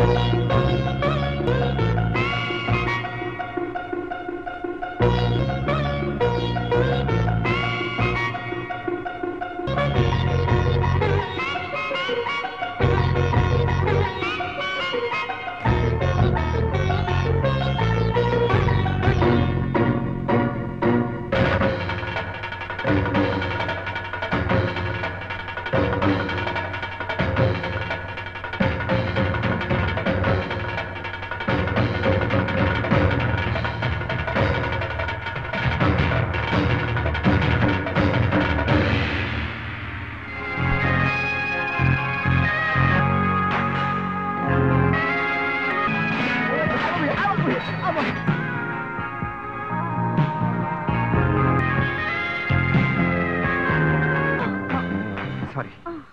Sorry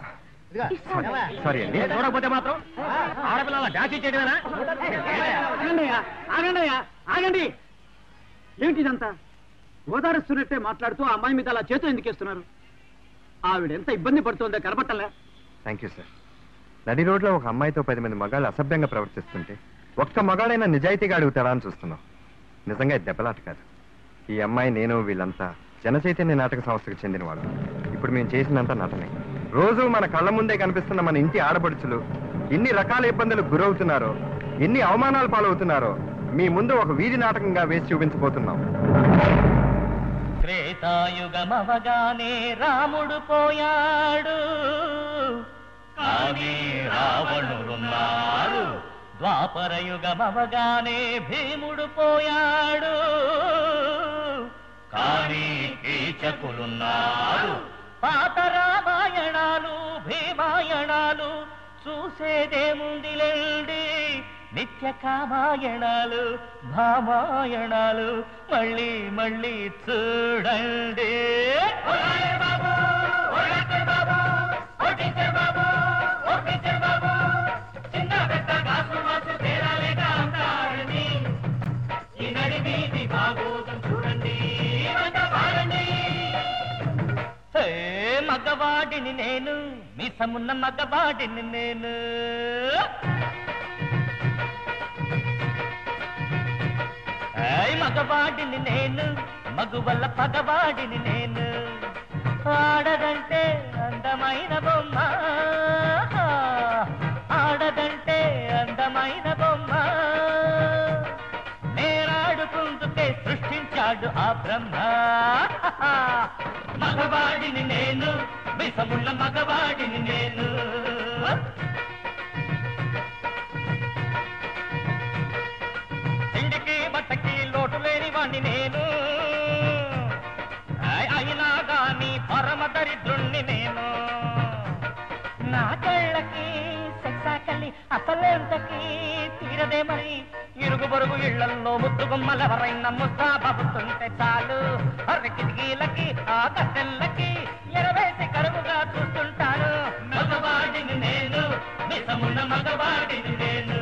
sorry అండి చూడకపోతే మాత్రం ఆడపిల్లల డాన్స్ చేయడమేనా ఆగండి అయ్యా, ఆగండి అయ్యా, ఆగండి ఏమిటి ఇదంతా ఓదారుస్తున్నట్టే మాట్లాడుతూ ఆ అమ్మాయి మీద అలా చేతు ఎందుకు వేస్తున్నారు ఆవిడ ఎంత ఇబ్బంది పడుతుందో కనబట్టలే థ్యాంక్ యూ సార్ నడి రోడ్లో ఒక అమ్మాయితో పది మంది మగాళ్ళు అసభ్యంగా ప్రవర్తిస్తుంటే ఒక్క మగాడైనా నిజాయితీగా అడుగుతాడా అని చూస్తున్నాం నిజంగా ఇది దెబ్బలాట కాదు ఈ అమ్మాయి నేను వీళ్ళంతా జనచైతన్య నాటక సంస్థకు చెందినవాడు ఇప్పుడు మేము చేసినంత నటనే రోజు మన కళ్ళ ముందే కనిపిస్తున్న మన ఇంటి ఆడపడుచులు ఎన్ని రకాల ఇబ్బందులకు గురవుతున్నారో ఎన్ని అవమానాలు పాలవుతున్నారో మీ ముందు ఒక వీధి నాటకంగా వేసి చూపించబోతున్నాం త్రేతాయుగమవగానే రాముడు పోయాడు కానీ రావణుడున్నారు ద్వాపర యుగమవగానే భీముడు పోయాడు కానీ కీచకులున్నారు పాత రామాయణాలు భీమాయణాలు చూసేదేముందిలేండి నిత్య కామాయణాలు భామాయణాలు మళ్ళీ మళ్ళీ చూడండి హే, మగవాడిని నేను మీసమున్న మగవాడిని నేను ఏయ్ మగవాడిని నేను మగువల్ల పగవాడిని నేను ఆడదంటే అందమైన బొమ్మ ఆడదంటే అందమైన బొమ్మ నేనాడుకుందుకే సృష్టించాడు ఆ బ్రహ్మ మగవాడిని నేను విషమున్న మగవాడిని నేను తిండికి బట్టకి లోటు లేని వాణ్ణి నేను అయ్- అయినా గాని పరమ దరిద్రుణ్ణి నేను నా కళ్ళకి సెక్సాకల్లి అసలేంతకి తీరదే మరి ఇరుగు పొరుగు ఇళ్లల్లో ముద్దు గుమ్మలెవరైనా ముద్దా బాబుతుంటే చాలు అర్రె కిటికీలకి ఆ కట్టెల్లకి ఎరవేసి కరువుగా చూస్తుంటాను మగవాడిని నేను నిజమున్న మగవాడిని నేను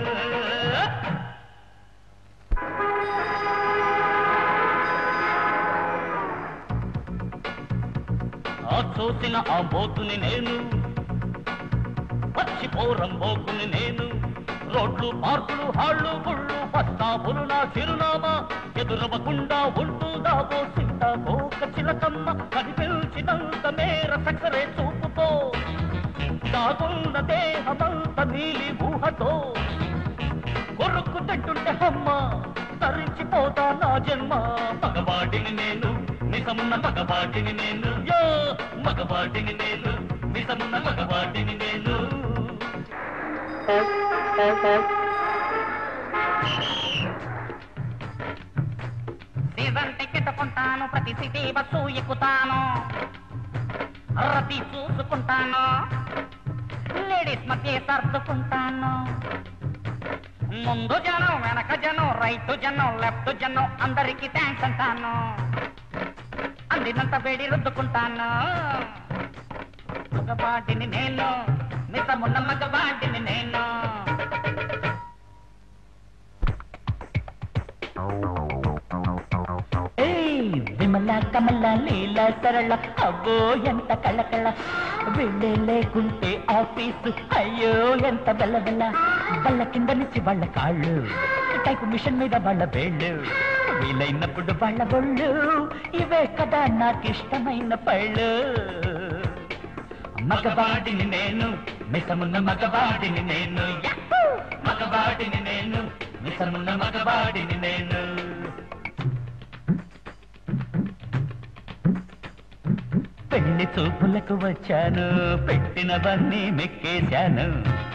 ఆ చూసిన ఆ బోతుని నేను పచ్చి పోరం బోకుని నేను రోడ్లు పార్కులు హాళ్ళు గుళ్ళు బస్తాపులు నా చిరునామా ఎదురవ్వకుండా ఉంటుందా ఓ సింత పోక చిలకమ్మ కనిపించినంత మేర సక్కరే చూపుతో దాగున్న దేహమంత నీలి ఊహతో కొరుక్కు తింటుంటే అమ్మ తరించిపోతా నా జన్మ మగవాడిని నేను నిజమున్న మగవాడిని నేను యో మగవాడిని నేను నిజమున్న మగవాడిని నేను సీజన్ టికెట్ కొంటాను ప్రతి సిటీ బస్సు ఎక్కుతాను రద్దీ చూసుకుంటాను లేడీస్ మధ్య సర్దుకుంటాను ముందు జనం వెనక జనం రైట్ జనం లెఫ్ట్ జనం అందరికి థ్యాంక్స్ అంటాను అందినంత వేడి రుద్దుకుంటాను మగవాడిని నేను నిజమున్న మగవాడిని నేను ఏయ్, విమల కమల లీల సరళ అబ్బో ఎంత కళ్ళ కళ్ళ వెళ్ళే లేకుంటే ఆఫీసు అయ్యో ఎంత బెల్ల బెల్ల బల్ల కింద నుంచి వాళ్ళ కాళ్ళు టైపు మిషన్ మీద వాళ్ళ వేళ్ళు వీలైనప్పుడు వాళ్ళ బొళ్ళు ఇవే కదా నాకు ఇష్టమైన పళ్ళు మగవాడిని నేను మిసమున్న మగవాడిని నేను యాహూ! మగవాడిని నేను మిసమున్న మగవాడిని నేను పెళ్లి చూపులకు వచ్చాను పెట్టినవన్నీ మెక్కేశాను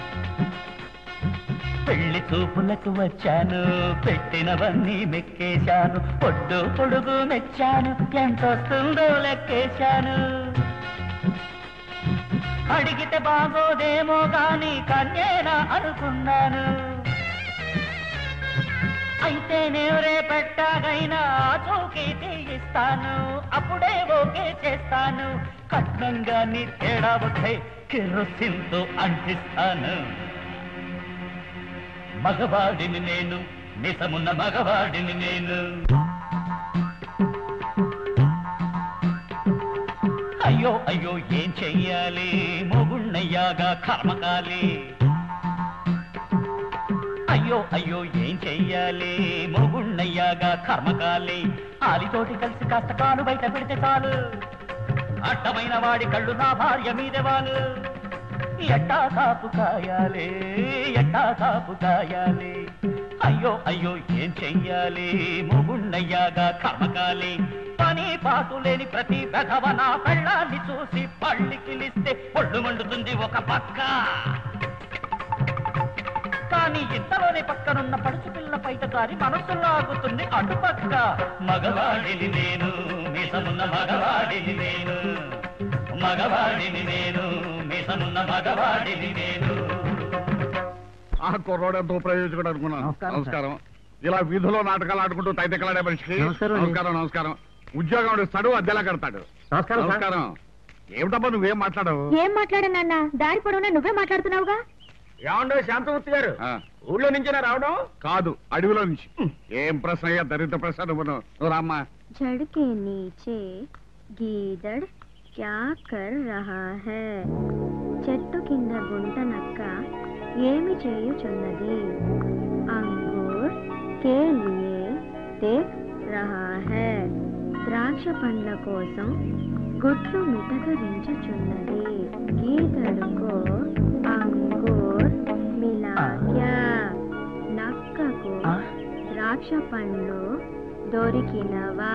పెళ్లి చూపులకు వచ్చాను పెట్టినవన్నీ మెక్కేశాను పొడ్డు పొడుగు మెచ్చాను ఎంత వస్తుందో లెక్కేశాను అడిగితే బాగోదేమో గాని కన్యేనా అనుకున్నాను అయితే నేను రేపట్టాగైనా చౌకి తీయిస్తాను అప్పుడే ఓకే చేస్తాను కట్నంగా నీ తేడా ఒకటే కిరోసిన్తో అంటిస్తాను మగవాడిని నేను నిజమున్న మగవాడిని నేను అయ్యో అయ్యో ఏం చెయ్యాలి మొగుణ్ణయ్యాగా కర్మకాలి అయ్యో అయ్యో ఏం చెయ్యాలి మొగుణ్ణయ్యాగా కర్మకాలి ఆలితోటి కలిసి కాస్త కాలు బయట పెడితే చాలు అడ్డమైన వాడి కళ్ళు నా భార్య మీదే వాళ్ళు ఎట్టా కాపు కాయాలి ఎట్టా కాపు కాయాలి అయ్యో అయ్యో ఏం చెయ్యాలి మొగుణ్ణయ్యాగా కర్మకాలి పని పాటు లేని ప్రతి పెదవ నా పెళ్ళాన్ని చూసి పళ్ళికిలిస్తే ఒళ్ళు మండుతుంది ఒక పక్క కానీ ఇంతలోనే పక్కనున్న పడుచు పిల్ల పైట కారి మనసు లాగుతుంది అటుపక్క మగవాడిని నేను మిసమున్న మగవాడిని నేను మగవాడిని నేను మిసమున్న మగవాడిని నేను ఆ కుర్రోడు ఎంతో ప్రయోజకుడు అనుకున్నాను నమస్కారం, నమస్కారం ఇలా వీధిలో నాటకాలు ఆడుకుంటూ తైతకలాడే మనిషికి నమస్కారం అండి. నమస్కారం నమస్కారం ఉద్యోగం ఇస్తాడు అద్దెలా కడతాడు నమస్కారం, సార్. నమస్కారం ఏమిటబ్బా నువ్వేం మాట్లాడవు ఏం మాట్లాడనన్నా దారి పొడవునా నువ్వే మాట్లాడుతున్నావుగా ఏమండో శాంతమూర్తి గారు ఆ, ఊళ్ళో నుంచేనా రావడం కాదు అడవిలో నుంచి ఏం ప్రశ్న అయ్యా దరిద్ర ప్రశ్న నువ్వు నువ్వు రామ్మా जड़ के नीचे గీదడ్ క్యా కర్ రహా హై చెట్టు కింద గుంట నక్క ఏమి చేయుచున్నది అంగూర్ కే లియే దేఖ్ రహా హై ద్రాక్ష పండ్ల కోసం గుడ్లు మిటకరించుచున్నది గీదడుకో అంగూర్ మిలా క్యా నక్కకు ఆ? ద్రాక్ష పండ్లు దొరికినవా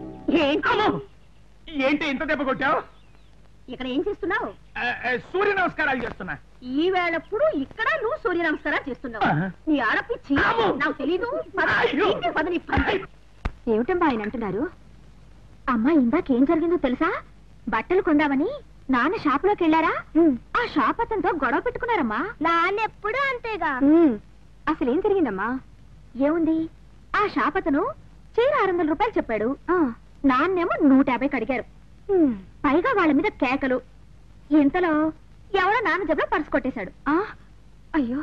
ఏంటి ఇంత దెబ్బ కొట్టావు ఇక్కడ ఏం చేస్తున్నావు సూర్య నమస్కారాలు చేస్తున్నా ఈ వేళప్పుడు ఇక్కడ నువ్వు సూర్య నమస్కారం చేస్తున్నావు ఆహా. నీ ఆడపిచ్చి అమ్మో. నాకు తెలీదు పద, అయ్యో. ఇంటికి పద నీ పని. ఏమిటమ్మా ఆయన అంటున్నారు అమ్మా ఇందాకేం జరిగిందో తెలుసా బట్టలు కొందామని నాన్న షాపులోకి వెళ్ళారా ఆ షాప్ అతనితో గొడవ పెట్టుకున్నారమ్మా నాన్నెప్పుడు అంతేగా అసలు ఏం జరిగిందమ్మా ఏముంది ఆ షాప్ అతను చీర ఆరు వందల రూపాయలు చెప్పాడు నాన్నేమో నూట యాభైకి అడిగారు పైగా వాళ్ళ మీద కేకలు ఇంతలో ఎవరో నాన్న జబ్బలో పర్సు కొట్టేశాడు అయ్యో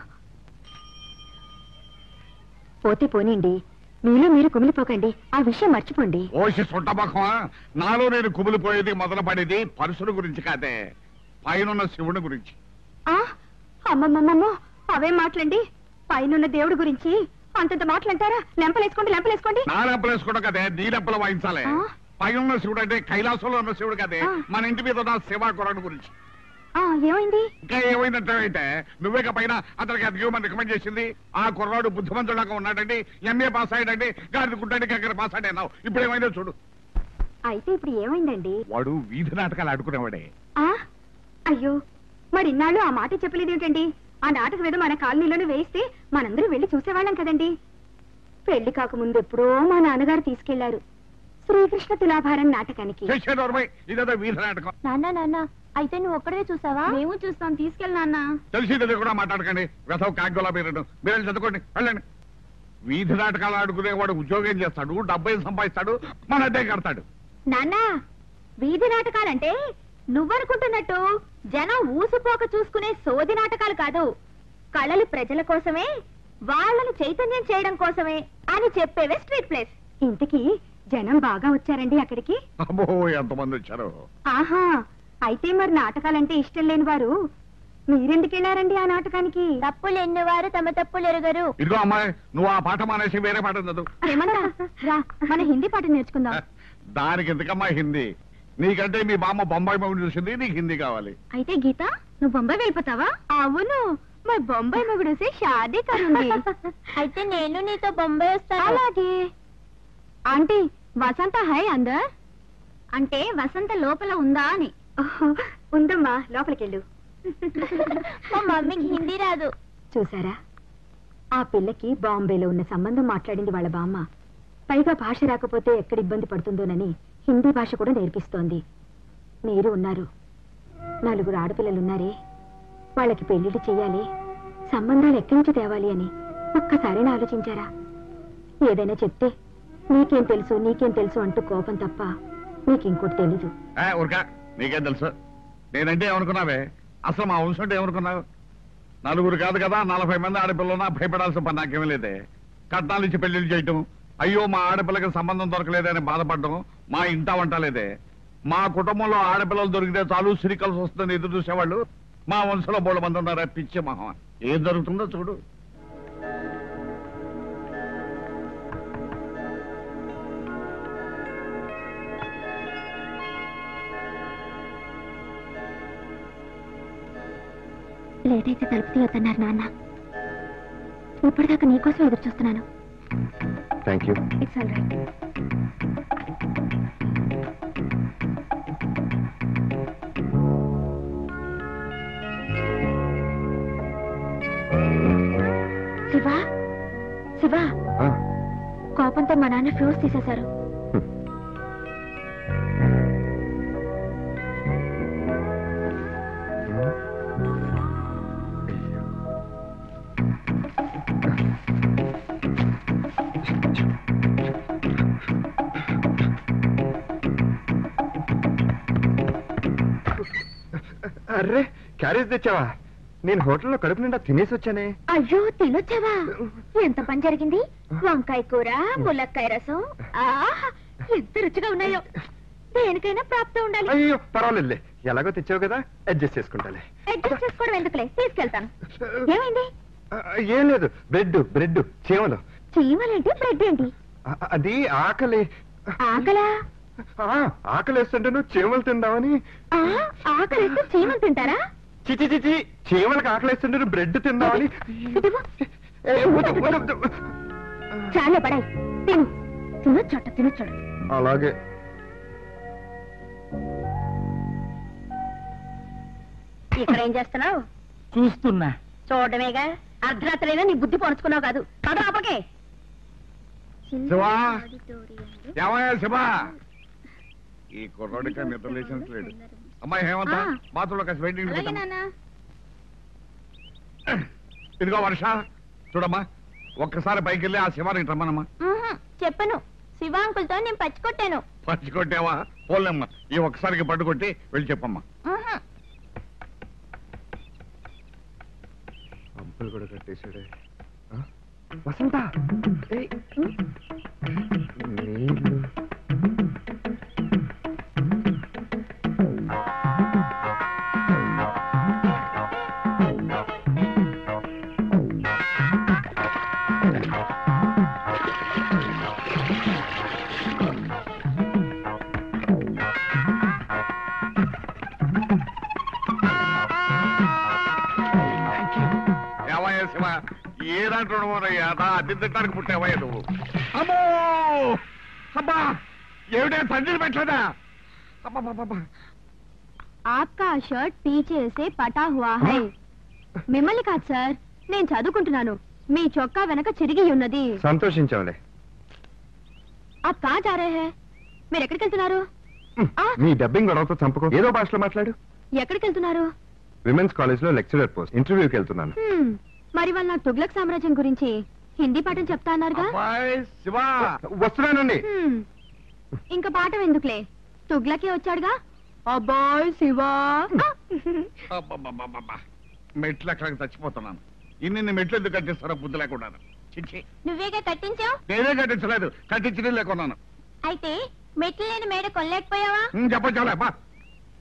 పోతే పోనీండి మీలో మీరు కుమిలిపోకండి ఆ విషయం మర్చిపోండి ఓసి సొట్టబకమా నాలో నేను కుమిలిపోయేది మొదలు పడేది పరుశుని గురించి కాదే పైనున్న శివుని గురించి ఆ అమ్మమ్మమ్మమ్మో అవే మాటలండి పైనున్న దేవుడి గురించి అంతంత మాటలంటారా లెంపలేసుకోండి లెంపలేసుకోండి నా లెంపలేసుకోవడం కదే నీ లెంపలు వాయించాలి ఆ? పైనున్న శివుడు అంటే కైలాసంలో ఉన్న శివుడు కదే ఆ. మన ఇంటి మీద ఉన్న శివా కొరడు గురించి ఆ ఏమైంది ఇంకా ఏమైందంటే అయితే నువ్వేక పైన అతనికి అధికమని రికమెండ్ చేసింది ఆ కుర్రాడు బుద్ధిమంతుడాగా ఉన్నాడండి ఎంఏ పాస్ అయ్యాడండి గాడి గుడ్డండి కక్కర పాస్ అయ్యావు ఇప్పుడు ఏమైందో చూడు అయితే ఇప్పుడు ఏమైందండి వాడు వీధి నాటకాలు ఆడుకునేవాడే ఆ అయ్యో మరి ఇన్నాళ్ళు ఆ మాట చెప్పలేదు ఏంటండి ఆ నాటకం ఏదో మన కాలనీలోనే వేయిస్తే మనందరం వెళ్ళి చూసేవాళ్ళం కదండి పెళ్లి కాకముందు ఎప్పుడో మా నాన్నగారు తీసుకెళ్లారు శ్రీకృష్ణ తులాభారం నాటకానికి చేసేదోర్మై ఇదేదో వీధి నాటకం నాన్న నాన్న అయితే నువ్వు ఒక్కడే చూసావా మేము చూస్తాం తీసుకెళ్ళి నాన్న తెలిసి తెలియ కూడా మాట్లాడకండి వెసవ కాగ్గులా మీరు మీరు వెళ్ళి చదువుకోండి వెళ్ళండి వీధి నాటకాలు ఆడుకునేవాడు ఉద్యోగం చేస్తాడు డబ్బై సంపాదిస్తాడు మన అద్దె కడతాడు నాన్న వీధి నాటకాలంటే నువ్వనుకుంటున్నట్టు జనం ఊసుపోక చూసుకునే సోది నాటకాలు కాదు కళలు ప్రజల కోసమే వాళ్ళని చైతన్యం చేయడం కోసమే అని చెప్పేవే స్ట్రీట్ ప్లేస్ ఇంతకీ జనం బాగా వచ్చారండి అక్కడికి అబ్బో ఎంతమంది వచ్చారు ఆహా అయితే మరి నాటకాలంటే ఇష్టం లేని వారు మీరెందుకు వెళ్ళారండి ఆ నాటకానికి తప్పులు ఎన్నవారు తమ తప్పులు ఎరగరు ఇదిగో అమ్మాయి నువ్వు ఆ పాట మానేసి వేరే పాట చదువు ఏమన్నా రా మన హిందీ పాట నేర్చుకుందాం దానికి ఎందుకమ్మా హిందీ నీకంటే మీ బామ్మ బొంబాయి మొగుడు చూసింది నీకు హిందీ కావాలి అయితే గీత నువ్వు బొంబాయి వెళ్ళిపోతావా అవును మరి బొంబాయి మొగుడు షాదీ కరుంది అయితే నేను నీతో బొంబాయి వస్తాను అలాగే ఆంటీ వసంత హై అందర్ అంటే వసంత లోపల ఉందా అని ఉందమ్మా లోపలికెళ్ళు మా మమ్మీకి హిందీ రాదు చూసారా ఆ పిల్లకి బాంబేలో ఉన్న సంబంధం మాట్లాడింది వాళ్ళ బామ్మ పైగా భాష రాకపోతే ఎక్కడ ఇబ్బంది పడుతుందోనని హిందీ భాష కూడా నేర్పిస్తోంది మీరు ఉన్నారు నలుగురు ఆడపిల్లలున్నారే వాళ్ళకి పెళ్లిళ్ళు చెయ్యాలి సంబంధాలు ఎక్కడి నుంచి తేవాలి అని ఒక్కసారైనా ఆలోచించారా ఏదైనా చెప్తే నీకేం తెలుసు నీకేం తెలుసు అంటూ కోపం తప్ప నీకింకోటి తెలీదు ఏ, ఊరికా నీకేం తెలుసు నేనంటే ఏమనుకున్నావే అసలు మా వంశం అంటే ఏమనుకున్నావు నలుగురు కాదు కదా నలభై మంది ఆడపిల్లన్నా భయపడాల్సిన పని నాకేమీ లేదే కట్నాలు ఇచ్చి పెళ్లిళ్ళు చేయటం అయ్యో మా ఆడపిల్లకి సంబంధం దొరకలేదని బాధపడటం మా ఇంట వంట లేదే మా కుటుంబంలో ఆడపిల్లలు దొరికితే చాలు సిరి కలిసి వస్తుందని ఎదురు చూసేవాళ్ళు మా వంశంలో బోళ్ళ మంది ఉన్నారా పిచ్చి మహా ఏం జరుగుతుందో చూడు లేట్ అయితే తలుపు తీయొద్దన్నారు నాన్న ఇప్పటిదాకా నీకోసం ఎదురు చూస్తున్నాను thank you it's all right Shiva Shiva కోపంతో మా నాన్న ఫ్రూట్స్ తీసేశారు అర్రే క్యారేజ్ తెచ్చావా నేను హోటల్లో కడుపు నిండా తినేసి వచ్చానే అయ్యో తినొచ్చావా ఎంత పని జరిగింది వంకాయ కూర ములక్కాయ రసం ఆహా ఎంత రుచిగా ఉన్నాయో దేనికైనా ప్రాప్తం ఉండాలి అయ్యో పర్వాలేదులే ఎలాగో తెచ్చావు కదా అడ్జస్ట్ చేసుకుంటాలే అడ్జస్ట్ చేసుకోవడం ఎందుకులే తీసుకెళ్తాను ఏమైంది ఆ, ఏం లేదు బ్రెడ్ బ్రెడ్ చీమలు చీమలేంటి బ్రెడ్ ఏంటి ఆ, అది ఆకలి ఆకలా ఆ, ఆకలి వేస్తుంటే నువ్వు చీమలు తిందామని ఆ, ఆకలిస్తే చీమలు తింటారా చిచి చిచి చీమలకు ఆకలి వేస్తుంటే నువ్వు బ్రెడ్ తిందామని ఇదిగో. ఏ, వద్దు, వద్దు, వద్దు. చాలే పడాయి తిను తినొచ్చట తినొచ్చాడు అలాగే ఇక్కడ ఏం చేస్తున్నావు చూస్తున్నా చూడటమేగా అర్ధరాత్రైనా నీ బుద్ధి పొడుచుకున్నావు కాదు పద అప్పకే శివా ఏమయ్యా శివా ఈ కుర్రోడికి నిద్ర లేచినట్లేడు అమ్మాయి హేమంత ఆ. బాత్రూంలో కాసి వెయిటింగ్ అలాగే నాన్న ఇదిగో వర్ష చూడమ్మా ఒక్కసారి పైకి వెళ్ళి ఆ శివానికి రమ్మనమ్మా ఊహు, చెప్పను శివాంకులతో నేను పచ్చికొట్టాను పచ్చి కొట్టావా పోలేమ్మా ఈ ఒక్కసారికి పట్టుకొట్టి వెళ్ళి చెప్పమ్మా ఊహు. పంపులు కూడా కట్టేశాడే ఆ? వసంత ఏయ్. నీళ్ళు. ఏమయ్యా శివ ఏదంటున్నావయ్యా అద్దె తిట్టడానికి పుట్టావయ్యా నువ్వు అమ్మో అబ్బా ఏమిటే తండ్రిని పెట్టలేదా అబ్బా ఆప్కా షర్ట్ పీచే సే పటా హువా హై మిమ్మల్ని కాదు సార్ నేను చదువుకుంటున్నాను మీ చొక్కా వెనక చిరిగి ఉన్నది సంతోషించావులే ఆప్ కా జా రహే హై మీరు ఎక్కడికి వెళ్తున్నారు ఆ. నీ డబ్బింగ్ గొడవతో చంపుకో ఏదో భాషలో మాట్లాడు ఎక్కడికి వెళ్తున్నారు విమెన్స్ కాలేజ్ లో లెక్చరర్ పోస్ట్ ఇంటర్వ్యూకి వెళ్తున్నాను హ్మ్, మరి వాళ్ళ నా తుగ్లక్ సామ్రాజ్యం గురించి హిందీ పాఠం చెప్తా అన్నారుగా అబ్బాయి శివ వస్తున్నానండి హ్మ్, ఇంకా పాఠం ఎందుకులే తుగ్లకే వచ్చాడుగా అబ్బాయ్ శివా అబ్బబ్బబ్బబ్బబ్బా. మెట్లు ఎక్కడికి చచ్చిపోతున్నాను ఇన్ని మెట్లు ఎందుకు కట్టిస్తారో బుద్ధి లేకుండా చిచ్చి నువ్వేగా కట్టించావు నేనే కట్టించలేదు కట్టించడం లేకున్నాను అయితే మెట్లు లేని మేడ కొనలేకపోయావా చెప్పచ్చాలే అబ్బా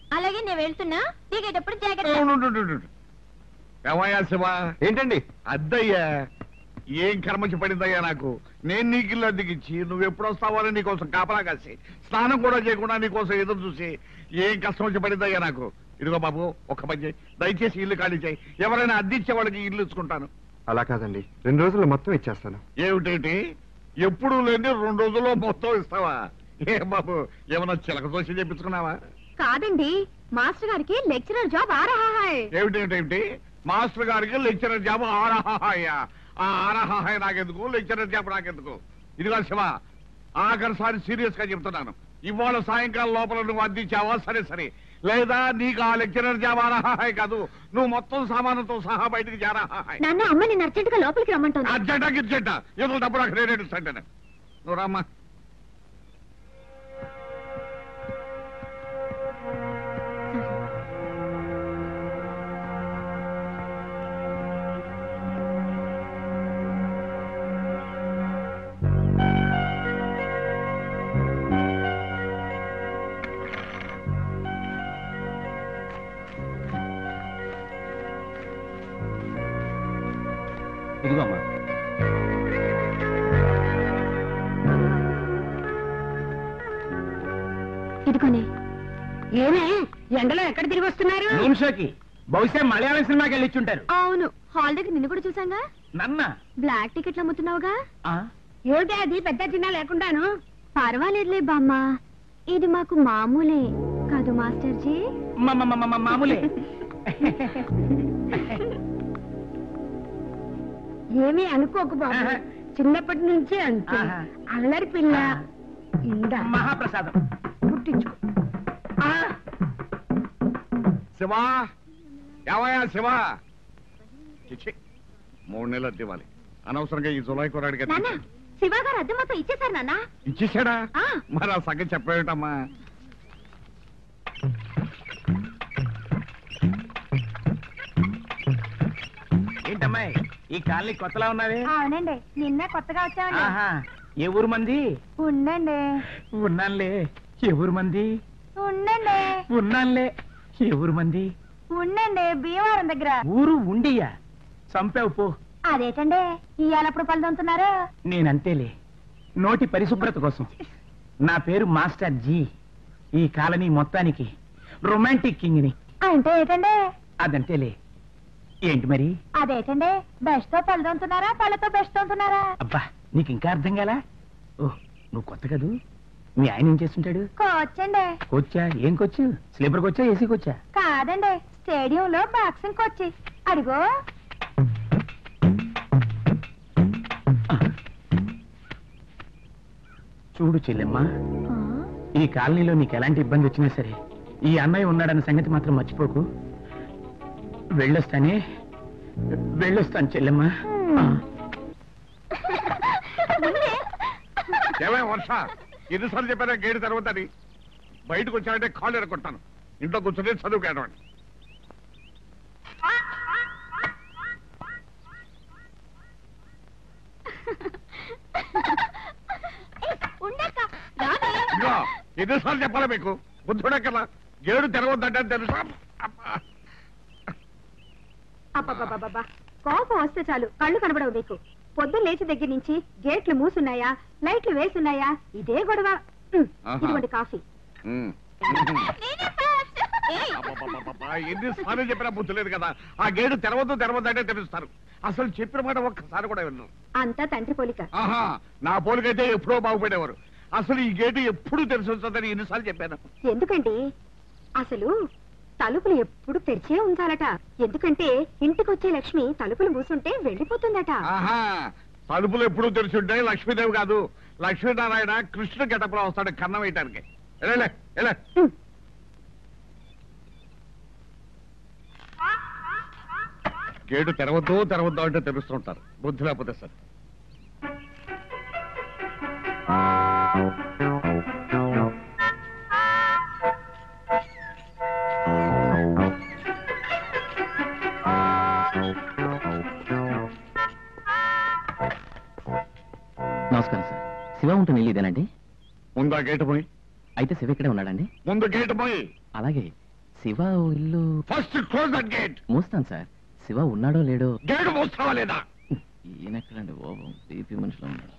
అలాగే నేను వెళ్తున్నా దిగేటప్పుడు జాగ్రత్త ఉండు, ఉండు, ఉండు, ఉండు. ఏమయ్యా శివ ఏంటండి అద్దయ్యా ఏం కర్మకి పడిందయ్యా నాకు నేను నీకు ఇల్లు అద్దెకిచ్చి నువ్వు ఎప్పుడు వస్తావని నీకోసం కాపలా కాసి స్నానం కూడా చేయకుండా నీకోసం ఎదురు చూసి ఏం కష్టం వచ్చి పడిందయ్యా నాకు ఇదిగో బాబు ఒక్క పని చేయి దయచేసి ఇల్లు ఖాళీ చేయి ఎవరైనా అద్దెచ్చే వాళ్ళకి ఇల్లు ఇచ్చుకుంటాను అలా కాదండి రెండు రోజుల్లో మొత్తం ఇచ్చేస్తాను ఏమిటేంటి ఎప్పుడు లేని రెండు రోజుల్లో మొత్తం ఇస్తావా ఏ బాబు ఏమన్నా చిలక దోషి చెప్పించుకున్నావా కాదండి మాస్టర్ గారికి లెక్చరర్ జాబ్ ఆరహాయ్ ఏమిటేమిటేమిటి మాస్టర్ గారికి లెక్చరర్ జాబ్ ఆరహాయ ఆ ఆరహాయ నాకెందుకు లెక్చరర్ జాబ్ నాకెందుకు ఇదిగో శివ ఆఖరిసారి సీరియస్ గా చెప్తున్నాను ఇవాళ సాయంకాలం లోపల నువ్వు అందించావా సరే సరే లేదా నీకు ఆ లెక్చరర్ జాబ్ ఆరహాయ కాదు నువ్వు మొత్తం సామానంతో సహా బయటికి జారహాయ నాన్న అమ్మ నేను అర్జెంట్ గా లోపలికి రమ్మంటుంది అర్జెంటా గిర్జెంటా ఏదో డబ్బు నాకు నేనే ఇస్తాను నువ్వు రామ్మా ఇదిగో అమ్మా ఇదిగోనే ఏమే ఎండలో ఎక్కడ తిరిగి వస్తున్నారు రూమ్ షోకి బహుశా మలయాళం సినిమాకి వెళ్ళి ఉంటారు అవును హాల్ దగ్గర నిన్ను కూడా చూసాంగా నన్న బ్లాక్ టికెట్లు అమ్ముతున్నావుగా ఆ? ఏమిటి అది పెద్ద చిన్న లేకుండాను పర్వాలేదులే బామ్మ ఇది మాకు మామూలే కాదు మాస్టర్ జీ మ- మ- మ- మ- మామూలే ఏమీ అనుకోకు బాబు ఆహా. చిన్నప్పటి నుంచి అంతే ఆహా. అల్లరి పిల్ల ఆహా. ఇందా మహాప్రసాదం పుట్టించుకో ఆ? శివా ఏమయ్యా శివా చిచ్చి మూడు నెలలు అద్దె ఇవ్వాలి అనవసరంగా ఈ జులై కురాడికి అద్దె నాన్న ఇచ్చాడు. శివ గారు అద్దె మొత్తం ఇచ్చేశారు నాన్న ఇచ్చేసాడా ఆ. మరి ఆ సంగతి చెప్పేటమ్మా ఏంటమ్మాయి ఈ కాలనీ కొత్తలా ఉన్నావే అవునండి నిన్న కొత్తగా వచ్చామండి ఆహా ఏ ఊరు మంది ఉండండి ఉన్నానులే ఏ ఊరు మంది ఉండండి ఉన్నానులే ఏ ఊరు మంది ఉండండి భీమవరం దగ్గర ఊరు ఉండియా చంపావు పో అదేటండి ఇవాళప్పుడు పళ్ళు తొంతున్నారు నేనంతేలే నోటి పరిశుభ్రత కోసం నా పేరు మాస్టర్ జీ ఈ కాలనీ మొత్తానికి రొమాంటిక్ కింగ్ని అంటే ఏటండి అదంతేలే ఏంటి మరి అదేటండి బెస్ట్ తో పళ్ళు తొంతున్నారా పళ్ళతో బెస్ట్ తొంతున్నారా అబ్బా నీకు ఇంకా అర్థం కాలా ఓ నువ్వు కొత్త కదూ మీ ఆయన ఏం చేస్తుంటాడు కోచండి కోచ్చా ఏం కోచ్చు స్లీపర్ కోచ్చా ఏసీ కోచ్చా కాదండి స్టేడియంలో బాక్సింగ్ కోచ్ అడిగో చూడు చెల్లెమ్మా ఈ కాలనీలో నీకు ఎలాంటి ఇబ్బంది వచ్చినా సరే ఈ అన్నయ్య ఉన్నాడన్న సంగతి మాత్రం మర్చిపోకు వెళ్ళొస్తానే వెళ్ళొస్తాను చెల్లెమ్మా ఆ. ఏమే వర్ష ఎన్నిసార్లు చెప్పారా గేడు తర్వాత అని బయటకు వచ్చానంటే కాళ్ళు ఎరగొట్టాను ఇంట్లో కూర్చొని చదువు కేటవాడి ఉండక్క ఇదిగో ఎన్నిసార్లు చెప్పాలా మీకు బుద్ధుడక్కలా గేడు తెరవద్దంటే తెలుసా అబ్బా. అబ్బబ్బబ్బబ్బా కోపం వస్తే చాలు కళ్ళు కనబడవు నీకు పొద్దున్న లేచి దగ్గర నుంచి గేట్లు మూసున్నాయా లైట్లు వేసున్నాయా ఇదే గొడవ ఉమ్, ఆహా. ఇదిగోండి కాఫీ ఉమ్. అబ్బబ్బబ్బబ్బబ్బా, ఎన్నిసార్లు చెప్పినా బుద్ధి లేదు కదా ఆ గేడు తెరవద్దు తెరవద్దంటే తెలుస్తారు అసలు చెప్పిన మాట ఒక్కసారి కూడా విన్నాను అంతా తండ్రి పోలిక ఆహా నా పోలికైతే ఎప్పుడో బాగుపడేవారు అసలు ఈ గేటు ఎప్పుడు తెలిసి వస్తుందని ఎన్నిసార్లు చెప్పాను ఎందుకండి అసలు తలుపులు ఎప్పుడు తెరిచే ఉంచాలట ఎందుకంటే ఇంటికొచ్చే లక్ష్మి తలుపులు మూసుంటే వెళ్ళిపోతుందట ఆహా తలుపులు ఎప్పుడు తెరిచి ఉంటాయి లక్ష్మీదేవి కాదు లక్ష్మీనారాయణ కృష్ణ గెటపులో వస్తాడు కన్నం వేయటానికి ఎలే ఎలే ఉమ్. గేటు తెరవద్దు తెరవద్దు అంటే తెలుస్తుంటారు బుద్ధి లేకపోతే సార్ నమస్కారం సార్ శివ ఉంటుంది ఇల్లు ఇదేనండి ముందు ఆ గేటు పోయి అయితే శివ ఇక్కడే ఉన్నాడండి ముందు గేటు పోయి అలాగే శివ ఇల్లు ఫస్ట్ క్లోజ్ దట్ గేట్ మూస్తాను సార్ శివ ఉన్నాడో లేడో గేట్ మూస్తావా లేదా ఈయన ఎక్కడండి ఓ బీపీ మనిషిలో ఉన్నాడు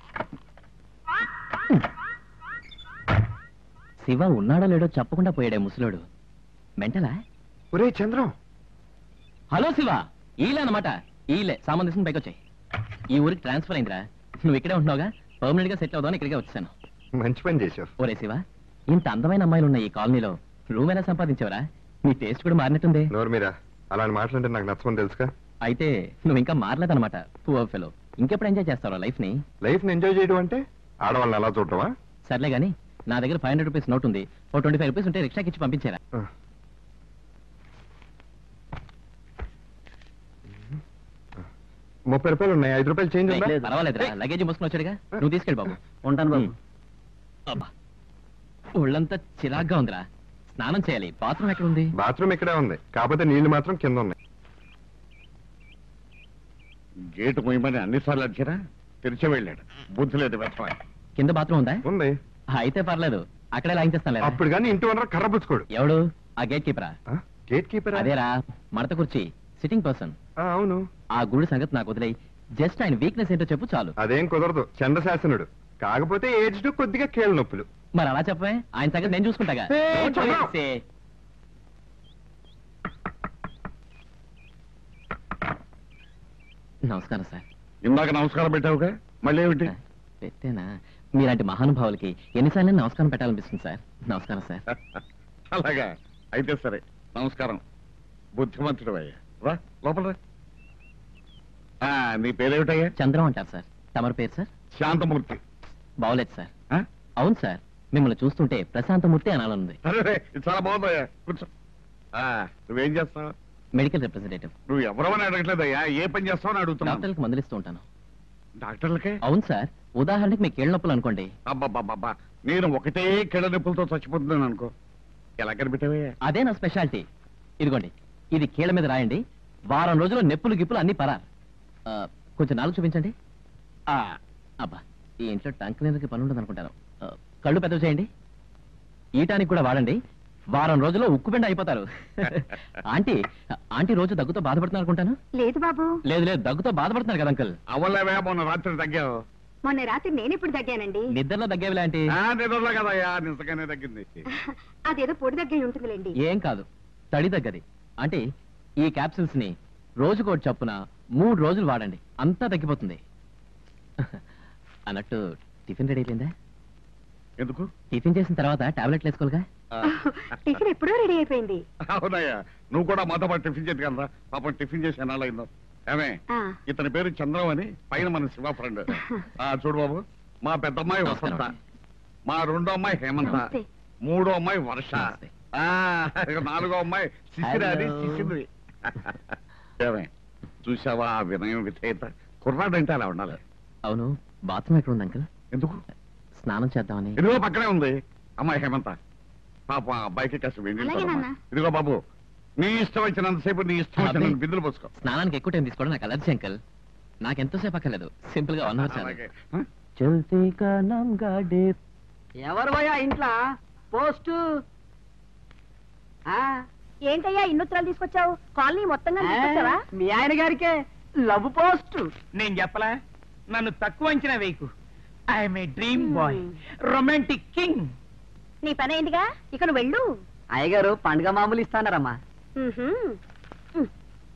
శివ ఉన్నాడో లేడో చెప్పకుండా పోయాడే ముసలోడు మెంటలా ఒరే చంద్రం హలో శివ ఈలే అనమాట ఈలే సామాన్ తీసుకుని పైకి వచ్చాయి ఈ ఊరికి ట్రాన్స్ఫర్ అయిందిరా నువ్వు ఇక్కడే ఉంటున్నావుగా పర్మనెంట్ గా సెటిల్ అవుదామని ఇక్కడికే వచ్చాను మంచి పని చేశావు ఒరే శివ ఇంత అందమైన అమ్మాయిలు ఉన్న ఈ కాలనీలో రూమ్ ఎలా సంపాదించావరా నీ టేస్ట్ కూడా మారినట్టుంది నోరు మీరా అలాంటి మాటలంటే నాకు నచ్చమని తెలుసుగా అయితే నువ్వు ఇంకా మారలేదన్నమాట పువర్ ఫెలో ఇంకెప్పుడు ఎంజాయ్ చేస్తావు లైఫ్ ని లైఫ్ ని ఎంజాయ్ చేయడం అంటే ఆడవాళ్ళని అలా చూడటమా సర్లే గానీ నా దగ్గర ఫైవ్ హండ్రెడ్ రూపీస్ నోట్ ఉంది ఓ ట్వంటీ ఫైవ్ రూపీస్ ఉంటే రిక్షాకి ఇచ్చి పంపించారా ఆ. ముప్పై రూపాయలు ఉన్నాయి ఐదు రూపాయలు చేంజ్ ఉందా పర్వాలేదురా లగేజ్ మోసుకుని వచ్చాడుగా నువ్వు తీసుకెళ్ళి బాబు ఉంటాను బాబు అబ్బా ఒళ్ళంతా చిరాగ్గా ఉందిరా స్నానం చేయాలి బాత్రూమ్ ఎక్కడ ఉంది బాత్రూమ్ ఇక్కడే ఉంది కాకపోతే నీళ్లు మాత్రం కింద ఉన్నాయి గేట్ మొయ్యమని అన్నిసార్లు అడిచారా తెరిచే వెళ్ళాడు బుద్ధి లేదు వెతవా కింద బాత్రూమ్ ఉందా ఉంది అయితే పర్లేదు అక్కడే లాగించేస్తాను లేదా అప్పుడు కానీ ఇంటి వనరు కర్ర పుచ్చుకోడు ఎవడు ఆ గేట్ కీపరా గేట్ కీపర్ అదేరా మడత కుర్చీ సిట్టింగ్ పర్సన్ అవును ఆ గుడి సంగతి నాకు వదిలేయి జస్ట్ ఆయన వీక్నెస్ ఏంటో చెప్పు చాలు అదేం కుదరదు చంద్రశాసనుడు కాకపోతే ఏజ్డ్ కొద్దిగా కీళ్ళ నొప్పులు మరి అలా చెప్పే ఆయన సంగతి నేను చూసుకుంటాగా ఏయ్, Don't చంద్రం! worry, say. నమస్కారం సార్ ఇందాక నమస్కారం పెట్టావుగా మళ్ళీ ఏమిటి పెట్టేనా మీలాంటి మహానుభావులకి ఎన్నిసార్లు నమస్కారం పెట్టాలనిపిస్తుంది సార్ నమస్కారం సార్ అలాగా అయితే సరే నమస్కారం బుద్ధిమంతుడు అయ్యా రా లోపల రా ఆ, నీ పేరేమిటయ్యా చంద్రం అంటారు సార్ తమరి పేరు సార్ శాంతమూర్తి బాగోలేదు సార్ ఆ? అవును సార్ మిమ్మల్ని చూస్తుంటే ప్రశాంతమూర్తి అనాలనుంది అరే రే, ఇది చాలా బాగుందయ్యా కూర్చో ఆ, నువ్వేం చేస్తావు మెడికల్ రిప్రజెంటేటివ్ నువ్వు ఎవరమని అడగట్లేదయ్యా ఏ పని చేస్తావని అడుగుతున్నావు డాక్టర్లకు మందులిస్తూ ఉంటాను డాక్టర్లకే అవును సార్ ఉదాహరణకి మీకు కీళ్ళ నొప్పులు అనుకోండి అబ్బబ్బబ్బబ్బా నేను ఒకటే కిళ్ళ నొప్పులతో చచ్చిపోతున్నాను అనుకో ఎలా కనిపెట్టావయ్యా అదే నా స్పెషాలిటీ ఇదిగోండి ఇది కీళ్ళ మీద రాయండి వారం రోజులు నెప్పులు గిప్పులు అన్ని పరారు ఆ, కొంచెం నాలుగు చూపించండి ఆ, అబ్బా ఈ ఇంట్లో టంక్ నీళ్ళకి పని ఉండదు అనుకుంటాను ఆ, కళ్ళు పెద్దవి చేయండి ఈటానికి కూడా వాడండి వారం రోజుల్లో ఉక్కుబెండ అయిపోతారు ఆంటీ ఆంటీ రోజు దగ్గుతో బాధపడుతున్నారు అనుకుంటాను లేదు బాబు లేదు లేదు దగ్గుతో బాధపడుతున్నారు కదా అంకుల్ అవలేవే మొన్న రాత్రి తగ్గావు మొన్న రాత్రి నేను ఇప్పుడు తగ్గానండి నిద్రలో దగ్గేవి లాంటి ఆ, నిద్రలో కదయ్యా నిజంగానే తగ్గింది అదేదో పొడి దగ్గర ఉంటుందిలేండి ఏం కాదు తడి దగ్గది అంటే ఈ క్యాప్సిల్స్ ని రోజుకోటి చప్పున మూడు రోజులు వాడండి అంతా తగ్గిపోతుంది అన్నట్టు టిఫిన్ రెడీ అయిపోయిందా ఎందుకు టిఫిన్ చేసిన తర్వాత టాబ్లెట్లు వేసుకోవాలిగా ఆ, టిఫిన్ ఎప్పుడో రెడీ అయిపోయింది అవునయ్యా నువ్వు కూడా మాతో పాటు టిఫిన్ చేతి కదా పాపం టిఫిన్ చేసి ఎన్నాళ్ళైందో ఏమే ఆ, ఇతని పేరు చంద్రం అని పైన మన శివ ఫ్రెండ్ ఆ చూడు బాబు మా పెద్దమ్మాయి వసంత నమస్కారం. మా రెండో అమ్మాయి హేమంత నమస్తే. మూడో అమ్మాయి వర్ష నమస్తే. ఆ ఇక నాలుగో అమ్మాయి శిశిర అని Hello. శిశిరి ఏమే చూసావా ఆ వినయం విధేయత కుర్రాడంటే అలా ఉండాలి అవును బాత్రూమ్ ఎక్కడ ఉంది అంకుల్ ఎందుకు స్నానం చేద్దామని ఇదిగో పక్కనే ఉంది అమ్మాయి హేమంత పాప ఆ అబ్బాయికి కాస్త వేడి నీళ్ళు అలాగే తోడమ్మా. నాన్న. ఇదిగో బాబు నీ ఇష్టం వచ్చినంతసేపు నీ ఇష్టం అబ్బే. వచ్చినంత బిందులు పోసుకో స్నానానికి ఎక్కువ టైం తీసుకోవడం నాకు అలర్జీ అంకుల్ నాకు ఎంతోసేపు అక్కర్లేదు సింపుల్ గా వన్ అవర్ చాలు అలాగే ఆ? చల్తీ కా నామ్ గాడే ఎవరు పోయా ఇంట్లో పోస్టు ఆ, ఏంటయ్యా ఇన్నుత్తరాలు తీసుకొచ్చావు కాలనీ మొత్తంగా తీసుకొచ్చావా మీ ఆయన గారికే లవ్ పోస్ట్ నేను చెప్పలా నన్ను తక్కువ అంచనా వేయకు I'm a dream boy romantic king నీ పని అయిందిగా ఇక నువ్వు వెళ్ళు అయ్యగారు పండుగ మామూలు ఇస్తానారమ్మా ఉహుం. ఉమ్,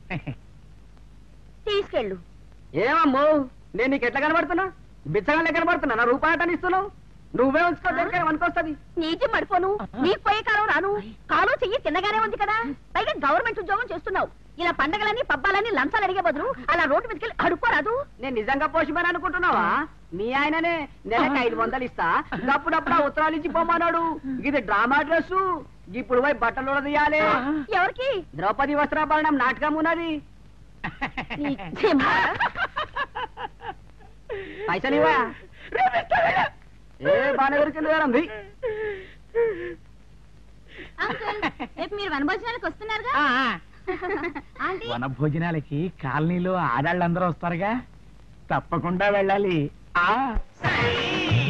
తీసుకెళ్ళు ఏమమ్మో నేను నీకు ఎట్లా కనబడుతున్నా బిచ్చగానే కనబడుతున్నా నా రూపాయటాన్ని ఇస్తున్నావు నువ్వే ఉంచుకో దగ్గర వనుకొస్తుంది నీటి మడిపోను నీకు పోయే కాలం రాను కాలు చెయ్యి తిన్నగానే ఉంది కదా పైగా గవర్నమెంట్ ఉద్యోగం చేస్తున్నావు ఇలా పండగలని పబ్బాలని లంచాలు అడిగే బదులు అలా రోడ్డు మీదకి అడుక్కోరాదు నేను నిజంగా పోషమని అనుకుంటున్నావా మీ ఆయననే నెలకు ఐదు వందలు ఇస్తా అప్పుడప్పుడు ఆ ఉత్తరాలు ఇచ్చి పోమన్నాడు ఇది డ్రామా డ్రెస్ ఇప్పుడు పోయి బట్టలు తీయాలి ఎవరికి ద్రౌపది వస్త్రాభరణం నాటకం ఉన్నది నీ జిమ్మ. పైసలు ఇవ్వా ఏ బాగానే దొరికింది కదండి అంకుల్ రేపు మీరు వనభోజనాలకు వస్తున్నారుగా ఆంటీ వన భోజనాలకి కాలనీలో ఆడాళ్ళందరూ వస్తారుగా తప్పకుండా వెళ్ళాలి ఆ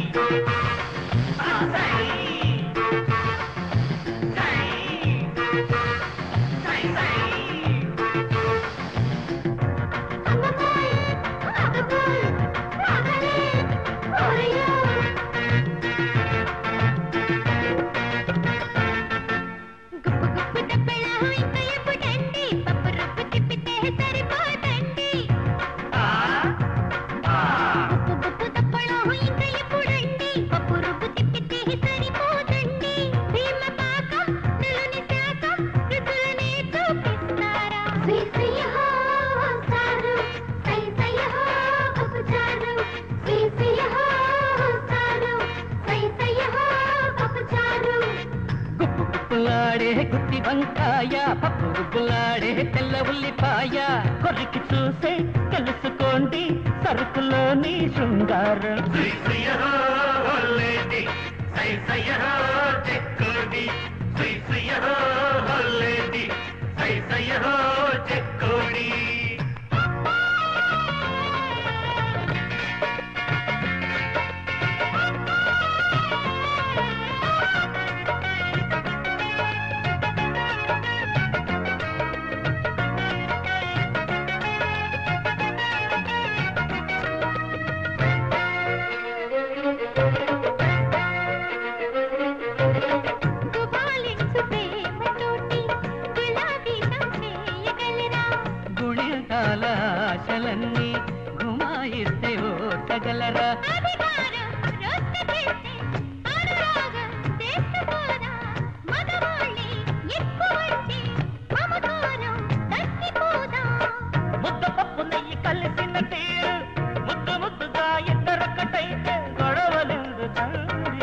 ఆ వంకాయ పప్పు గులాడే తెల్ల ఉల్లిపాయ కొరికి చూసే తెలుసుకోండి సరుకులోని శృంగారం గుబాళించు ప్రేమతోటి గులాబీ సంచేయగలరా గుణితాల ఆశలన్నీ గుమాయిస్తే ఓటగలరా అధికారం రొట్టె చేస్తే అనురాగం చేసుకోరా మగవాళ్ళే ఎక్కువంటే మమకారం తగ్గిపోదా ముద్ద పప్పు నెయ్యి కలిసిన తీరు ముద్దు ముద్దుగా ఇద్దరొక్కటైతే గొడవలేదు తండ్రి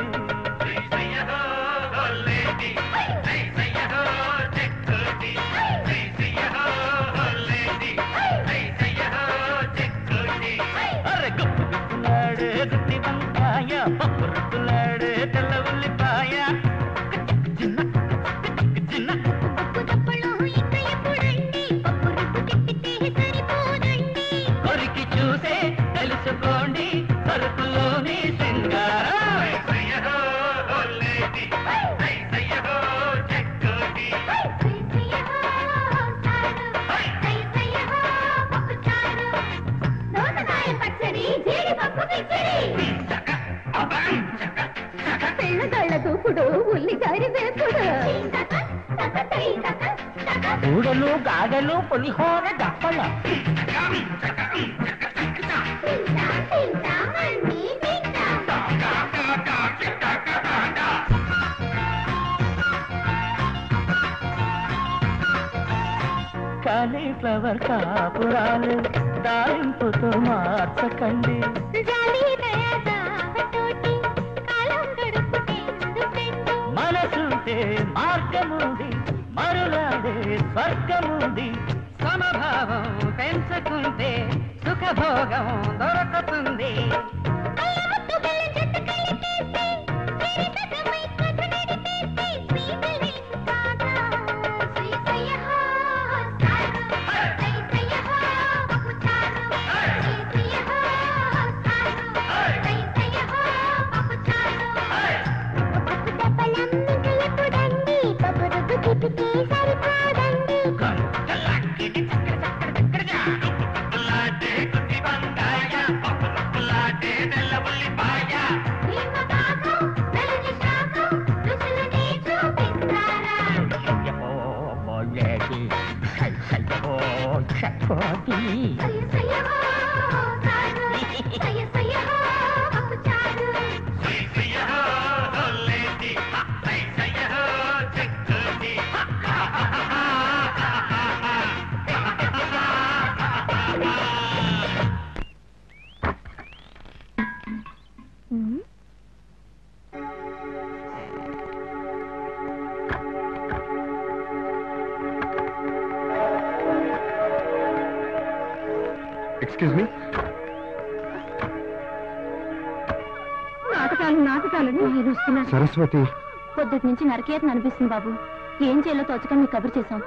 అరే గుప్పు గుప్పులాడే గుత్తి వంకాయ పప్పు రుబ్బులాడే తెల్ల ఉల్లిపాయ చిన్న చిన్న ఉప్పు తప్పులు ఇంకా ఎప్పుడండి పప్పు రుబ్బు తిప్పితే సరిపోదండి కొరికి చూసే తెలుసుకోండి సరుకులోని సింగారం పిల్లగాళ్ళ దూకుడు ఉల్లిగారి వేపుడు కూడలు గాడలు పులిహోర దప్పల కాలీఫ్లవర్ కాపురాలు దారింపుతో మార్చకండి జాలి దయా దాహతోటి కాలం గడుపుటెందుకండి మనసుంటే మార్గముంది మరులాడే స్వర్గముంది సమభావం పెంచుకుంటే సుఖభోగం దొరకుతుంది అల్లముత్తు బెల్లం జట్టు కలిపేసి విరితకమై కథ నడిపేసి శ్రీశైలం కాదా శ్రీశయ్య హో సారు శ్రీశయ్య హో పప్పుచారు శ్రీశయ్య హో సారు శ్రీశయ్య హో పప్పుచారు పప్పు దప్పలం ఇంకా ఎప్పుడండి పప్పు రుబ్బు తిప్పితే సరిపోదండి నిమ్మ పాకం వెలుగు శాకం రుచులనే చూపిస్తారా సయ్య సయ్య హో సారు సయ్య సయ్య హో పప్పుచారు ఎక్స్క్యూజ్ మీ నాటకాలు నాటకాలు మీరు వస్తున్నారు సరస్వతి పొద్దుటి నుంచి నరకేతను అనిపిస్తుంది బాబు ఏం చేయాలో తోచక మీకు కబురు చేశాం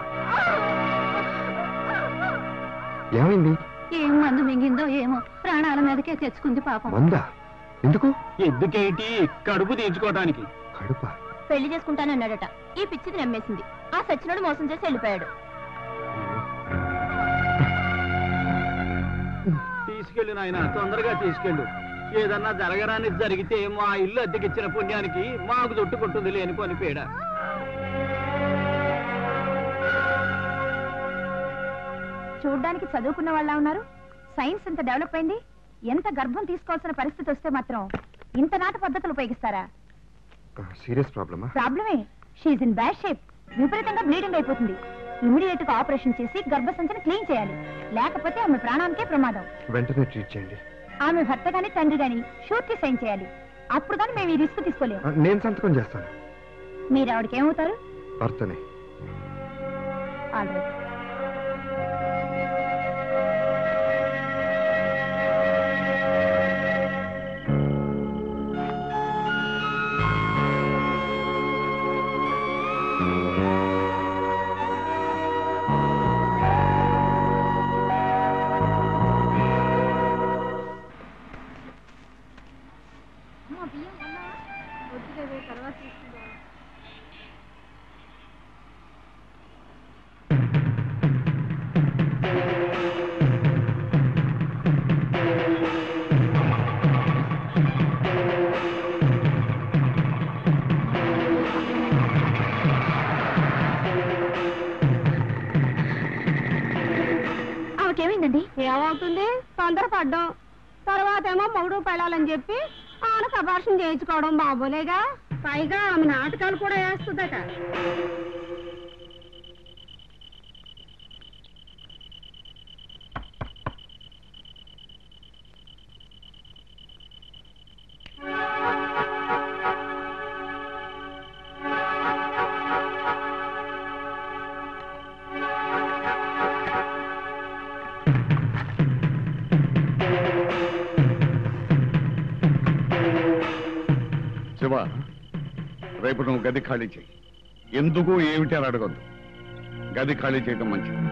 ఏమైంది ఏం మందు మింగిందో ఏమో ప్రాణాల మీదకే తెచ్చుకుంది పాపం వందా ఎందుకు ఎందుకేంటి కడుపు తీర్చుకోవడానికి కడుప పెళ్లి చేసుకుంటానన్నాడట ఈ పిచ్చిది నమ్మేసింది ఆ సచ్చినోడు మోసం చేసి వెళ్ళిపోయాడు తీసుకెళ్ళు నాయన తొందరగా తీసుకెళ్ళు ఏదన్నా జరగరాని జరిగితే మా ఇల్లు అద్దెకిచ్చిన పుణ్యానికి మాకు చుట్టుకుంటుంది లేని పని పీడ చూడ్డానికి చదువుకున్న వాళ్ళ ఉన్నారు సైన్స్ ఎంత డెవలప్ అయింది ఎంత గర్భం తీసుకోవాల్సిన పరిస్థితి వస్తే మాత్రం ఇంత నాట పద్ధతులు ఉపయోగిస్తారా సీరియస్ ప్రాబ్లమా ప్రాబ్లమే షీఈ్ ఇన్ బ్యాడ్ షేప్ విపరీతంగా బ్లీడింగ్ అయిపోతుంది ఇమీడియట్ గా ఆపరేషన్ చేసి గర్భసంచిని క్లీన్ చేయాలి లేకపోతే ఆమె ప్రాణానికే ప్రమాదం వెంటనే ట్రీట్ చేయండి ఆమె భర్త గాని తండ్రి గాని షూర్కి సైన్ చేయాలి అప్పుడు కానీ మేము ఈ రిస్క్ తీసుకోలేము ఆ, నేను సంతకం చేస్తాను మీరు ఆవిడకి ఏమవుతారు భర్తనే ఆల్రెడీ ఆమెకేమైందండి ఏమవుతుంది తొందరపడ్డం తర్వాత ఏమో మొగుడు పెళ్ళాలని చెప్పి ఆమె సభాషణ చేయించుకోవడం బాబోలేగా పైగా ఆమె నాటకాలు కూడా వేస్తుందట శివ రేపు నువ్వు గది ఖాళీ చేయి ఎందుకు ఏమిటి అని అడగొద్దు గది ఖాళీ చేయడం మంచిది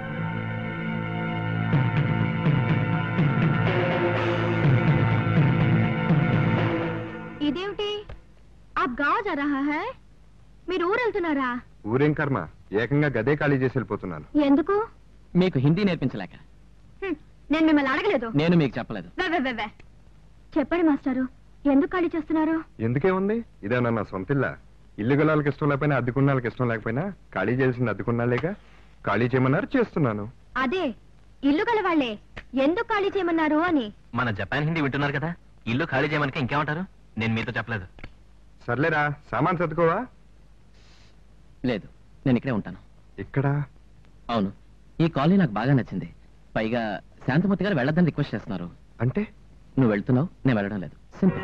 ఇదేమిటి आप गांव जा रहा है మీరు ఊరు వెళ్తున్నారా ఊరేం కర్మ ఏకంగా గదే ఖాళీ చేసి వెళ్ళిపోతున్నాను ఎందుకు మీకు హిందీ నేర్పించలేక హ్మ్, నేను మిమ్మల్ని అడగలేదు నేను మీకు చెప్పలేదు వే, వే, వే, వే. చెప్పండి మాస్టారు ఎందుకు ఖాళీ చేస్తున్నారు ఎందుకేముంది ఇదేనా నా సొంత ఇల్లా ఇల్లు గలాలకు ఇష్టం లేకపోయినా అద్దెకున్నాళ్ళకి ఇష్టం లేకపోయినా ఖాళీ చేసింది అద్దెకున్నాలేక ఖాళీ చేయమన్నారు చేస్తున్నాను అదే ఇల్లు గల వాళ్ళే ఎందుకు ఖాళీ చేయమన్నారు అని మన జపాన్ హిందీ వింటున్నారు కదా ఇల్లు ఖాళీ చేయమని ఇంకేమంటారు నేను మీతో చెప్పలేదు సర్లేరా సామాన్ సర్దుకోవా లేదు నేను ఇక్కడే ఉంటాను ఇక్కడ అవును ఈ కాలనీ నాకు బాగా నచ్చింది పైగా శాంతమూర్తి గారు వెళ్ళొద్దని రిక్వెస్ట్ చేస్తున్నారు అంటే నువ్వు వెళ్తున్నావు నేను వెళ్ళడం లేదు సింపుల్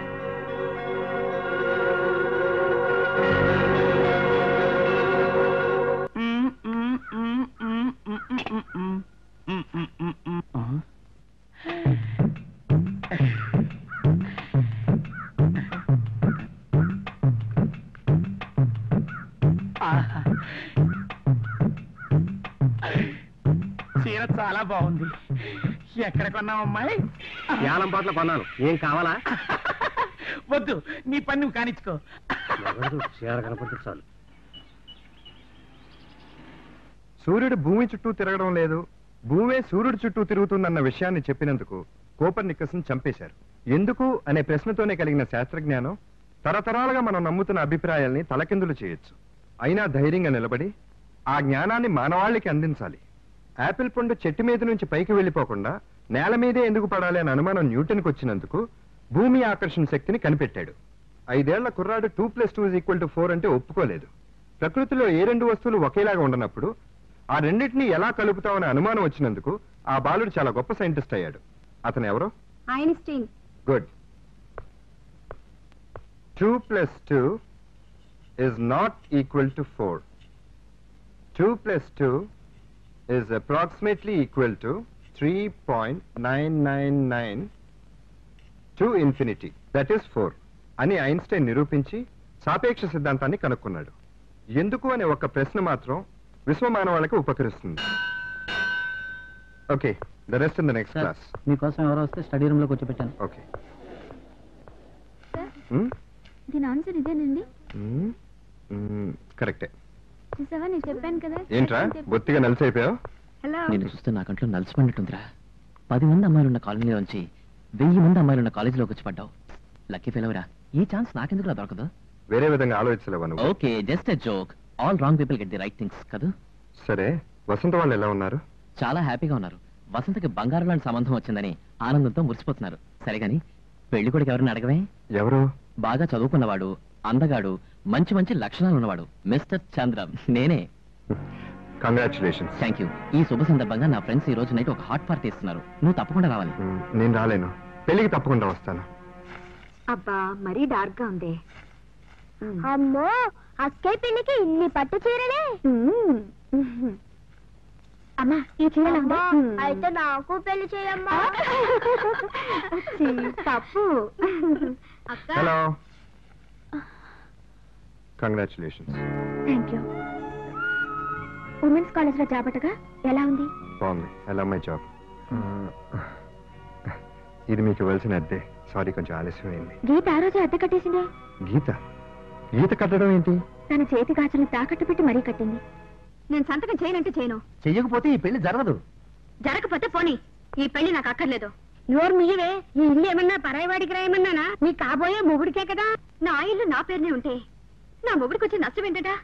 చీర చాలా బాగుంది ఎక్కడ కొన్నావు అమ్మాయి యాలం పాటలు కొన్నాను ఏం కావాలా వద్దు నీ పని నువ్వు కానిచ్చుకో చీర కనపడితే చాలు సూర్యుడు భూమి చుట్టూ తిరగడం లేదు భూమే సూర్యుడు చుట్టూ తిరుగుతుందన్న విషయాన్ని చెప్పినందుకు కోపర్ నిక్కస్ని చంపేశారు ఎందుకు అనే ప్రశ్నతోనే కలిగిన శాస్త్రజ్ఞానం తరతరాలుగా మనం నమ్ముతున్న అభిప్రాయాల్ని తలకిందులు చేయొచ్చు అయినా ధైర్యంగా నిలబడి ఆ జ్ఞానాన్ని మానవాళికి అందించాలి యాపిల్ పండు చెట్టు మీద నుంచి పైకి వెళ్ళిపోకుండా నేల మీదే ఎందుకు పడాలి అనే అనుమానం న్యూటన్కి వచ్చినందుకు భూమి ఆకర్షణ శక్తిని కనిపెట్టాడు ఐదేళ్ల కుర్రాడు two plus two equal to four అంటే ఒప్పుకోలేదు ప్రకృతిలో ఏ రెండు వస్తువులు ఒకేలాగా ఉండనప్పుడు ఆ రెండింటినీ ఎలా కలుపుతామనే అనుమానం వచ్చినందుకు ఆ బాలుడు చాలా గొప్ప సైంటిస్ట్ అయ్యాడు అతను ఎవరు Einstein good two plus two is not equal to 4. 2 plus 2 is approximately equal to 3.999 to infinity. That is 4. అని ఐన్స్టైన్ నిరూపించి సాపేక్ష సిద్ధాంతాన్ని కనుక్కున్నాడు ఎందుకు అనే ఒక ప్రశ్న మాత్రం విశ్వమానవాళికి ఉపకరిస్తుంది okay the rest in the next class మీకోసం ఎవరో వస్తే స్టడీ రూమ్ లో కూర్చోబెట్టాను ఓకే దీని ఆన్సర్ ఇదేనండి కరెక్టే చూసావా నేను చెప్పాను కదా ఏంట్రా బొత్తిగా నలిసైపోయావు హలో నేను చూస్తే నా కంట్లో నలిసిపడినట్టుందిరా పది మంది అమ్మాయిలు ఉన్న కాలనీలోంచి వెయ్యి మంది అమ్మాయిలు ఉన్న కాలేజీలోకి వచ్చి పడ్డావు లక్కీ ఫెలవరా ఈ ఛాన్స్ నాకెందుకు దొరకదు వేరే విధంగా ఆలోచించలేవా నువ్వు okay just a joke all wrong people get the right things కదా సరే వసంత వాళ్ళు ఎలా ఉన్నారు చాలా హ్యాపీగా ఉన్నారు వసంతకి బంగారం లాంటి సంబంధం వచ్చిందని ఆనందంతో మురిసిపోతున్నారు సరే గాని పెళ్లి కొడుకు ఎవరిని అడగవే ఎవరు బాగా చదువుకున్నవాడు అందగాడు మంచి మంచి లక్షణాలు ఉన్నవాడు మిస్టర్ చంద్రం నేనే కంగ్రాచులేషన్స్ థ్యాంక్ యూ ఈ శుభ సందర్భంగా నా ఫ్రెండ్స్ ఈ రోజు నైట్ ఒక హాట్ పార్టీ ఇస్తున్నారు నువ్వు తప్పకుండా రావాలి నేను రాలేను పెళ్లికి తప్పకుండా వస్తాను అబ్బా మరీ డార్క్ గా ఉంది అమ్మో అక్కయ్య పెళ్లికి ఇన్ని పట్టు చీరలే అమ్మా ఈ చీరలు ఉందా? అయితే నాకు పెళ్లి చేయమ్మా ఛీ, తప్పు అక్క hello congratulations thank you women's college లో జాబటగా ఎలా ఉంది బాగుంది ఎలా మై జాబ్ ఇది మీకు ఇవ్వాల్సిన అద్దె సారీ కొంచెం ఆలస్యమైంది గీత ఆ రోజే అద్దె కట్టేసిందే గీత గీత కట్టడం ఏంటి తన చేతి గాజులు తాకట్టు పెట్టి మరీ కట్టింది నేను సంతకం చేయనంటే చేయను చెయ్యకపోతే ఈ పెళ్లి జరగదు జరగకపోతే పోనీ ఈ పెళ్లి నాకు అక్కర్లేదు నోరు మీవే ఈ ఇల్లు ఏమన్నా పరాయివాడికి రాయమన్నానా నీ కాబోయే మొగుడికే కదా నా ఇల్లు నా పేరునే ఉంటే నా మొగుడికి వచ్చే నష్టం ఏంటట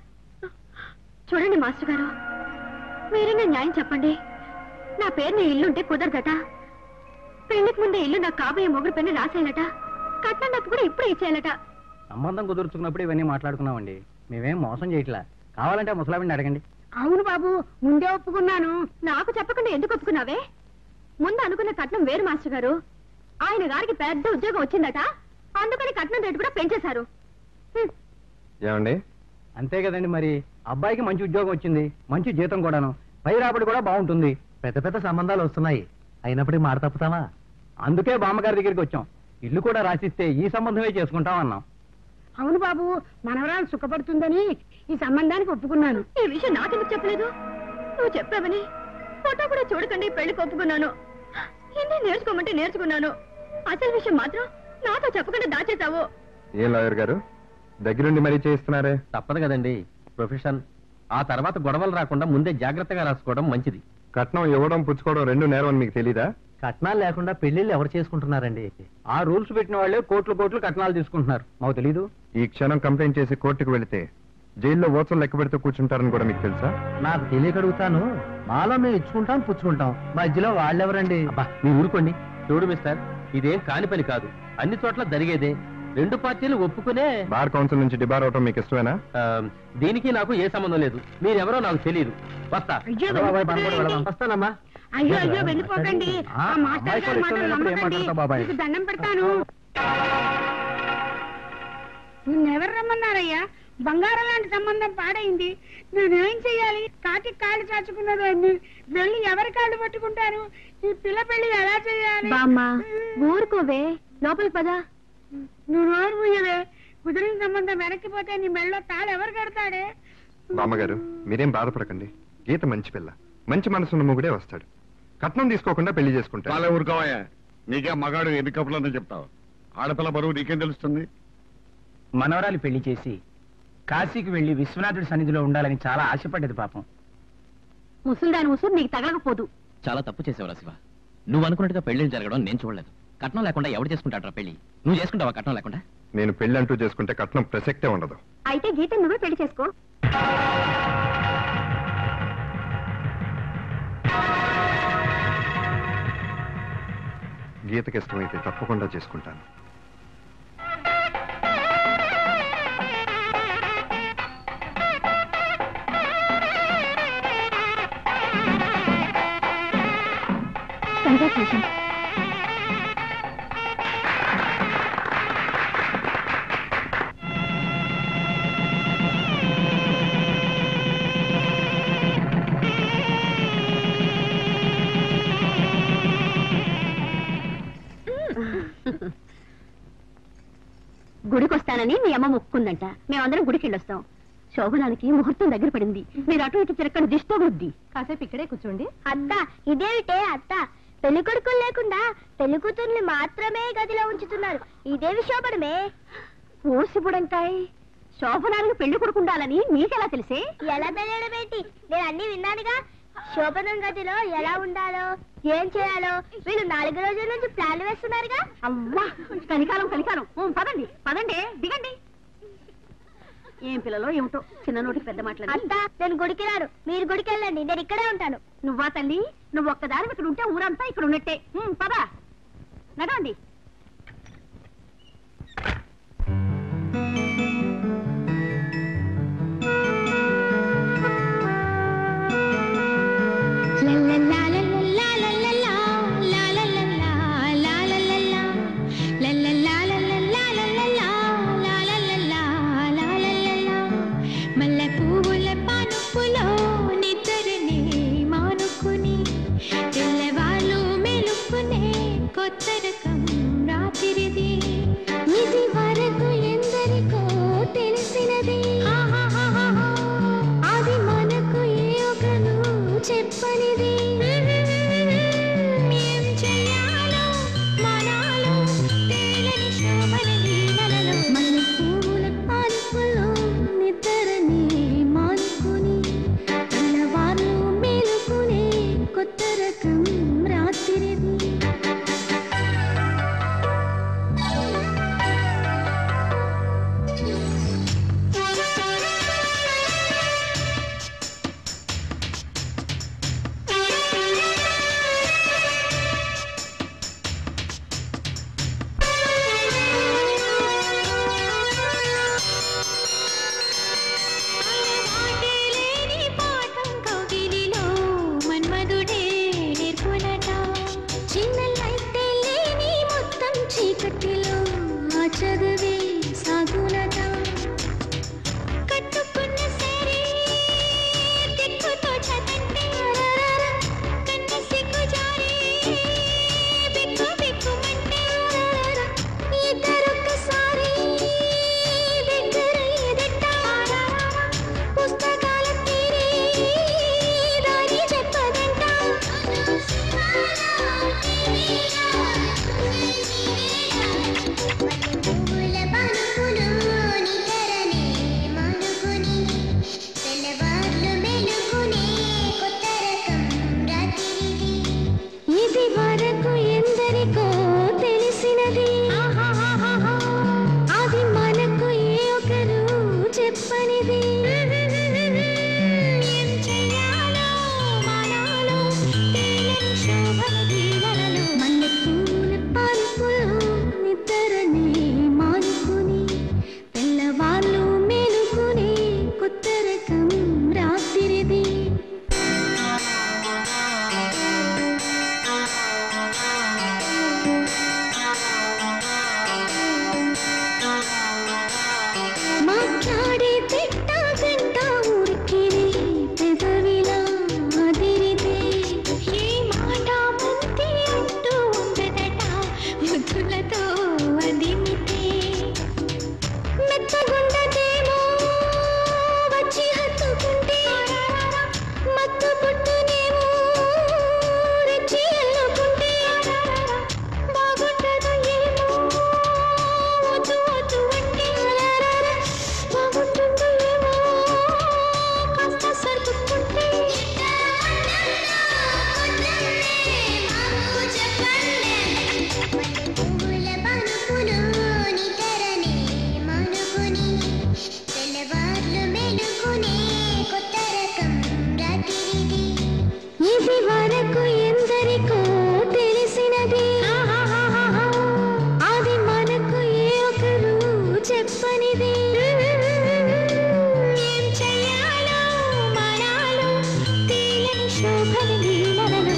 చూడండి మాస్టర్ గారు మీరైనా న్యాయం చెప్పండి నా పేరుని ఇల్లుంటే కుదరదట పెళ్లికి ముందే ఇల్లు నాకు కాబోయే మొగుడు పెళ్లి రాసేయాలట కట్నం డబ్బు కూడా ఇప్పుడే ఇచ్చేయాలట సంబంధం కుదుర్చుకున్నప్పుడు ఇవన్నీ మాట్లాడుకున్నామండి మేమేం మోసం చేయట్లా కావాలంటే ఆ ముసలావిని అడగండి అవును బాబు ముందే ఒప్పుకున్నాను నాకు చెప్పకుండా ఎందుకు ఒప్పుకున్నావే ముందు అనుకున్న కట్నం వేరు మాస్టర్ గారు ఆయన గారికి పెద్ద ఉద్యోగం వచ్చిందట అందుకని కట్నం రేటు కూడా పెంచేశారు హ్మ్. ఏమండి అంతే కదండి మరి అబ్బాయికి మంచి ఉద్యోగం వచ్చింది మంచి జీతం కూడాను పై రాబడి కూడా బాగుంటుంది పెద్ద పెద్ద సంబంధాలు వస్తున్నాయి అయినప్పటికీ మాట తప్పుతామా అందుకే బామ్మగారి దగ్గరికి వచ్చాం ఇల్లు కూడా రాసిస్తే ఈ సంబంధమే చేసుకుంటాం అన్నాం అవును బాబు మనవరాలు సుఖపడుతుందని ఈ సంబంధానికి ఒప్పుకున్నాను ఈ విషయం నాకెందుకు చెప్పలేదు నువ్వు చెప్పావని ఫోటో కూడా చూడకండి పెళ్లికి ఒప్పుకున్నాను హిందీ నేర్చుకోమంటే నేర్చుకున్నాను అసలు విషయం మాత్రం నాతో చెప్పకుండా దాచేశావు ఏం లాయర్ గారు దగ్గరుండి మరీ చేయిస్తున్నారే తప్పదు కదండి ప్రొఫెషన్ ఆ తర్వాత గొడవలు రాకుండా ముందే జాగ్రత్తగా రాసుకోవడం మంచిది కట్నం ఇవ్వడం పుచ్చుకోవడం రెండు నేరం అని మీకు తెలీదా కట్నాలు లేకుండా పెళ్లిళ్ళు ఎవరు చేసుకుంటున్నారండి ఆ రూల్స్ పెట్టిన వాళ్ళే కోట్లు కోట్లు కట్నాలు తీసుకుంటున్నారు మాకు తెలీదు ఈ క్షణం కంప్లైంట్ చేసి కోర్టుకు వెళితే జైల్లో ఓచలు లెక్క పెడుతూ కూర్చుంటారని కూడా మీకు తెలుసా నాకు తెలియక అడుగుతాను మాలో మేము ఇచ్చుకుంటాం పుచ్చుకుంటాం మధ్యలో వాళ్ళెవరండి అబ్బా మీ ఊరుకోండి చూడు మిస్టర్ ఇదేం కాని పని కాదు అన్ని చోట్ల జరిగేదే రెండు పార్టీలు ఒప్పుకునే బార్ కౌన్సిల్ నుంచి డిబార్ అవటం మీకు ఇష్టమేనా ఆ, దీనికి నాకు ఏ సంబంధం లేదు మీరెవరో నాకు తెలియదు వస్తా అయ్యో బాబాయ్ పనుకోండి, వెళదాం. వస్తానమ్మా అయ్యో అయ్యో వెళ్ళిపోకండి ఆ, ఆ మాస్టర్ అమ్మాయి గారి కూడా ఇష్టం మాటలు లేనప్పుడు ఏం నమ్మకండి మాట్లాడతావు బాబాయ్? మీకు దండం పెడతాను నిన్నెవరు రమ్మన్నారయ్యా బంగారం లాంటి సంబంధం పాడైంది నేనేం చెయ్యాలి కాకి కాళ్ళు చాచుకున్నారు అన్ని వెళ్ళి ఎవరి కాళ్ళు పట్టుకుంటారు ఈ పిల్ల పెళ్లి ఎలా చేయాలి బామ్మ ఊరుకోవే లోపలికి పదా నువ్వు నోరు ముయ్యవే కుదిరిన సంబంధం వెనక్కిపోతే నీ మెళ్ళో తాళి ఎవరు కడతాడే బామ్మగారు మీరేం బాధపడకండి గీత మంచి పిల్ల మంచి మనసున్న మొగుడే వస్తాడు కట్నం తీసుకోకుండా పెళ్లి చేసుకుంటారు చాలా ఊరుకోవయ్యా నీకే మగాడు ఎన్ని కప్పులని చెప్తావు ఆడపిల్ల బరువు నీకేం తెలుస్తుంది మనవరాలు పెళ్లి చేసి కాశీకి వెళ్లి విశ్వనాథుడి సన్నిధిలో ఉండాలని చాలా ఆశపడ్డది పాపం ముసుల్దాని ముసురు నీకు తగలకపోదు చాలా తప్పు చేసేవరా శివ నువ్వు అనుకున్నట్టుగా పెళ్లి జరగడం నేను చూడలేదు కట్నం లేకుండా ఎవరు చేసుకుంటాడ్రా పెళ్లి నువ్వు చేసుకుంటావా కట్నం లేకుండా నేను పెళ్లి అంటూ చేసుకుంటే కట్నం ప్రసక్తే ఉండదు అయితే గీత నువ్వే పెళ్లి చేసుకో గీతకి ఇష్టమైతే తప్పకుండా చేసుకుంటాను కంగ్రాచులేషన్ గుడికి వస్తానని మీ అమ్మ మొక్కుందంట మేమందరం గుడికి వెళ్ళొస్తాం శోభనానికి ముహూర్తం దగ్గర పడింది మీరు అటు ఇటు తిరక్కని దిష్తో బుద్ధి కాసేపు ఇక్కడే కూర్చోండి అత్త ఇదేమిటే అత్త పెళ్లి కొడుకులు లేకుండా పెళ్లి కూతుర్ని మాత్రమే గదిలో ఉంచుతున్నారు ఇదేవి శోభనమే ఓసిబుడంకాయ్ శోభనానికి పెళ్లి కొడుకుండాలని మీకెలా తెలిసే ఎలా తెలియడం ఏంటి నేను అన్ని విన్నానుగా శోభనం గదిలో ఎలా ఉండాలో ఏం చేయాలో వీళ్ళు నాలుగు రోజుల నుంచి ప్లాన్లు వేస్తున్నారుగా అమ్మా కలికాలం కలికాలం ఊ, పదండి పదండి దిగండి ఏం పిల్లలో ఏమిటో చిన్న నోటికి పెద్ద మాట్లాడి అత్త నేను గుడికి రాను మీరు గుడికి వెళ్ళండి నేను ఇక్కడే ఉంటాను నువ్వా తల్లి నువ్వు ఒక్కదాని ఇక్కడ ఉంటే ఊరంతా ఇక్కడ ఉన్నట్టే ఉమ్, పద నడవండి మల్లె పువ్వుల పానుపులో నిద్రనే మానుకు కొత్తరకం రాత్రిది ఇది వరకు ఎందరికో తెలిసినది అది మనకు ఏ ఒకరు చెప్పనిది ఏం చెయ్యాలో మనాలో తేలని శోభన లీలలలో మల్లె పువ్వుల పాన్పులో నిద్రని మానుకుని తెల్లవార్లు మేలుకునే కొత్త రకం రాత్రిది వాటేలేని పాఠం కౌగిలిలో మన్మధుడే నేర్పునట చిన్న లైటే లేని మొత్తం చీకటిలో ఆ చదువే సాగునట కట్టుకున్న సరే దిక్కుతో చదంటే కన్న సిగ్గు జారి బిక్కు బిక్కుమంటే ఇద్దరొక్కసారి దగ్గర ఎదట పుస్తకాల తీరి దారి చెప్పదంట పువ్వుల పలుకులు నికరనే మనుకుని తెల్లవార్లు మెలుకునే కొత్త రకం రాత్రిది ఇది వరకు ఎందరికో తెలిసినది అది మనకు ఏ ఒకరు చెప్పనిది ఏం చెయ్యాలో మనాలో తేలని శోభన దీవెనలు మల్లె పూల పాన్పులో నిద్రని మానుకుని తెల్లవార్లు మేలుకుని కొత్త రకం రాత్రిది మాట్లాడే తిట్ట గంట ఊరికిరి పెదవిలా అదిరితే ఏ మాట మంతి అంటూ ఉండదట ముద్దులతో అదిమితే మెత్తగుండదేమో వచ్చి హత్తుకుంటే మత్తు పుట్టునేమో రెచ్చి అల్లుకుంటే బాగుండదు ఏమో వద్దు వద్దు అంటే బాగుంటుందో ఏమో కాస్త సర్దుకుంటే పువ్వుల పలుకులు నితరనే మనుకుని తెల్లవార్లు మెలుకునే కొత్త రకం రాత్రిది ఇది వరకు ఎందరికో తెలిసినది అది మనకు ఏ ఒకరు చెప్పనిది ఏం చెయ్యాలో మనాలో తేలని శోభన లీలలలో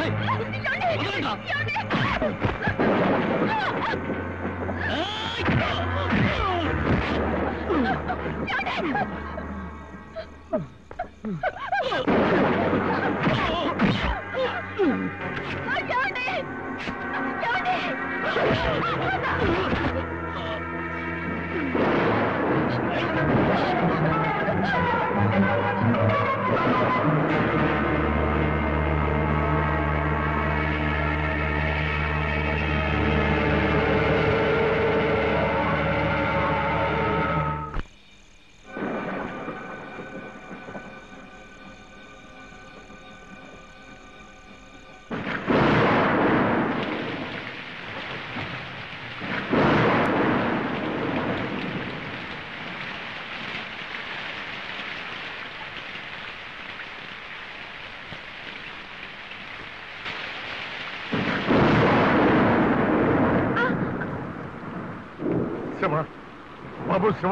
Shiva Babu Shiva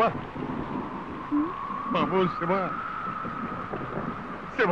Babu Shiva Shiva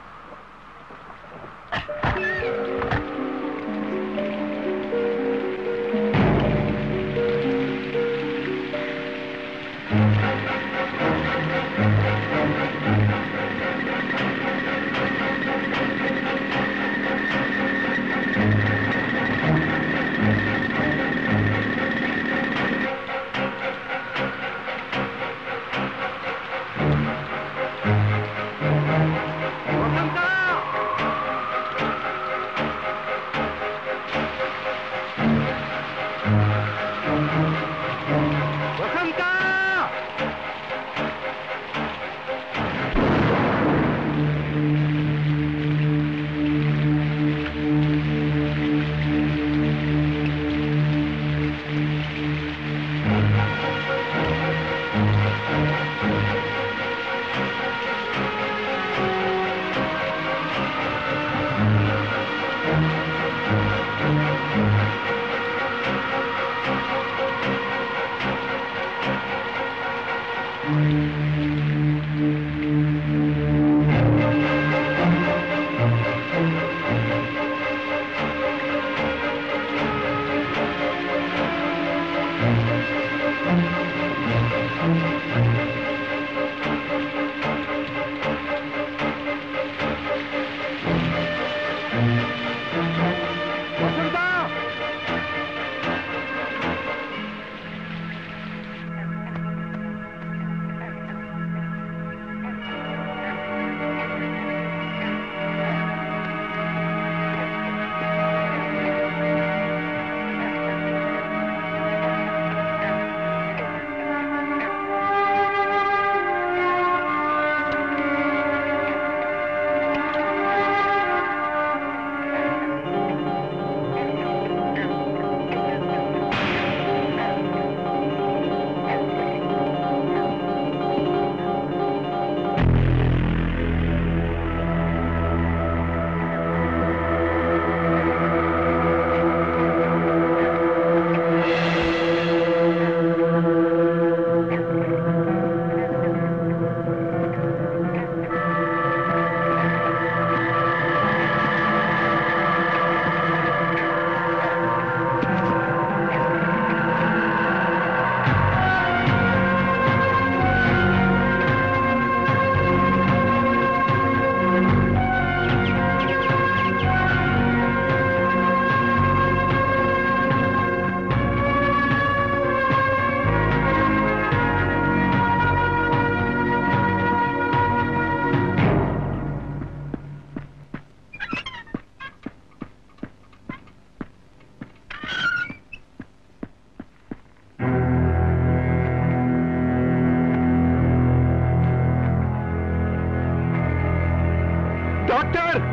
doctor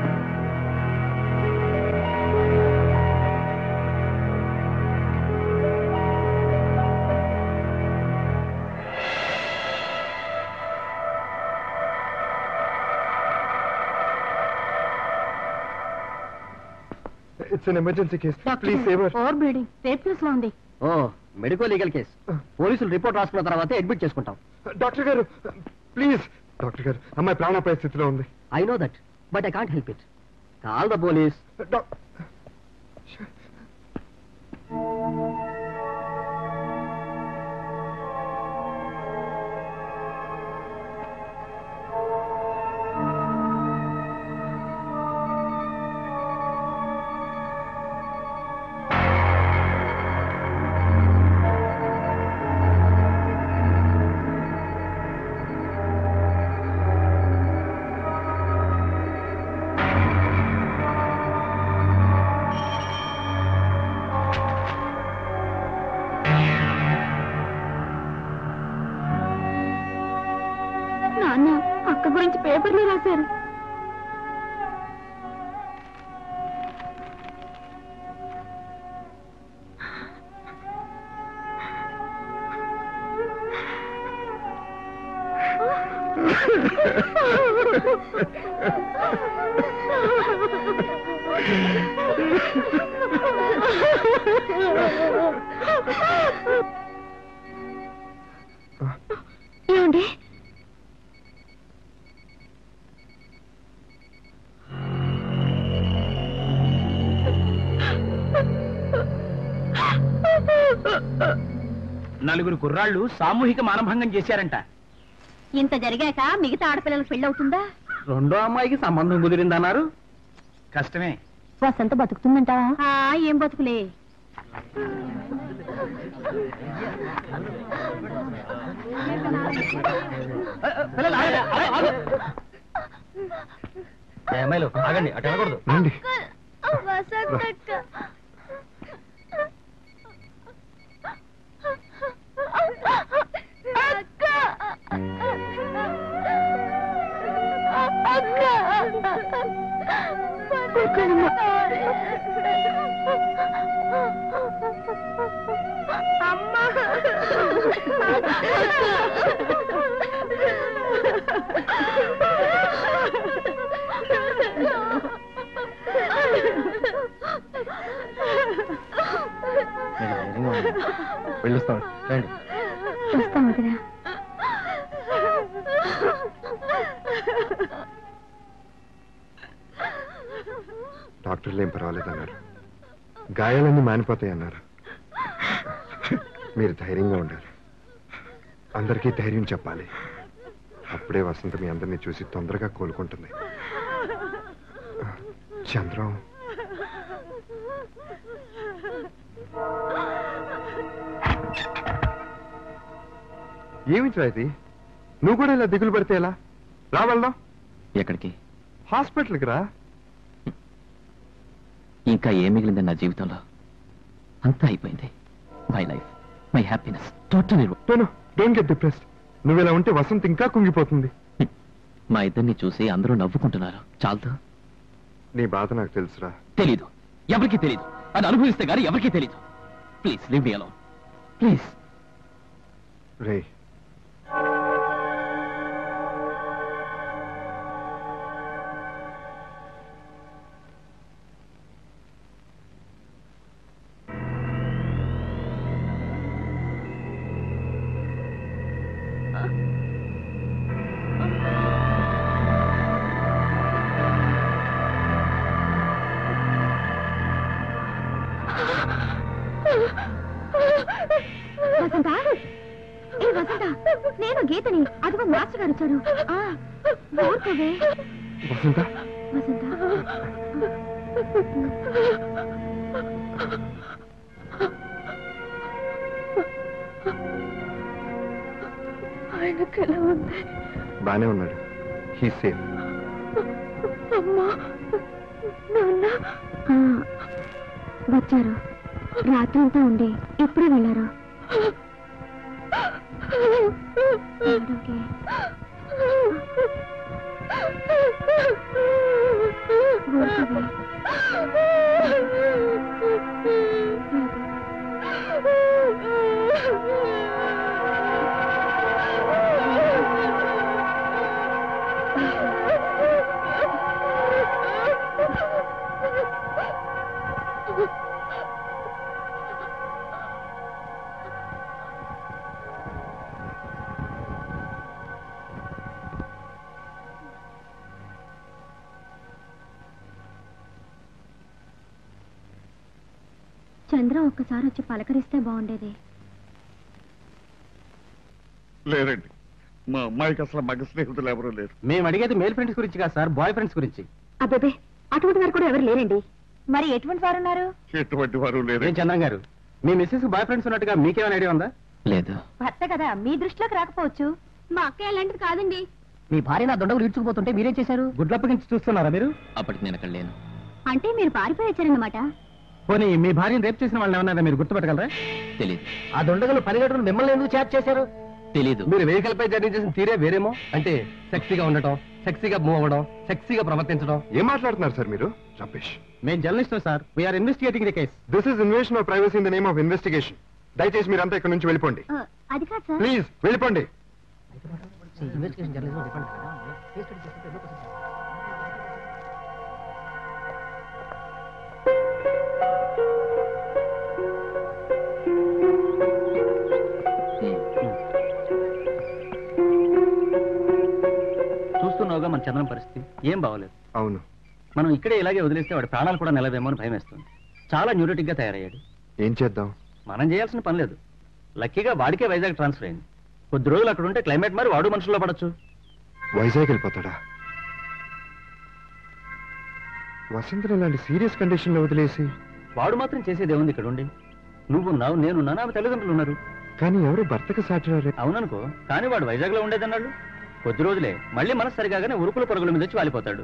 it's an emergency case please save over bleeding rape కేసులో ఉంది ఓ మెడికల్ లీగల్ కేసు పోలీసులు రిపోర్ట్ రాసుకున్న తర్వాత అడ్మిట్ చేసుకుంటాం డాక్టర్ గారు ప్లీజ్ డాక్టర్ గారు అమ్మాయి ప్రాణ పరిస్థితిలో ఉంది I know that but I can't help it call the police నాన్న అక్క గురించి పేపర్లో రాశారు ఏమండి నలుగురు కుర్రాళ్ళు సామూహిక మానభంగం చేశారంట ఇంత జరిగాక మిగతా ఆడపిల్లలకు పెళ్ళవుతుందా రెండో అమ్మాయికి సంబంధం కుదిరిందన్నారు కష్టమే వసంత బతుకుతుందంటావా ఏం బతుకులే అమ్మాయిలు ఆగండి అటు వెళ్ళకూడదు రండి వెళ్ళొస్తాం రండి వస్తాం వదినా డాక్టర్లు ఏం పర్వాలేదన్నారు గాయాలన్నీ మానిపోతాయి అన్నారు మీరు ధైర్యంగా ఉండాలి అందరికీ ధైర్యం చెప్పాలి అప్పుడే వసంత మీ అందరినీ చూసి తొందరగా కోలుకుంటుంది చంద్రం ఏమిట్రా ఇది నువ్వు కూడా ఇలా దిగులు పడితే ఎలా రా వెళ్దాం ఎక్కడికి హాస్పిటల్కి రా ఇంకా ఏం మిగిలింది నా జీవితంలో అంతా అయిపోయింది my life my happiness total done don't get depressed నువ్వు ఇలా ఉంటే వసంత్ ఇంకా కుంగిపోతుంది మా ఇద్దరిని చూసి అందరూ నవ్వుకుంటున్నారు చాలదు నీ బాధ నాకు తెలుసురా తెలీదు ఎవరికి తెలీదు అది అనుభవిస్తే గానీ ఎవరికీ తెలీదు please live me alone please రే వసంత ఏ వసంత నేను గీతని అదిగో మాస్టర్ గారు వచ్చారు ఆ, ఊరుకోవే వసంత వసంత ఆయనకు ఎలా ఉంది బానే ఉన్నాడు హీ సేఫ్ అమ్మా నాన్న వచ్చారు రాత్రంతా ఉండి ఇప్పుడే వెళ్ళారు ఏడవకే. ఊరుకోవే. చంద్ర ఒక్కసారి వచ్చి పలకరిస్తే బాగుండేది లేరండి మా అమ్మాయికి అసలు మగ స్నేహితులు ఎవరూ లేరు మేము అడిగేది మేల్ ఫ్రెండ్స్ గురించి కాదు సార్ బాయ్ ఫ్రెండ్స్ గురించి అబ్బేబే అటువంటి వారు కూడా ఎవరు లేరండి మరి ఎటువంటి వారు ఉన్నారు ఎటువంటి వారు ఏం లేరు చంద్రం గారు మీ మిస్సెస్ బాయ్ ఫ్రెండ్స్ ఉన్నట్టుగా మీకేమైనా ఐడియా ఉందా లేదు భర్త కదా మీ దృష్టిలోకి రాకపోవచ్చు మా అక్క అలాంటిది కాదండి మీ భార్య నా దొండగులు ఈడ్చుకుపోతుంటే మీరేం చేశారు గుడ్లప్పగించి చూస్తున్నారా మీరు అప్పటికి నేను అక్కడ లేను అంటే మీరు పారిపోయి వచ్చారన్నమాట పోనీ మీ భార్యను రేపు చేసిన వాళ్ళని ఏమన్నా మీరు గుర్తుపెట్టగలరా తెలీదు ఆ దొండగలు పరిగెట్టడం మిమ్మల్ని ఎందుకు చాట్ చేశారు తెలీదు మీరు వెహికల్ పై జర్నీ చేసిన తీరే వేరేమో అంటే సెక్సీగా ఉండటం సెక్సీగా మూవ్ అవ్వడం సెక్సీగా ప్రవర్తించడం ఏం మాట్లాడుతున్నారు సార్ మీరు రమేష్ మేము journalist sir we are investigating the case this is invasion of privacy in the name of investigation దయచేసి మీరంతా ఇక్కడ నుంచి వెళ్ళిపోండి అది కాదు సార్ ప్లీజ్ వెళ్ళిపోండి చూస్తున్నావుగా మన చంద్రం పరిస్థితి ఏం బాగోలేదు అవును మనం ఇక్కడే ఇలాగే వదిలేస్తే వాడి ప్రాణాలు కూడా నిలవేమో అని భయం వేస్తుంది చాలా న్యూరోటిక్ గా తయారయ్యాడు ఏం చేద్దాం మనం చేయాల్సిన పని లేదు లక్కీగా వాడికే వైజాగ్ ట్రాన్స్ఫర్ అయింది కొద్ది రోజులు అక్కడ ఉంటే క్లైమేట్ మరి వాడు మనుషుల్లో పడచ్చు వైజాగ్ వెళ్ళిపోతాడా వసంతను ఇలాంటి సీరియస్ కండిషన్ లో వదిలేసి వాడు మాత్రం చేసేది ఏముంది ఇక్కడ ఉండి నువ్వున్నావు నేనున్నాను ఆమె తల్లిదండ్రులు ఉన్నారు కానీ ఎవరు భర్తకు సాటి అవుననుకో కానీ వాడు వైజాగ్ లో ఉండేదన్నాడు కొద్ది రోజులే మళ్ళీ మనసు సరిగానే ఉరుకుల పరుగుల మీద వచ్చి వాలిపోతాడు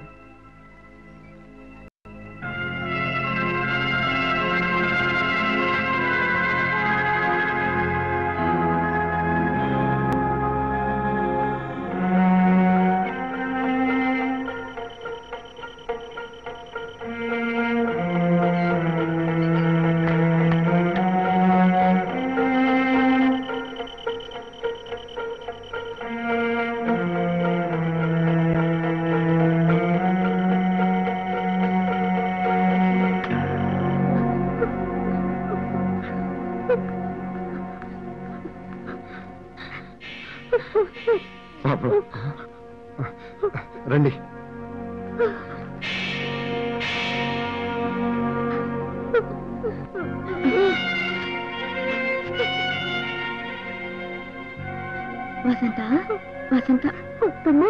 బాబు రండి వసంత వసంత అత్తమ్మ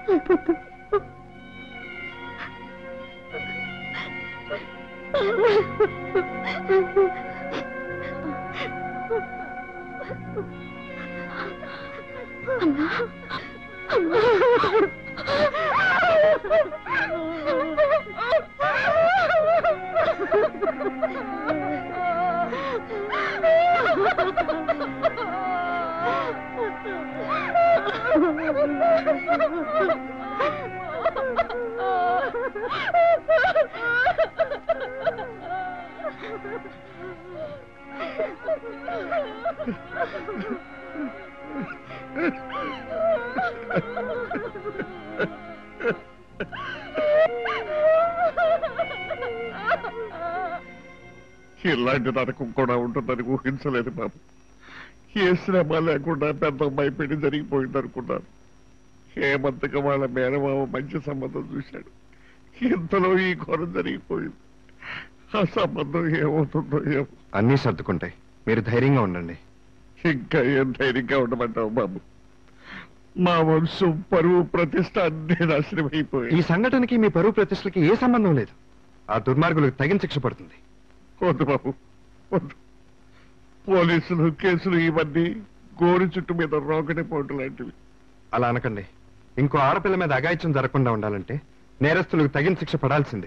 ఇలాంటి నరకం కూడా ఉంటుందని ఊహించలేదు బాబు ఏ శ్రమ లేకుండా పెద్ద అమ్మాయి పెళ్లి జరిగిపోయింది అనుకున్నాను హేమంతక వాళ్ళ మేనమామ మంచి సంబంధం చూశాడు ఇంతలో ఈ ఘోరం జరిగిపోయింది ఆ సంబంధం ఏమవుతుందో ఏమో అన్నీ సర్దుకుంటాయి మీరు ధైర్యంగా ఉండండి ఇంకా ఏం ధైర్యంగా ఉండమంటావు బాబు మా వంశం పరువు ప్రతిష్ట అన్ని నాశనం ఈ అయిపోయాయి సంఘటనకి మీ పరువు ప్రతిష్టలకి ఏ సంబంధం లేదు ఆ దుర్మార్గులకు తగిన శిక్ష పడుతుంది వద్దు బాబు వద్దు పోలీసులు కేసులు ఇవన్నీ గోరు చుట్టు మీద రోకటి పోటు లాంటివి అలా అనకండి ఇంకో ఆడపిల్ల మీద అగాయిత్యం జరగకుండా ఉండాలంటే నేరస్తులకు తగిన శిక్ష పడాల్సిందే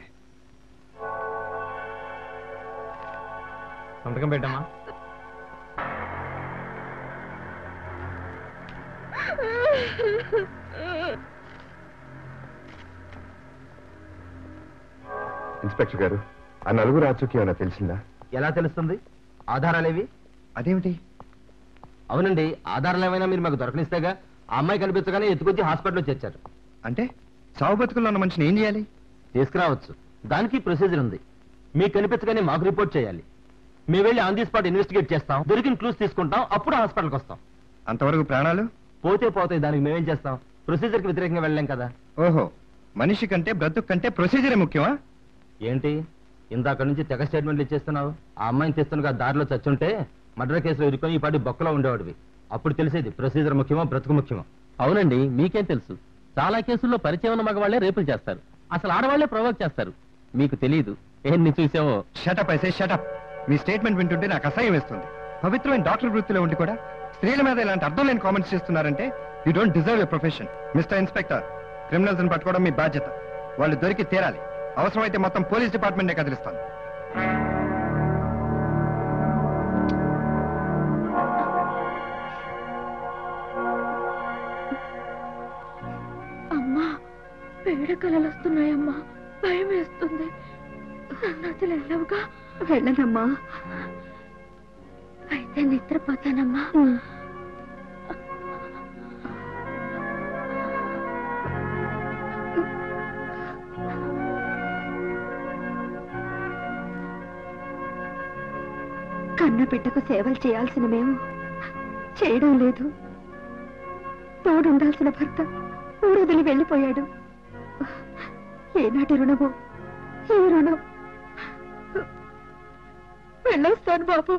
సంతకం పెట్టమ్మా ఇన్స్పెక్టర్ గారు ఆ నలుగురు ఆచూకీ ఏమైనా తెలిసిందా ఎలా తెలుస్తుంది ఆధారాలేవి అదేమిటి అవునండి ఆధారాలు ఏమైనా మీరు మాకు దొరకనిస్తేగా ఆ అమ్మాయి కనిపించగానే ఎత్తుకొచ్చి హాస్పిటల్లో చేర్చారు అంటే చావు బతుకుల్లో ఉన్న మనిషిని ఏం చేయాలి తీసుకురావచ్చు దానికి ప్రొసీజర్ ఉంది మీకు కనిపించగానే మాకు రిపోర్ట్ చేయాలి మేము వెళ్ళి ఆన్ ది స్పాట్ ఇన్వెస్టిగేట్ చేస్తాం దొరికిన క్లూస్ తీసుకుంటాం అప్పుడు హాస్పిటల్కి వస్తాం అంతవరకు ప్రాణాలు పోతే పోతే దానికి మేమేం చేస్తాం ప్రొసీజర్కి వ్యతిరేకంగా వెళ్ళలేం కదా ఓహో మనిషి కంటే బ్రతుకు కంటే ప్రొసీజరే ముఖ్యమా ఏంటి ఇందాక నుంచి తెగ స్టేట్మెంట్లు ఇచ్చేస్తున్నావు ఆ అమ్మాయిని తెస్తున్నగా దారిలో చచ్చుంటే మర్డర్ కేసులో ఇరుకొని ఈ పాటి బొక్కలో ఉండేవాడివి అప్పుడు తెలిసేది ప్రొసీజర్ ముఖ్యమో బ్రతుకు ముఖ్యమో అవునండి మీకేం తెలుసు చాలా కేసుల్లో పరిచయం ఉన్న మగవాళ్లే రేపులు చేస్తారు అసలు ఆడవాళ్లే ప్రొవోక్ చేస్తారు మీకు తెలియదు ఎన్ని చూసామో షటప్ అయితే షటప్ మీ స్టేట్మెంట్ వింటుంటే నాకు అసహ్యం వేస్తుంది పవిత్రమైన డాక్టర్ వృత్తిలో ఉండి కూడా స్త్రీల మీద ఇలాంటి అర్థం లేని కామెంట్స్ చేస్తున్నారంటే you don't deserve a profession mister inspector criminals పట్టుకోవడం మీ బాధ్యత వాళ్ళు దొరికి తీరాలి అవసరమైతే మొత్తం పోలీస్ డిపార్ట్మెంటే కదిలిస్తాను అమ్మా పేడ కలలు వస్తున్నాయమ్మా భయం వేస్తుంది నన్ను అసలు వెళ్ళవుగా వెళ్ళనమ్మా అయితే నిద్రపోతానమ్మా కన్న బిడ్డకు సేవలు చేయాల్సిన మేము చేయడం లేదు తోడుండాల్సిన భర్త ఊరొదిలి వెళ్ళిపోయాడు ఏనాటి రుణమో ఈ రుణం వెళ్ళొస్తాను బాబు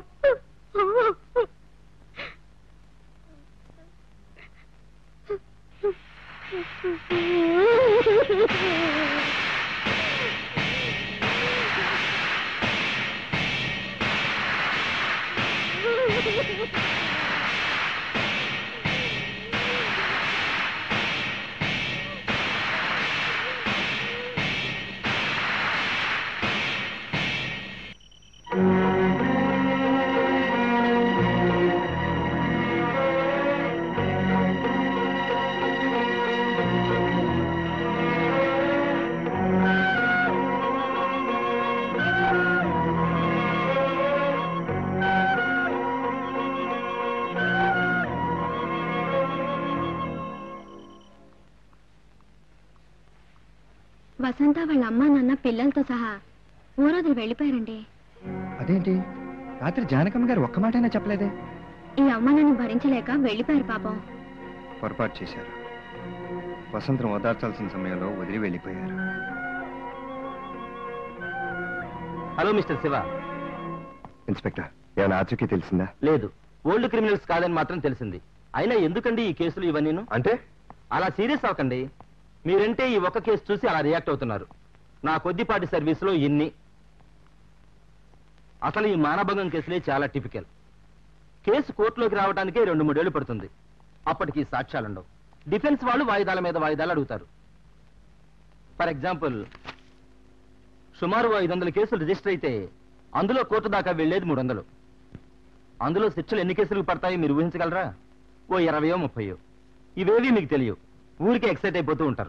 వసంత వాళ్ళ అమ్మ నాన్న పిల్లలతో సహా ఊరొదిలి వెళ్ళిపోయారండి అదేంటి రాత్రి జానకమ్మ గారు ఒక్క మాటైనా చెప్పలేదే ఈ అమ్మ నన్ను భరించలేక వెళ్ళిపోయారు పాపం పొరపాటు చేశారు వసంతం ఓదార్చాల్సిన సమయంలో వదిలి వెళ్ళిపోయారు హలో మిస్టర్ శివ ఇన్స్పెక్టర్ ఏమైనా ఆచూకీ తెలిసిందా లేదు ఓల్డ్ క్రిమినల్స్ కాదని మాత్రం తెలిసింది అయినా ఎందుకండి ఈ కేసులు ఇవన్నీను అంటే అలా సీరియస్ అవ్వకండి మీరంటే ఈ ఒక్క కేసు చూసి అలా రియాక్ట్ అవుతున్నారు నా కొద్దిపాటి సర్వీసులో ఇన్ని అసలు ఈ మానభంగం కేసులే చాలా టిపికల్ కేసు కోర్టులోకి రావడానికే రెండు మూడేళ్లు పడుతుంది అప్పటికి సాక్ష్యాలుండవు డిఫెన్స్ వాళ్ళు వాయిదాల మీద వాయిదాలు అడుగుతారు ఫర్ ఎగ్జాంపుల్ సుమారు ఐదు వందల కేసులు రిజిస్టర్ అయితే అందులో కోర్టు దాకా వెళ్లేది మూడు వందలు అందులో శిక్షలు ఎన్ని కేసులకు పడతాయో మీరు ఊహించగలరా ఓ ఇరవయో ముప్పయో ఇవేవి మీకు తెలియవు ఊరికే ఎక్సైట్ అయిపోతూ ఉంటారు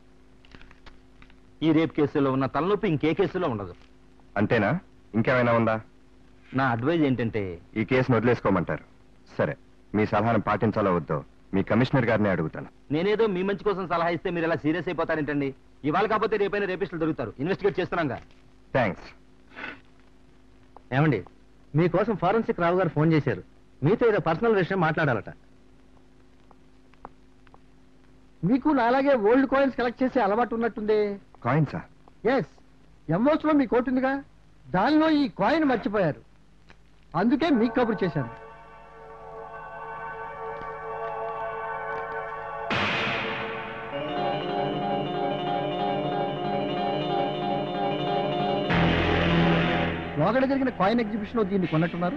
ఈ రేప్ కేసులో ఉన్న తలనొప్పి ఇంకే కేసులో ఉండదు అంతేనా ఇంకేమైనా ఉందా నా అడ్వైజ్ ఏంటంటే ఈ కేసును వదిలేసుకోమంటారు సరే మీ సలహాను పాటించాలో వద్దో మీ కమిషనర్ గారిని అడుగుతాను నేనేదో మీ మంచి కోసం సలహా ఇస్తే మీరు ఎలా సీరియస్ అయిపోతారేంటండి ఇవాళ కాకపోతే రేపైనా రేపిస్టులు దొరుకుతారు ఇన్వెస్టిగేట్ చేస్తున్నాగా థ్యాంక్స్ ఏమండి మీకోసం ఫారెన్సిక్ రావు గారు ఫోన్ చేశారు మీతో ఏదో పర్సనల్ విషయం మాట్లాడాలట మీకు నాలాగే ఓల్డ్ కాయిన్స్ కలెక్ట్ చేసే అలవాటు ఉన్నట్టుంది కాయిన్సా ఎస్ ఎంఓస్ లో మీ కోట్ ఉందిగా దానిలో ఈ కాయిన్ మర్చిపోయారు అందుకే మీకు కబురు చేశాను లోగడ జరిగిన కాయిన్ ఎగ్జిబిషన్ లో దీన్ని కొన్నట్టున్నారు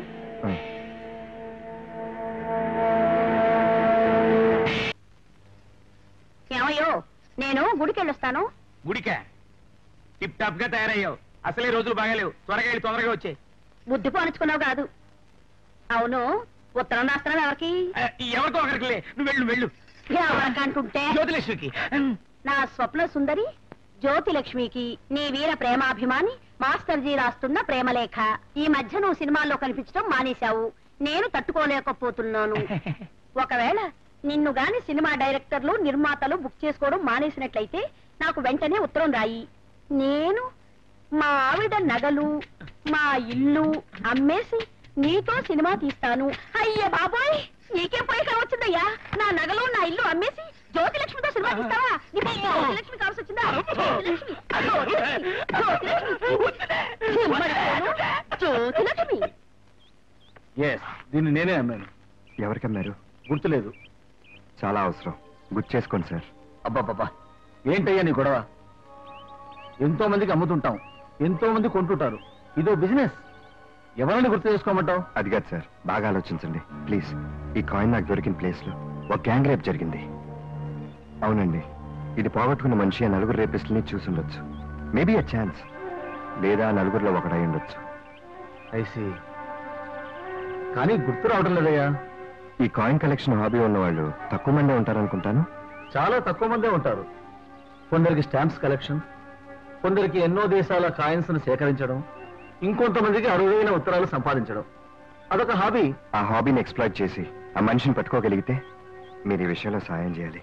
ఏమయ్యో నేను గుడికి వెళ్ళొస్తాను గుడికా టిప్ టాప్ గా తయారయ్యావు అసలే రోజులు బాగాలేవు త్వరగా వెళ్ళి తొందరగా వచ్చే బుద్ధి పోనిచ్చుకున్నావు కాదు అవును ఉత్తరం రాస్తున్నావు ఎవరికి ఎవరితో ఒకరికి లే నువ్వు వెళ్ళు వెళ్ళు ఎవరికంటుంటే జ్యోతిలక్ష్మికి నా స్వప్న సుందరి జ్యోతిలక్ష్మికి నీ వీర ప్రేమాభిమాని మాస్టర్ జీ రాస్తున్న ప్రేమలేఖ ఈ మధ్య నువ్వు సినిమాల్లో కనిపించడం మానేశావు నేను తట్టుకోలేకపోతున్నాను ఒకవేళ నిన్ను గాని సినిమా డైరెక్టర్లు నిర్మాతలు బుక్ చేసుకోవడం మానేసినట్లయితే నాకు వెంటనే ఉత్తరం రాయి నేను మా ఆవిడ నగలు మా ఇల్లు అమ్మేసి నీతో సినిమా తీస్తాను అయ్య బాబాయ్ నీకే పోయి వచ్చిందయ్యా నా నగలు నా ఇల్లు అమ్మేసి జ్యోతిలక్ష్మితో సినిమా తీస్తావా నీకు జ్యోతిలక్ష్మి కావాల్సి వచ్చిందా జ్యోతిలక్ష్మి జ్యోతిలక్ష్మి జ్యోతిలక్ష్మి సిమ్మడిపోను, జ్యోతిలక్ష్మి ఎస్ దీన్ని నేనే అమ్మాను ఎవరికమ్మారు గుర్తులేదు చాలా అవసరం గుర్తు చేసుకోండి సార్ అబ్బాబ్బా ఏంటయ్యా నీ గొడవ ఎంతో మందికి అమ్ముతుంటాం ఎంతో మంది కొంటుంటారు ఇదో బిజినెస్ ఎవరిని గుర్తు చేసుకోమంటావు అది కాదు సార్ బాగా ఆలోచించండి ప్లీజ్ ఈ కాయిన్ నాకు దొరికిన ప్లేస్ లో ఒక గ్యాంగ్ రేప్ జరిగింది అవునండి ఇది పోగొట్టుకున్న మనిషి ఆ నలుగురు రేపిస్టుల్ని చూసుండొచ్చు మేబీ అ ఛాన్స్ లేదా ఆ నలుగురిలో ఒకడై ఉండొచ్చు ఐసి కానీ గుర్తు రావడం లేదయ్యా ఈ కాయిన్ కలెక్షన్ హాబీ ఉన్న వాళ్ళు తక్కువ మందే ఉంటారనుకుంటాను చాలా తక్కువ మందే ఉంటారు కొందరికి స్టాంప్స్ కలెక్షన్ కొందరికి ఎన్నో దేశాల కాయిన్స్ ను సేకరించడం ఇంకొంతమందికి అరుదైన ఉత్తరాలు సంపాదించడం అదొక హాబీ ఆ హాబీని ఎక్స్ప్లాయిట్ చేసి ఆ మనిషిని పట్టుకోగలిగితే మీరు ఈ విషయంలో సాయం చేయాలి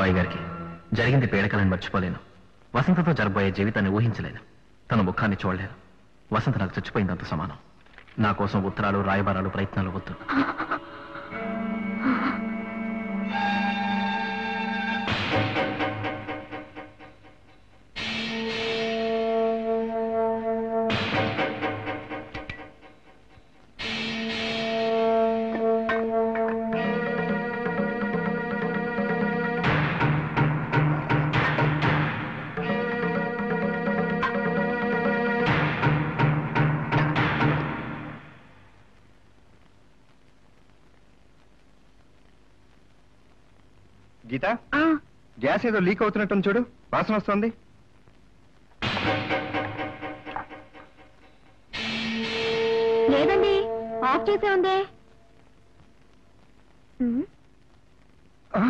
అమ్మాయి గారికి జరిగింది పీడకలని మర్చిపోలేను వసంతతో జరగబోయే జీవితాన్ని ఊహించలేను తన ముఖాన్ని చూడలేను వసంత నాకు చచ్చిపోయిందంత సమానం నా కోసం ఉత్తరాలు రాయబారాలు ప్రయత్నాలు వద్దు గీత గ్యాస్ ఏదో లీక్ అవుతున్నట్టు చూడు వాసన వస్తుంది లేదండి ఆఫ్ చేసే ఉందే ఉమ్, ఆ!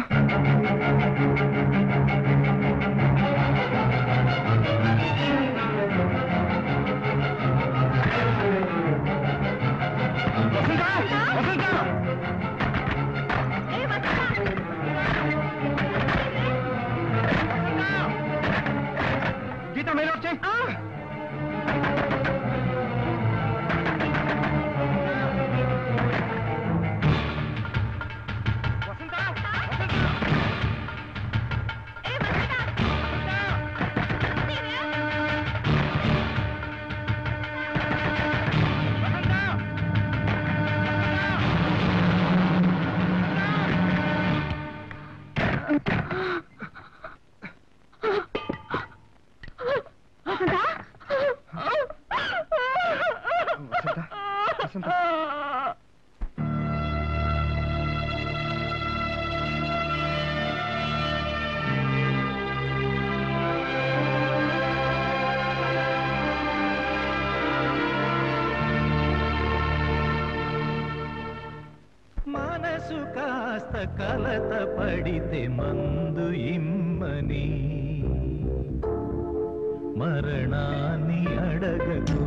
ఏ వసంత! గీత మీరు వచ్చి ఏ వసంత! వసంత వసంత మనసు కాస్త కలత పడితే మందు ఇమ్మని మరణాన్ని అడగకు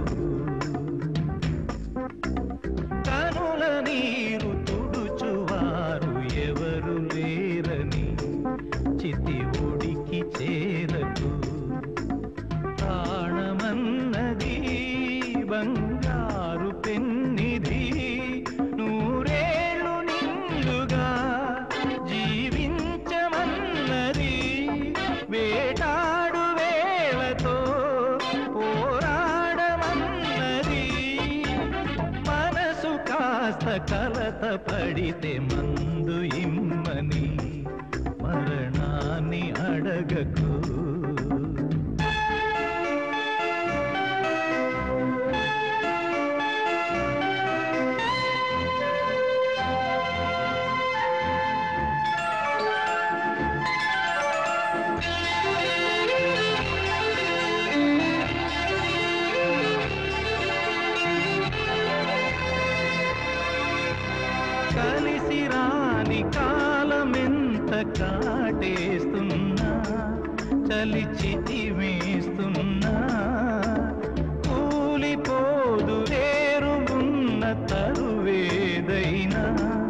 కనుల నీరు తుడుచువారు ఎవరు లేరని చితి ఒడికి చేరకు ప్రాణమన్నది బంగారు పెన్నిది నూరేళ్ళు నిండుగా జీవించమన్నది వేటాడు వేళతో పోరాడమన్నది మనసు కాస్త కలత పడితే మందు ఇమ్మని మరణాన్ని అడగకు కలిసి రాని కాలమెంత కాటేస్తున్నా చలి చితివేస్తున్నా కూలిపోదు వేరుగున్న తరువేదైనా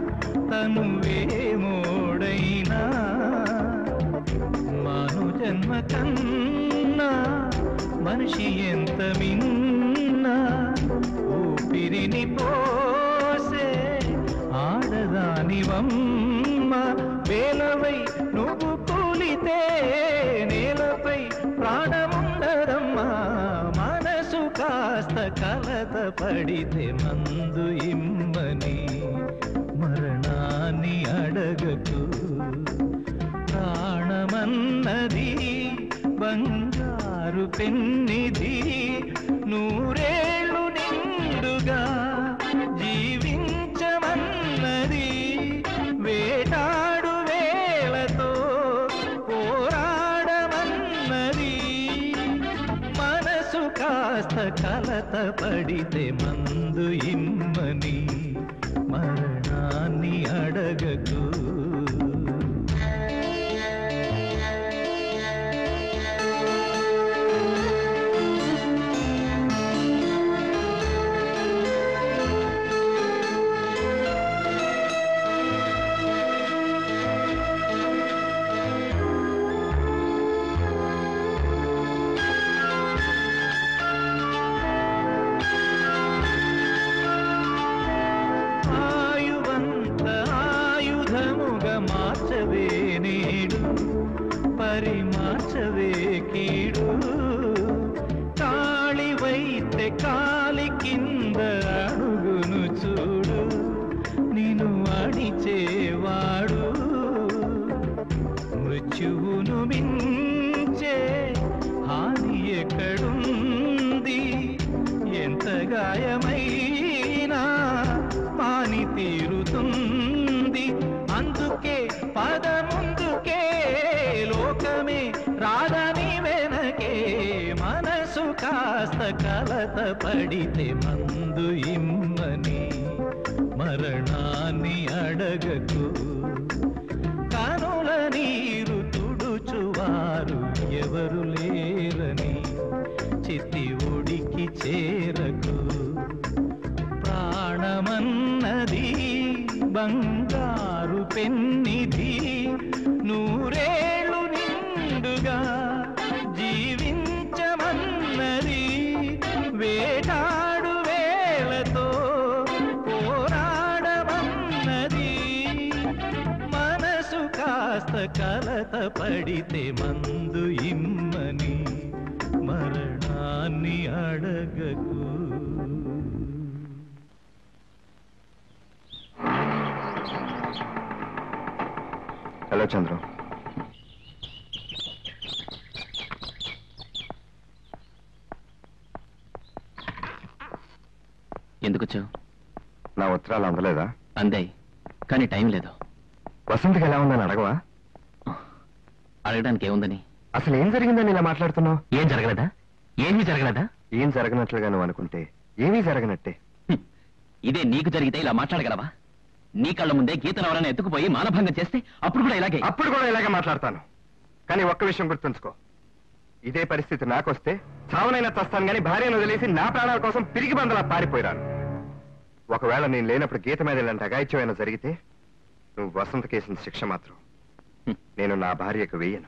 తనువేమోడైనా మాను జన్మ కన్నా మనిషి ఎంత మిన్నా ఊపిరిని పోసే ఆడదానివమ్మ వేలవై నువ్వు కూలితే నేలపై ప్రాణముండదమ్మా మనసు కాస్త కలత పడితే మందు ఇమ్మని మరణాన్ని అడగకు ప్రాణమన్నది బంగారు పెన్నిది నూరేళ్ళు నిండుగా జీవించమన్నది వేటాడు వేళతో పోరాడమన్నది మనసు కాస్త కలత పడితే మందు ఇమ్మని మరణాన్ని అడగకు మరి మార్చవే కీడు కాళి వైతే కాలి కింద అడుగును చూడు నిన్ను అడిచేవాడు మృత్యువును మించే హాని ఎక్కడుంది ఎంత గాయమైనా పాని తీరుతుంది అందుకే పద ముందుకే లోకమే రాదని వెనకే మనసు కాస్త కలత పడితే మందు ఇమ్మని మరణాన్ని అడగకు కనుల నీరు తుడుచువారు ఎవరు లేరని చిత్తి ఒడికి చేరకు ప్రాణమన్నది బంగారు పెన్నిధి నూరేళ్ళు నిండుగా జీవించమన్నది వేటాడు వేళతో పోరాడమన్నది మనసు కాస్త కలత పడితే మందు ఇమ్మని మరణాన్ని అడగకు హలో చంద్రం ఎందుకు వచ్చావు నా ఉత్తరాలు అందలేదా అందాయి కానీ టైం లేదు వసంతకి ఎలా ఉందని అడగవా అడగడానికి ఏముందని అసలు ఏం జరిగిందని ఇలా మాట్లాడుతున్నావు ఏం జరగలేదా ఏమీ జరగలేదా ఏం జరగనట్లుగా నువ్వు అనుకుంటే ఏమీ జరగనట్టే హ్మ్. ఇదే నీకు జరిగితే ఇలా మాట్లాడగలవా నీ కళ్ళ ముందే గీతను ఎవరైనా ఎత్తుకుపోయి మానభంగం చేస్తే అప్పుడు కూడా ఇలాగే అప్పుడు కూడా ఇలాగే మాట్లాడతాను కానీ ఒక్క విషయం గుర్తుంచుకో ఇదే పరిస్థితి నాకొస్తే చావనైనా చస్తాను కానీ భార్యను వదిలేసి నా ప్రాణాల కోసం పిరిగి బందలా పారిపోయిరాను ఒకవేళ నేను లేనప్పుడు గీత మీద ఇలాంటి అగాయిత్యమైనా జరిగితే నువ్వు వసంత కేసిన శిక్ష మాత్రం హ్మ్. నేను నా భార్యకు వేయను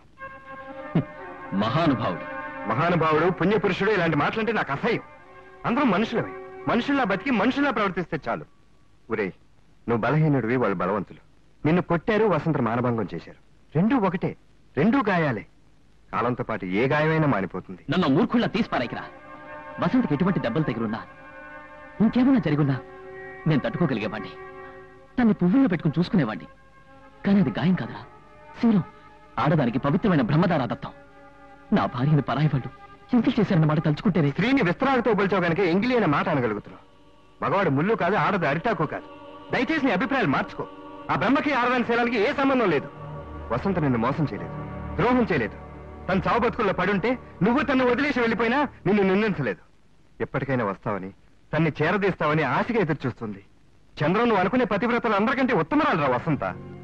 మహానుభావుడు మహానుభావుడు పుణ్యపురుషుడు ఇలాంటి మాటలంటే నాకు అసహ్యం అందరూ మనుషులమే మనుషుల్లా బతికి మనుషుల్లా ప్రవర్తిస్తే చాలు ఒరేయ్ నువ్వు బలహీనుడివి వాళ్ళు బలవంతులు నిన్ను కొట్టారు వసంత మానభంగం చేశారు రెండూ ఒకటే రెండూ గాయాలే కాలంతో పాటు ఏ గాయమైనా మానిపోతుంది నన్ను మూర్ఖుల్లా తీసి పారాయికిరా వసంతకి ఎటువంటి దెబ్బలు తగిలున్నా ఇంకేమైనా జరిగున్నా నేను తట్టుకోగలిగేవాడిని తన్ని పువ్వుల్లో పెట్టుకుని చూసుకునేవాడిని కానీ అది గాయం కాదురా శీలం ఆడదానికి పవిత్రమైన బ్రహ్మదారాదత్తం నా భార్యని పరాయి వాళ్ళు చింతలు చేశారన్న మాట తలుచుకుంటేనే స్త్రీని విస్తరాలతో పోల్చావు కనుక ఎంగిలి అనే మాట అనగలుగుతున్నావు మగవాడు ముళ్ళు కాదు ఆడదు అరిటాకు కాదు దయచేసి నీ అభిప్రాయాలు మార్చుకో ఆ బ్రహ్మకి ఆడదాని శీలానికి ఏ సంబంధం లేదు వసంత నిన్ను మోసం చేయలేదు ద్రోహం చేయలేదు తన చావు బతుకుల్లో పడుంటే నువ్వు తను వదిలేసి వెళ్ళిపోయినా నిన్ను నిందించలేదు ఎప్పటికైనా వస్తావని తన్ని చేరదీస్తావని ఆశగా ఎదురు చూస్తుంది చంద్రం నువ్వు అనుకునే పతివ్రతలు అందరికంటే ఉత్తమరాలు రా వసంత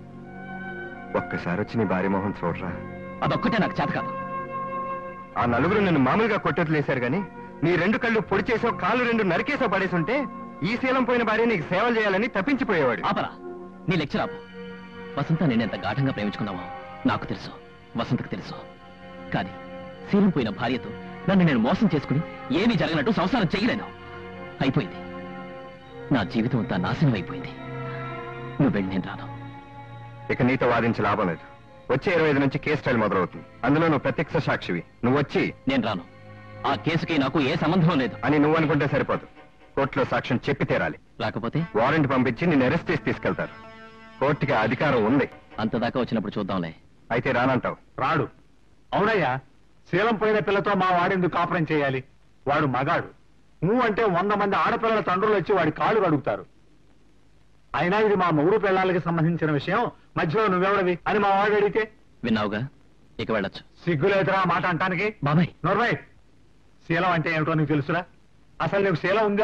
ఒక్కసారి వచ్చి నీ భార్య మోహన్ చూడరా అదొక్కటే నాకు చేత కాదు ఆ నలుగురు నిన్ను మామూలుగా కొట్టొదిలేశారు గాని నీ రెండు కళ్ళు పొడి చేసో కాళ్ళు రెండు నరికేసో పడేసుంటే ఈ శీలం పోయిన భార్య నీకు సేవలు చేయాలని తప్పించిపోయేవాడు ఆపరా నీ లెక్చర్ ఆపు వసంత నేను ఎంత గాఢంగా ప్రేమించుకున్నావో నాకు తెలుసు వసంతకు తెలుసు కానీ శీలం పోయిన భార్యతో నన్ను నేను మోసం చేసుకుని ఏమీ జరగనట్టు సంసారం చేయలేను అయిపోయింది నా జీవితం అంతా నాశనం అయిపోయింది నువ్వు వెళ్ళి నేను రాను ఇక నీతో వాదించి లాభం లేదు వచ్చే ఇరవై ఐదు నుంచి కేసు స్టైల్ మొదలవుతుంది అందులో నువ్వు ప్రత్యక్ష సాక్షివి నువ్వు వచ్చి నేను రాను ఆ కేసుకి నాకు ఏ సంబంధం లేదు అని నువ్వు అనుకుంటే సరిపోదు కోర్టులో సాక్ష్యం చెప్పి తీరాలి రాకపోతే వారెంట్ పంపించి నిన్ను అరెస్ట్ చేసి తీసుకెళ్తారు కోర్టుకి ఆ అధికారం ఉంది అంతదాకా వచ్చినప్పుడు చూద్దాంలే అయితే రానంటావు రాడు అవునయ్యా శీలం పోయిన పిల్లతో మా వాడెందుకు కాపురం చేయాలి వాడు మగాడు నువ్వు అంటే వంద మంది ఆడపిల్లల తండ్రులు వచ్చి వాడి కాళ్ళు కడుగుతారు అయినా ఇది మా మొగుడు పిల్లలకి సంబంధించిన విషయం మధ్యలో నువ్వెవడవి అని మా వాడు అడిగితే విన్నావుగా ఇక వెళ్ళొచ్చు సిగ్గులేదురా ఆ మాట అంటానికి బాబాయ్ నోర్మై శీలం అంటే ఏమిటో నీకు తెలుసురా అసలు నీకు శీలం ఉందా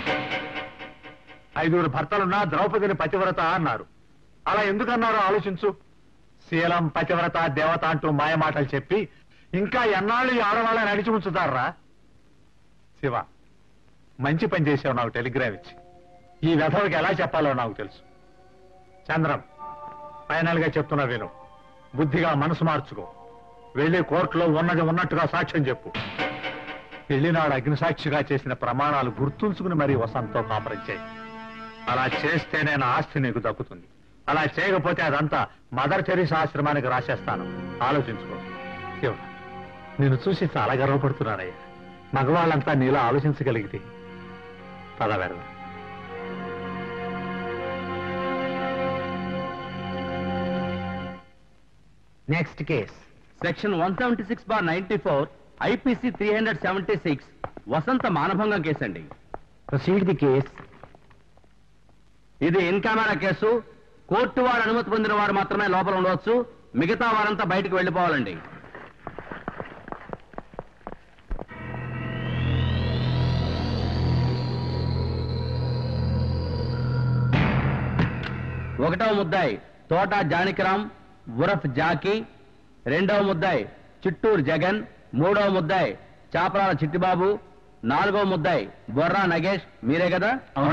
ఐదుగురు భర్తలున్నా ద్రౌపదిని పతివ్రత అన్నారు అలా ఎందుకన్నారో ఆలోచించు శీలం పతివ్రత దేవత అంటూ మాయ మాటలు చెప్పి ఇంకా ఎన్నాళ్ళు ఈ ఆడవాళ్ళని అడిచి ఉంచుతారా శివ మంచి పని చేసావు నాకు టెలిగ్రామ్ ఇచ్చి ఈ వెధవకి ఎలా చెప్పాలో నాకు తెలుసు చంద్రం ఫైనల్ గా చెప్తున్నా విను బుద్ధిగా మనసు మార్చుకో వెళ్ళి కోర్టులో ఉన్నది ఉన్నట్టుగా సాక్ష్యం చెప్పు పెళ్లినాడు అగ్నిసాక్షిగా చేసిన ప్రమాణాలు గుర్తుంచుకుని మరీ వసంతో కాపరం చేయి అలా చేస్తేనే నా ఆస్తి నీకు దక్కుతుంది అలా చేయకపోతే అదంతా మదర్ టెరీసా ఆశ్రమానికి రాసేస్తాను ఆలోచించుకో శివ నేను చూసి చాలా గర్వపడుతున్నానయ్యా మగవాళ్ళంతా నీలో ఆలోచించగలిగితే పద వెళ్దాం next case section one seventy six bar ninety four IPC three hundred seventy six Vasantha మానభంగం కేసు అండి ప్రొసీడ్ ది కేస్ ఇది ఇన్ కెమెరా కేసు కోర్టు వారు అనుమతి పొందిన వారు మాత్రమే లోపల ఉండవచ్చు మిగతా వారంతా బయటకు వెళ్ళిపోవాలండి ఒకటవ ముద్దాయి తోట జానకిరామ్ ఉరఫ్ జాకీ రెండవ ముద్దాయి చిట్టూరు జగన్ మూడవ ముద్దాయి చాపరాల చిట్టిబాబు నాలుగవ ముద్దాయి బొర్రా నగేష్ మీరే కదా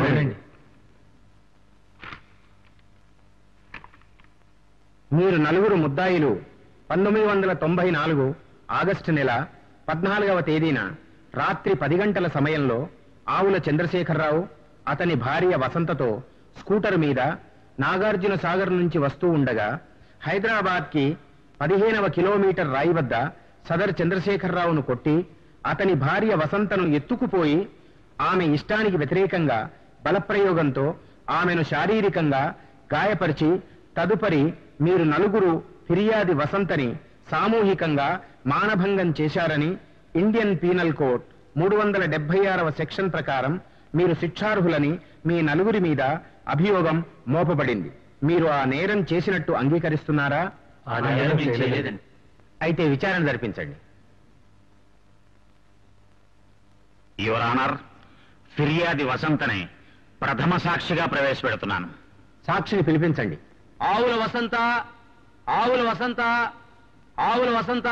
మీరు నలుగురు ముద్దాయిలు పంతొమ్మిది వందల తొంభై నాలుగు ఆగస్టు నెల పద్నాలుగవ తేదీన రాత్రి పది గంటల సమయంలో ఆవుల చంద్రశేఖరరావు అతని భార్య వసంతతో స్కూటర్ మీద నాగార్జున సాగర్ నుంచి వస్తూ ఉండగా హైదరాబాద్ కి పదిహేనవ కిలోమీటర్ రాయి వద్ద సదర్ చంద్రశేఖరరావును కొట్టి అతని భార్య వసంతను ఎత్తుకుపోయి ఆమె ఇష్టానికి వ్యతిరేకంగా బలప్రయోగంతో ఆమెను శారీరకంగా గాయపరిచి తదుపరి మీరు నలుగురు ఫిర్యాది వసంతని సామూహికంగా మానభంగం చేశారని ఇండియన్ పీనల్ కోడ్ మూడు వందల డెబ్బై ఆరవ సెక్షన్ ప్రకారం మీరు శిక్షార్హులని మీ నలుగురి మీద అభియోగం మోపబడింది మీరు ఆ నేరం చేసినట్టు అంగీకరిస్తున్నారా అయితే విచారణ జరిపించండి యువర్ ఆనర్ ఫిర్యాది వసంతనే ప్రథమ సాక్షిగా ప్రవేశపెడుతున్నాను సాక్షిని పిలిపించండి ఆవుల వసంత ఆవుల వసంత ఆవుల వసంత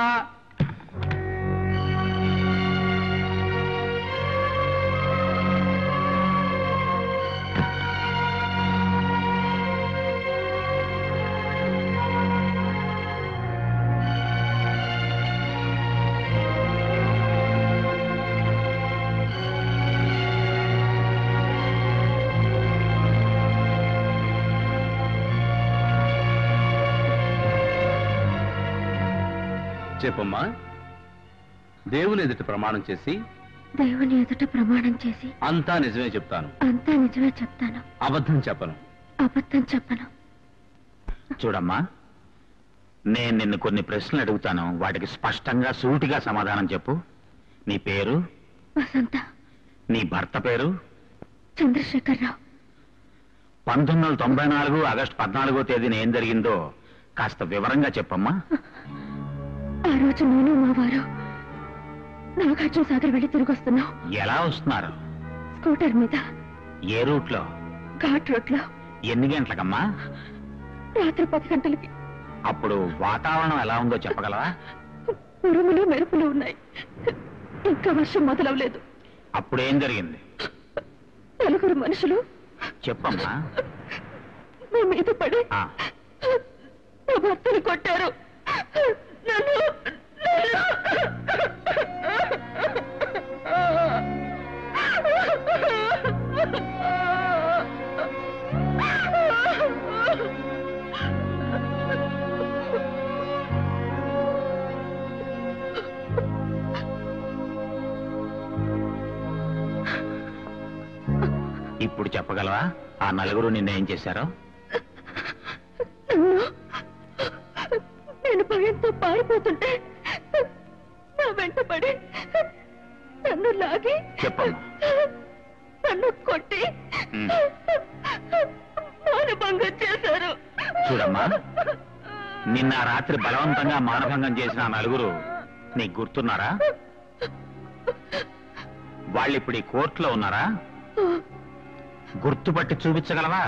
చెప్పమ్మా దేవుని ఎదుట ప్రమాణం చేసి దేవుని ఎదుట ప్రమాణం చేసి అంతా నిజమే చెప్తాను అంతా నిజమే చెప్తాను అబద్ధం చెప్పను అబద్ధం చెప్పను చూడమ్మా నేను నిన్ను కొన్ని ప్రశ్నలు అడుగుతాను వాటికి స్పష్టంగా సూటిగా సమాధానం చెప్పు నీ పేరు వసంత నీ భర్త పేరు చంద్రశేఖరరావు పంతొమ్మిది వందల తొంభై నాలుగు ఆగస్టు పద్నాలుగో తేదీన ఏం జరిగిందో కాస్త వివరంగా చెప్పమ్మా ఆ రోజు నేను మా వారు నాగార్జున సాగర్ వెళ్ళి తిరిగి వస్తున్నాం ఎలా వస్తున్నారు స్కూటర్ మీద ఏ రూట్లో ఘాట్ రోడ్ లో ఎన్ని గంటలకమ్మా రాత్రి పది గంటలకి అప్పుడు వాతావరణం ఎలా ఉందో చెప్పగలవా ఉరుములు మెరుపులు ఉన్నాయి ఇంకా వర్షం మొదలవలేదు అప్పుడు ఏం జరిగింది నలుగురు మనుషులు చెప్పమ్మా మా మీద పడి ఆ, నా భర్తను కొట్టారు నన్ను ఇప్పుడు చెప్పగలవా ఆ నలుగురు నిన్నేం చేశారో నన్ను నేను భయంతో పారిపోతుంటే నా వెంట పడి నన్ను లాగి చెప్పమ్మా నన్ను కొట్టి ఉమ్. మానభంగం చేశారు చూడమ్మా నిన్న రాత్రి బలవంతంగా మానభంగం చేసిన ఆ నలుగురు నీకు గుర్తున్నారా వాళ్ళిప్పుడు ఈ కోర్టులో ఉన్నారా గుర్తుపట్టి చూపించగలవా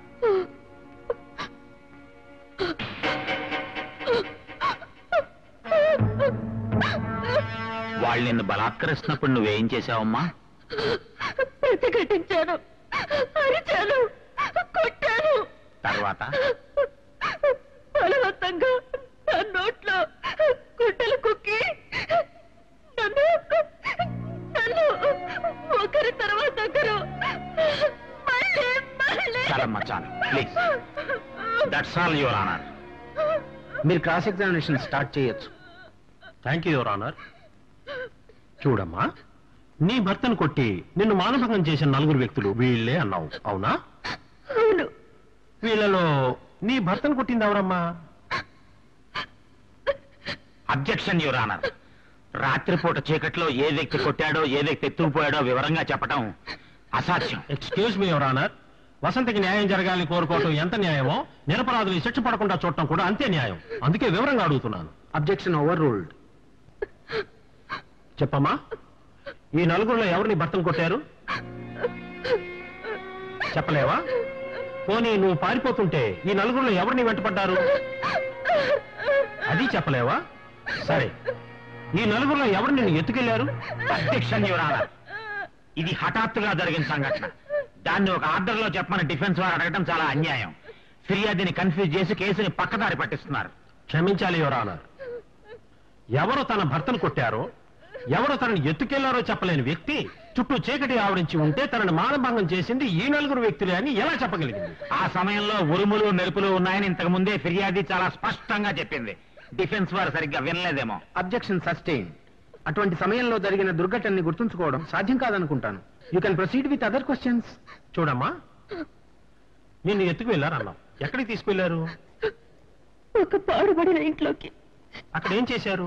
వాళ్ళు నిన్ను బలాత్కరిస్తున్నప్పుడు నువ్వేం చేశావమ్మా ప్రతిఘటించాను అరిచాను కొట్టాను తర్వాత బలవంతంగా నా నోట్లో గుడ్డలు కుక్కి నన్ను నన్ను ఒకరి తర్వాత ఒకరు మళ్ళీ మళ్ళీ చాలమ్మా చాలు please that's all your honour మీరు క్రాస్ ఎగ్జామినేషన్ స్టార్ట్ చేయొచ్చు థ్యాంక్ యూ యువర్ ఆనర్ చూడమ్మా నీ భర్తను కొట్టి నిన్ను మానభంగం చేసిన నలుగురు వ్యక్తులు వీళ్ళే అన్నావు అవునా అవును వీళ్ళలో నీ భర్తను కొట్టింది ఎవరమ్మా అబ్జెక్షన్ యువర్ ఆనర్ రాత్రిపూట చీకట్లో ఏ వ్యక్తి కొట్టాడో ఏ వ్యక్తి ఎత్తుకుపోయాడో వివరంగా చెప్పడం అసాధ్యం ఎక్స్క్యూజ్ మీ యువర్ ఆనర్ వసంతకి న్యాయం జరగాలని కోరుకోవటం ఎంత న్యాయమో నిరపరాధులు శిక్ష పడకుండా చూడటం కూడా అంతే న్యాయం అందుకే వివరంగా అడుగుతున్నాను అబ్జెక్షన్ ఓవర్ రూల్డ్ చెప్పమ్మా ఈ నలుగురిలో ఎవరు నీ భర్తను కొట్టారు చెప్పలేవా పోనీ నువ్వు పారిపోతుంటే ఈ నలుగురిలో ఎవరు నీ వెంటపడ్డారు అది చెప్పలేవా సరే ఈ నలుగురిలో ఎవరు నిన్ను ఎత్తుకెళ్లారు అబ్జెక్షన్ యువర్ ఆనర్ ఇది హఠాత్తుగా జరిగిన సంఘటన దాన్ని ఒక ఆర్డర్లో చెప్పమని డిఫెన్స్ వారు అడగడం చాలా అన్యాయం ఫిర్యాదుని కన్ఫ్యూజ్ చేసి కేసుని పక్కదారి పట్టిస్తున్నారు క్షమించాలి యువర్ ఆనర్ ఎవరు తన భర్తను కొట్టారో ఎవరు తనని ఎత్తుకెళ్లారో చెప్పలేని వ్యక్తి చుట్టూ చీకటి ఆవరించి ఉంటే తనని మానభంగం చేసింది ఈ నలుగురు వ్యక్తులే అని ఎలా చెప్పగలిగింది ఆ సమయంలో ఉరుములు మెరుపులు ఉన్నాయని ఇంతకు ముందే ఫిర్యాది చాలా స్పష్టంగా చెప్పింది డిఫెన్స్ వారు సరిగ్గా వినలేదేమో అబ్జెక్షన్ సస్టైన్ అటువంటి సమయంలో జరిగిన దుర్ఘటనని గుర్తుంచుకోవడం సాధ్యం కాదనుకుంటాను you can proceed with other questions చూడమ్మా నిన్ను ఎత్తుకు వెళ్ళారన్నాం ఎక్కడికి తీసుకెళ్లారు ఒక పాడుబడిన ఇంట్లోకి అక్కడ ఏం చేశారు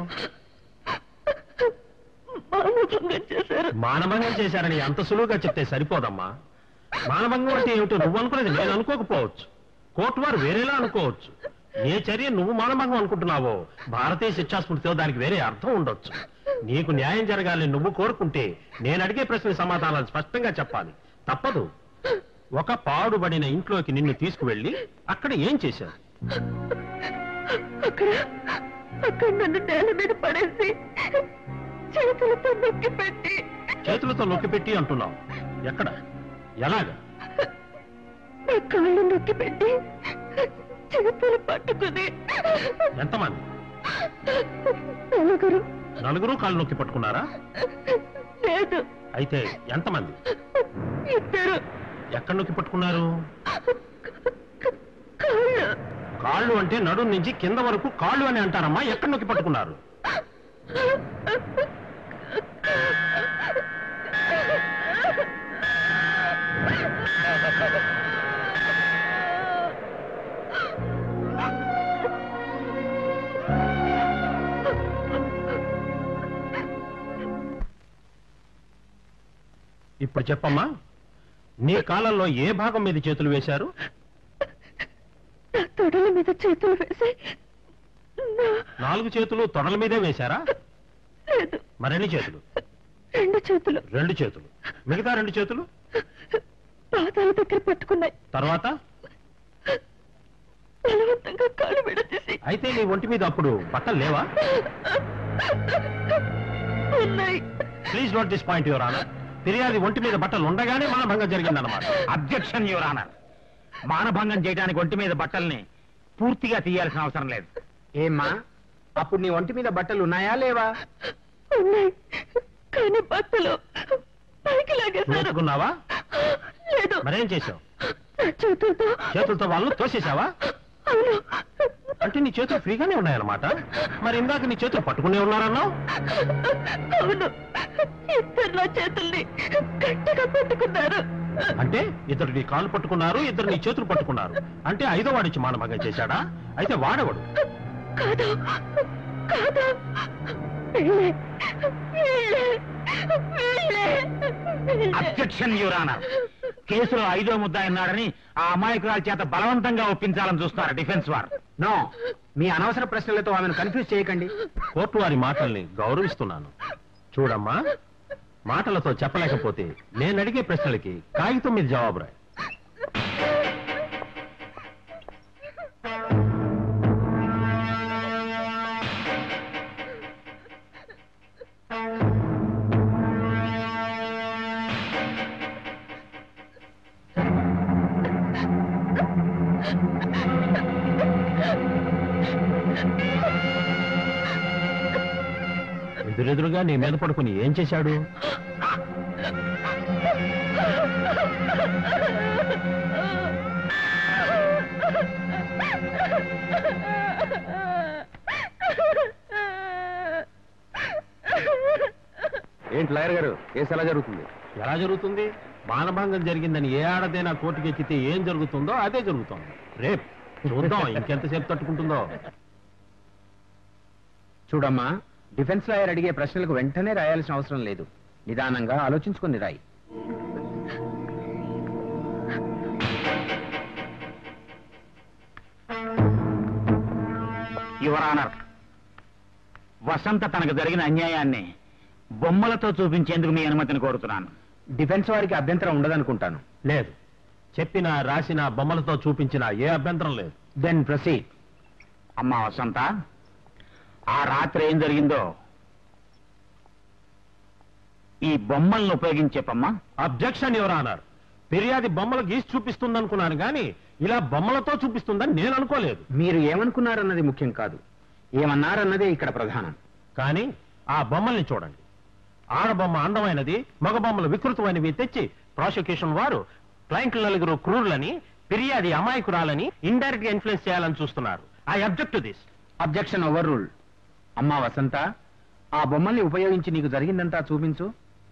మానభంగం చేశారు మానభంగం చేశారని అంత సులువుగా చెప్తే సరిపోదమ్మా మానభంగం అంటే ఏమిటో నువ్వు అనుకునేది నేను అనుకోకపోవచ్చు కోర్టు వారు వేరేలా అనుకోవచ్చు ఏ చర్య నువ్వు మానభంగం అనుకుంటున్నావో భారతీయ శిక్షాస్మృతితో దానికి వేరే అర్థం ఉండొచ్చు నీకు న్యాయం జరగాలని నువ్వు కోరుకుంటే నేను అడిగే ప్రశ్న సమాధానాలు స్పష్టంగా చెప్పాలి తప్పదు ఒక పాడుబడిన ఇంట్లోకి నిన్ను తీసుకువెళ్ళి అక్కడ ఏం చేశారు అక్కడ అక్కడ నన్ను నేల మీద పడేసి చేతులతో నొక్కి పెట్టి చేతులతో నొక్కిపెట్టి అంటున్నావు ఎక్కడ ఎలాగా నా కాళ్ళు నొక్కి పెట్టి చేతులు పట్టుకుని ఎంతమంది నలుగురు నలుగురు కాళ్ళు నొక్కి పట్టుకున్నారా లేదు అయితే ఎంతమంది ఇద్దరు ఎక్కడ నొక్కి పట్టుకున్నారు కాళ్ళు కాళ్ళు అంటే నడుం నుంచి కింద వరకు కాళ్ళు అని అంటారమ్మా ఎక్కడ నొక్కి పట్టుకున్నారు ఇప్పుడు చెప్పమ్మా నీ కాలంలో ఏ భాగం మీద చేతులు వేశారు నా తొడల మీద చేతులు వేసి నా నాలుగు చేతులు తొడల మీదే వేశారా లేదు మరెన్ని చేతులు రెండు చేతులు రెండు చేతులు మిగతా రెండు చేతులు పాదాల దగ్గర పట్టుకున్నాయి తర్వాత బలవంతంగా కాలు విడదీసి అయితే నీ ఒంటి మీద అప్పుడు బట్టలు లేవా ఉన్నాయి please note this point your honour ఫిర్యాది ఒంటి మీద బట్టలు ఉండగానే మానభంగం జరిగిందన్నమాట అబ్జెక్షన్ యువర్ ఆనర్ మానభంగం చేయడానికి ఒంటి మీద బట్టల్ని పూర్తిగా తీయాల్సిన అవసరం లేదు ఏమ్మా అప్పుడు నీ ఒంటి మీద బట్టలు ఉన్నాయా లేవా ఉన్నాయి కానీ బట్టలు పైకి నువ్వు లాగేశారు ఎత్తుకున్నావా లేదు మరేం చేసావు నా చేతులతో చేతులతో వాళ్ళు తోసేసావా అవును అంటే నీ చేతులు ఫ్రీగానే ఉన్నాయన్నమాట మరి ఇందాక నీ చేతులు పట్టుకునే ఉన్నారన్నావు అవును ఇద్దరు నా చేతుల్ని గట్టిగా పట్టుకున్నారు అంటే ఇద్దరు నీ కాళ్ళు పట్టుకున్నారు ఇద్దరు నీ చేతులు పట్టుకున్నారు అంటే ఐదో వాడిచ్చి మానభంగం చేశాడా అయితే వాడేవాడు కాదు కాదు వీళ్ళే వీళ్ళే వీళ్ళే వీళ్ళే. అబ్జెక్షన్ యువర్ ఆనర్ కేసులో ఐదో ముద్ద ఉన్నాడని ఆ అమాయకురాల చేత బలవంతంగా ఒప్పించాలని చూస్తున్నారు డిఫెన్స్ వారు నో మీ అనవసర ప్రశ్నలతో ఆమెను కన్ఫ్యూజ్ చేయకండి కోర్టు వారి మాటల్ని గౌరవిస్తున్నాను చూడమ్మా మాటలతో చెప్పలేకపోతే నేను అడిగే ప్రశ్నలకి కాగితం మీద జవాబు రాయి ఎదురెదురుగా నీ మీద పడుకుని ఏం చేశాడు ఏంటి లాయర్ గారు కేసు ఎలా జరుగుతుంది ఎలా జరుగుతుంది మానభంగం జరిగిందని ఏ ఆడదైనా కోర్టుకి ఎక్కితే ఏం జరుగుతుందో అదే జరుగుతుంది రేపు చూద్దాం ఇంకెంతసేపు తట్టుకుంటుందో చూడమ్మా డిఫెన్స్ లాయర్ అడిగే ప్రశ్నలకు వెంటనే రాయాల్సిన అవసరం లేదు నిదానంగా ఆలోచించుకుని రాయి యువర్ ఆనర్ వసంత తనకు జరిగిన అన్యాయాన్ని బొమ్మలతో చూపించేందుకు మీ అనుమతిని కోరుతున్నాను డిఫెన్స్ వారికి అభ్యంతరం ఉండదనుకుంటాను లేదు చెప్పిన రాసిన బొమ్మలతో చూపించిన ఏ అభ్యంతరం లేదు దెన్ ప్రొసీడ్ అమ్మా వసంత ఆ రాత్రి ఏం జరిగిందో ఈ బొమ్మలను ఉపయోగించి చెప్పమ్మా అబ్జెక్షన్ ఎవరు అన్నారు ఫిర్యాది బొమ్మలు గీసి చూపిస్తుంది అనుకున్నాను కానీ ఇలా బొమ్మలతో చూపిస్తుందని నేను అనుకోలేదు మీరు ఏమనుకున్నారన్నది ముఖ్యం కాదు ఏమన్నారన్నదే ఇక్కడ ప్రధానం కానీ ఆ బొమ్మల్ని చూడండి ఆడబొమ్మ అందమైనది మగ బొమ్మలు వికృతమైనవి తెచ్చి ప్రాసిక్యూషన్ వారు క్లయింట్లు నలుగురు క్రూరులని ఫిర్యాది అమాయకురాలని ఇండైరెక్ట్ గా ఇన్ఫ్లుయెన్స్ చేయాలని చూస్తున్నారు I object to this objection overrule అమ్మా వసంత ఆ బొమ్మల్ని ఉపయోగించి నీకు జరిగిందంతా చూపించు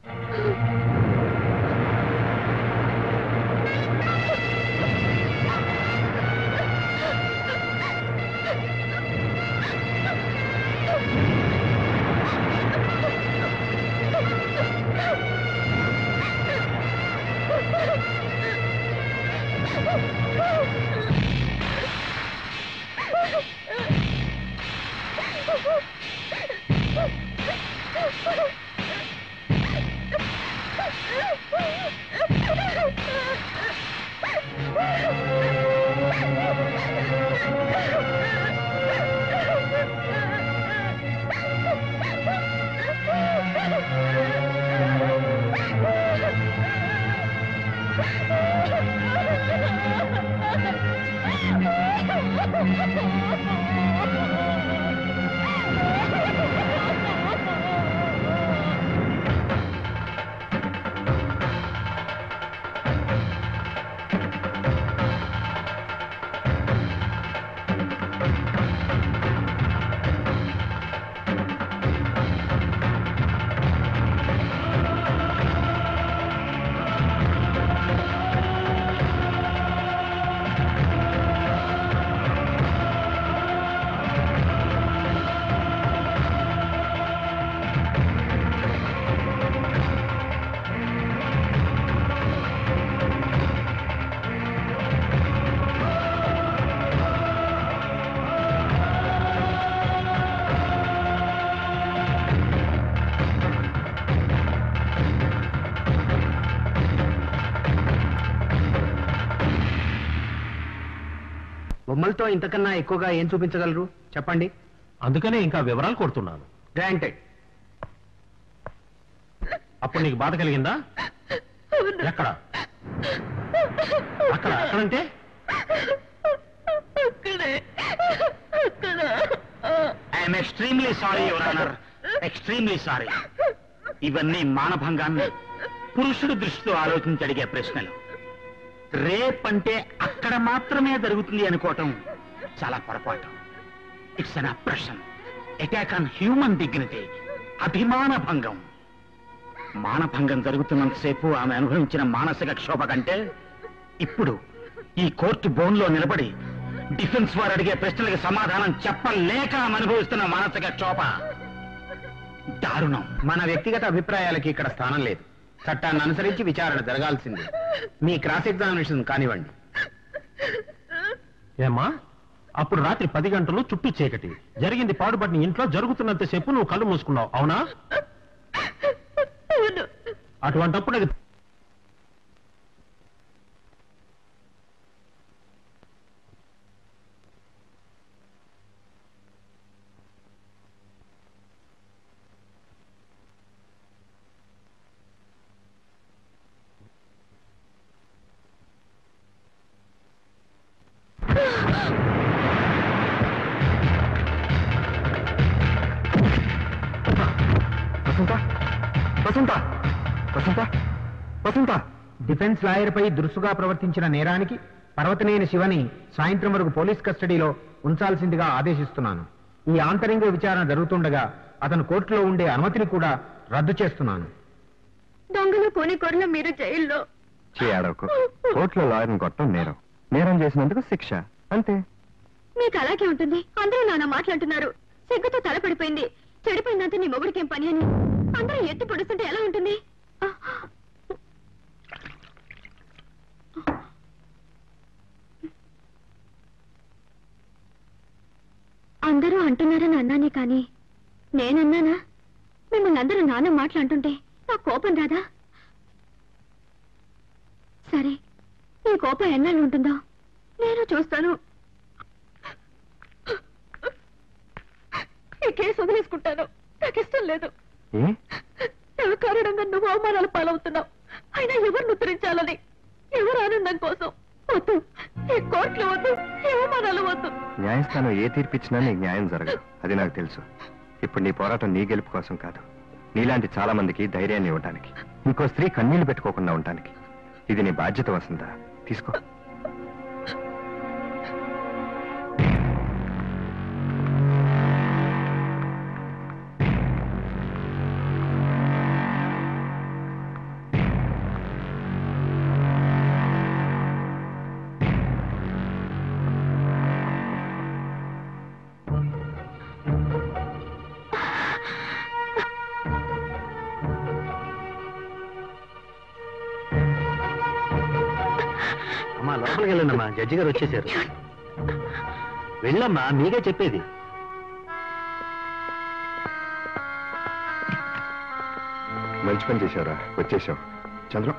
బొమ్మలతో ఇంతకన్నా ఎక్కువగా ఏం చూపించగలరు చెప్పండి అందుకనే ఇంకా వివరాలు కోరుతున్నాను గ్రాంటెడ్ అప్పుడు నీకు బాధ కలిగిందా ఎక్కడ అక్కడ అక్కడంటే I'm extremely sorry your honour extremely sorry ఇవన్నీ మానభంగాన్ని పురుషుడు దృష్టితో ఆలోచించి అడిగే ప్రశ్నలు రేప్ అంటే అక్కడ మాత్రమే జరుగుతుంది అనుకోవటం చాలా పొరపాటు it's an oppression attack on human dignity అభిమాన భంగం మానభంగం జరుగుతున్నంతసేపు ఆమె అనుభవించిన మానసిక క్షోభ కంటే ఇప్పుడు ఈ కోర్టు బోన్లో నిలబడి డిఫెన్స్ వారు అడిగే ప్రశ్నలకు సమాధానం చెప్పలేక ఆమె అనుభవిస్తున్న మానసిక క్షోభ దారుణం మన వ్యక్తిగత అభిప్రాయాలకి ఇక్కడ స్థానం లేదు చట్టాన్ని అనుసరించి విచారణ జరగాల్సిందే మీ క్రాస్ ఎగ్జామినేషన్ కానివ్వండి ఏమ్మా అప్పుడు రాత్రి పది గంటలు చుట్టూ చీకటి జరిగింది పాడుపడిన ఇంట్లో జరుగుతున్నంతసేపు నువ్వు కళ్ళు మూసుకున్నావు అవునా అటువంటప్పుడు అది వసంత వసంత వసంత వసంత డిఫెన్స్ లాయర్ పై దురుసుగా ప్రవర్తించిన నేరానికి పర్వతనేని శివని సాయంత్రం వరకు పోలీస్ కస్టడీలో ఉంచాల్సిందిగా ఆదేశిస్తున్నాను ఈ ఆంతరింగ విచారణ జరుగుతుండగా అతను కోర్టులో ఉండే అనుమతిని కూడా రద్దు చేస్తున్నాను దొంగలు కోనికొరలు మీరు జైల్లో చేయడకు కోర్టులో లాయర్ని కొట్టడం నేరం నేరం చేసినందుకు శిక్ష అంతే మీకు అలాగే ఉంటుంది అందరూ నాన్న మాట్లాడుతున్నారు సిగ్గుతో తల పడిపోయింది చెడిపోయిందంటే నీ మొగుడికేం పని అని అందరూ ఎత్తి పొడుస్తుంటే ఎలా ఉంటుంది అందరూ అంటున్నారని అన్నానే కానీ నేనన్నానా మిమ్మల్ని అందరూ నాన్న మాట్లాడుతుంటే నా కోపం రాదా సరే ఈ కోపం ఎన్నాళ్ళు ఉంటుందో నేను చూస్తాను ఈ కేసు వదిలేసుకుంటాను నాకు ఇష్టం లేదు ఏ నా కారణంగా నువ్వు అవమానాలు పాలవుతున్నావు అయినా ఎవరిని ఉత్తరించాలని ఎవరు ఆనందం కోసం వద్దు ఈ కోర్టులు వద్దు ఈ అవమానాలు వద్దు న్యాయస్థానం ఏ తీర్పిచ్చినా నీకు న్యాయం జరగదు అది నాకు తెలుసు ఇప్పుడు నీ పోరాటం నీ గెలుపు కోసం కాదు నీలాంటి చాలా మందికి ధైర్యాన్ని ఇవ్వడానికి ఇంకో స్త్రీ కన్నీళ్లు పెట్టుకోకుండా ఉండటానికి ఇది నీ బాధ్యత వస్తుందా తీసుకో అమ్మా లోపలికి వెళ్ళండమ్మా జడ్జి గారు వచ్చేసారు వెళ్ళమ్మా మీకే చెప్పేది మంచి పని చేశావురా వచ్చేసావు చంద్రం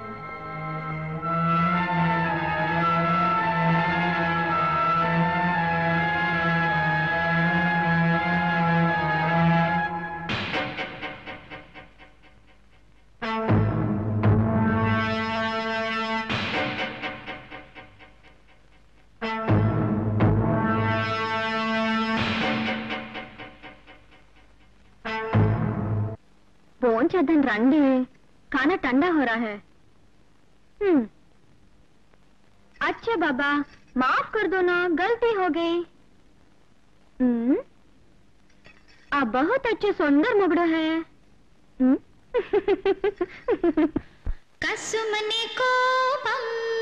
ఫోన్ చేద్దాం రండి खाना ठंडा हो रहा है हम्म अच्छा बाबा माफ कर दो ना गलती हो गई हम्म आप बहुत अच्छे सुंदर मुगड़ा है हम्म? కసుమని కోపం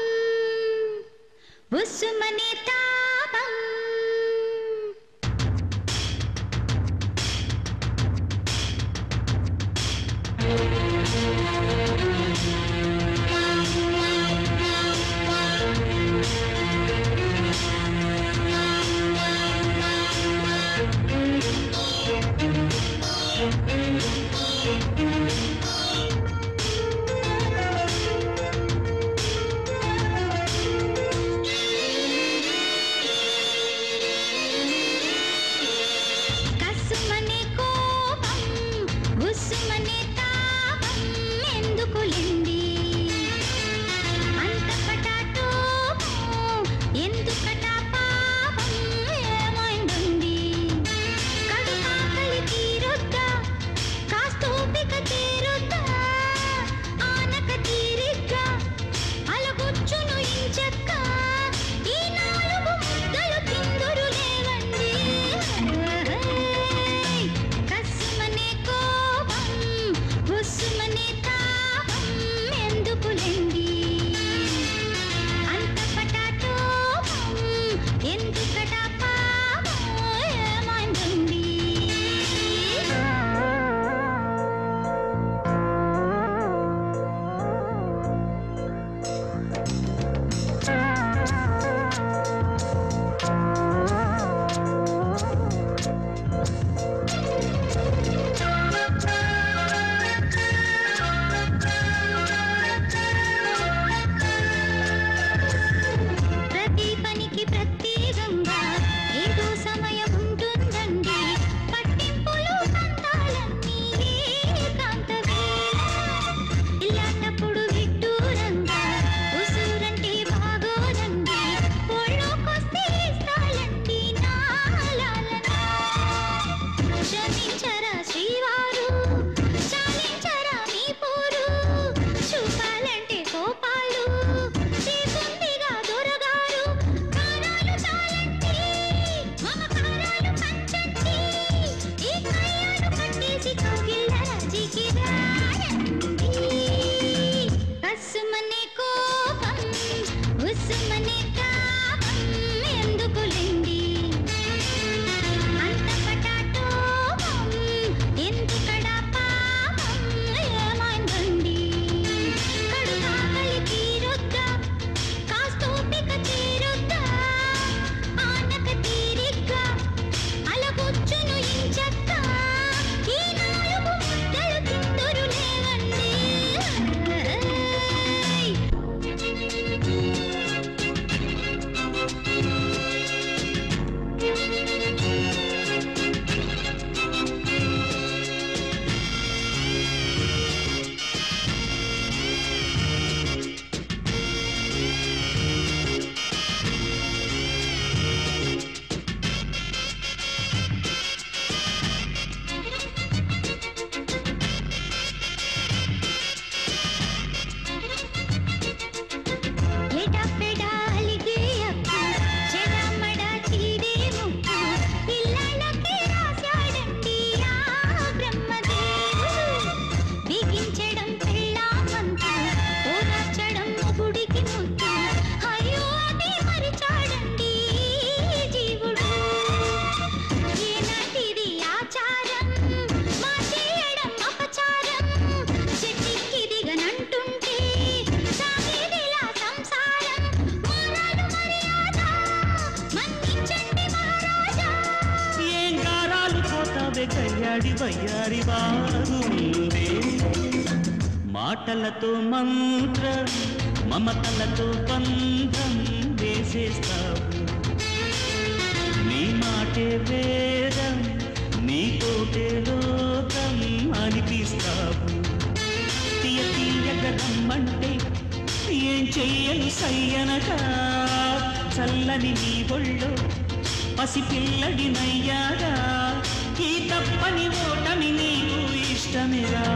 ఉసుమని తాపం వయ్యాడి వయ్యారి వారు నీవే మాటలతో మంత్రం మమతలతో బంధం వేసేస్తావు నీ మాటే వేదం నీతోటే లోకం అనిపిస్తావు తీయ తీయగ రమ్మంటే ఏం చెయ్యను సయ్యనగా చల్లని నీ ఒళ్ళో పసిపిల్లడి నయ్యాగా ఈ తప్పని ఓటమి నీకు ఇష్టమేరా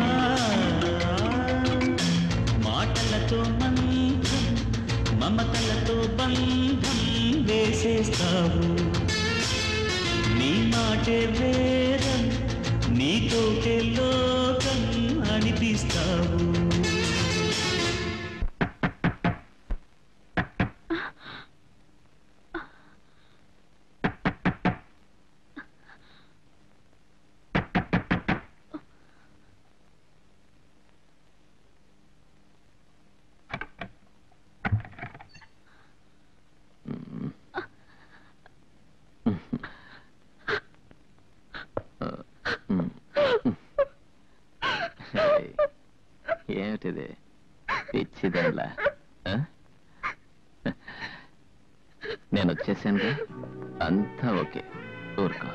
మాటలతో మంత్రం మమతలతో బంధం వేసేస్తావు నీ మాటే వేదం నీతోటే లోకం అనిపిస్తావు ఏమిటిది పిచ్చిదేలా నేను వచ్చేసానుగా అంతా ఓకే ఊరుకో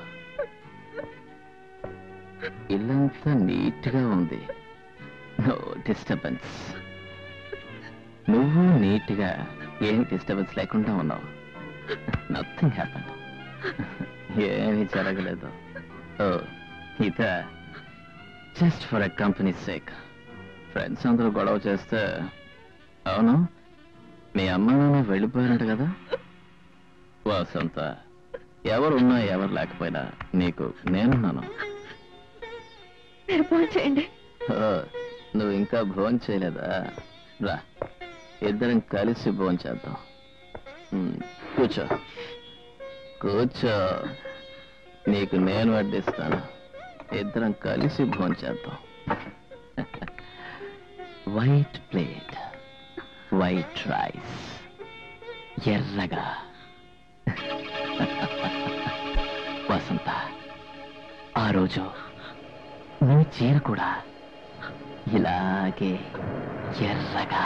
ఇల్లంతా నీట్గా ఉంది నో డిస్టర్బెన్స్ నువ్వు నీట్గా ఏం డిస్టర్బెన్స్ లేకుండా ఉన్నావు నథింగ్ హ్యాపన్ ఏమీ జరగలేదు ఓ ఇదా just for a company sake friends అందరూ గొడవ చేస్తే అవును మీ అమ్మ నాన్న వెళ్ళిపోయారంట కదా వసంత ఎవరున్నా ఎవరు లేకపోయినా నీకు నేనున్నాను మీరు ఫోన్ చేయండి ఓ, నువ్వు ఇంకా భోజనం చేయలేదా రా ఇద్దరం కలిసి భోజనం చేద్దాం ఉమ్, కూర్చో కూర్చో నీకు నేను వడ్డిస్తాను ఇద్దరం కలిసి భోజనం చేద్దాం వైట్ ప్లేట్ వైట్ రైస్ ఎర్రగా వసంత ఆ రోజు నీ చీర కూడా ఇలాగే ఎర్రగా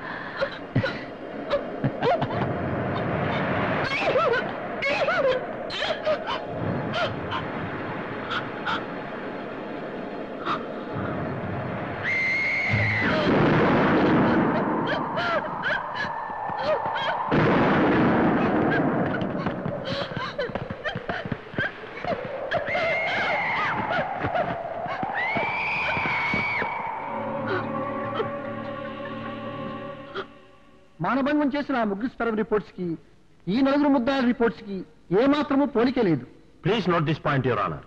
మానభంగం చేసిన ఆ ముగ్గురు స్పెరం రిపోర్ట్స్ కి ఈ నలుగురు ముద్దాయిల రిపోర్ట్స్ కి ఏమాత్రమూ పోలికే లేదు please note this point your honour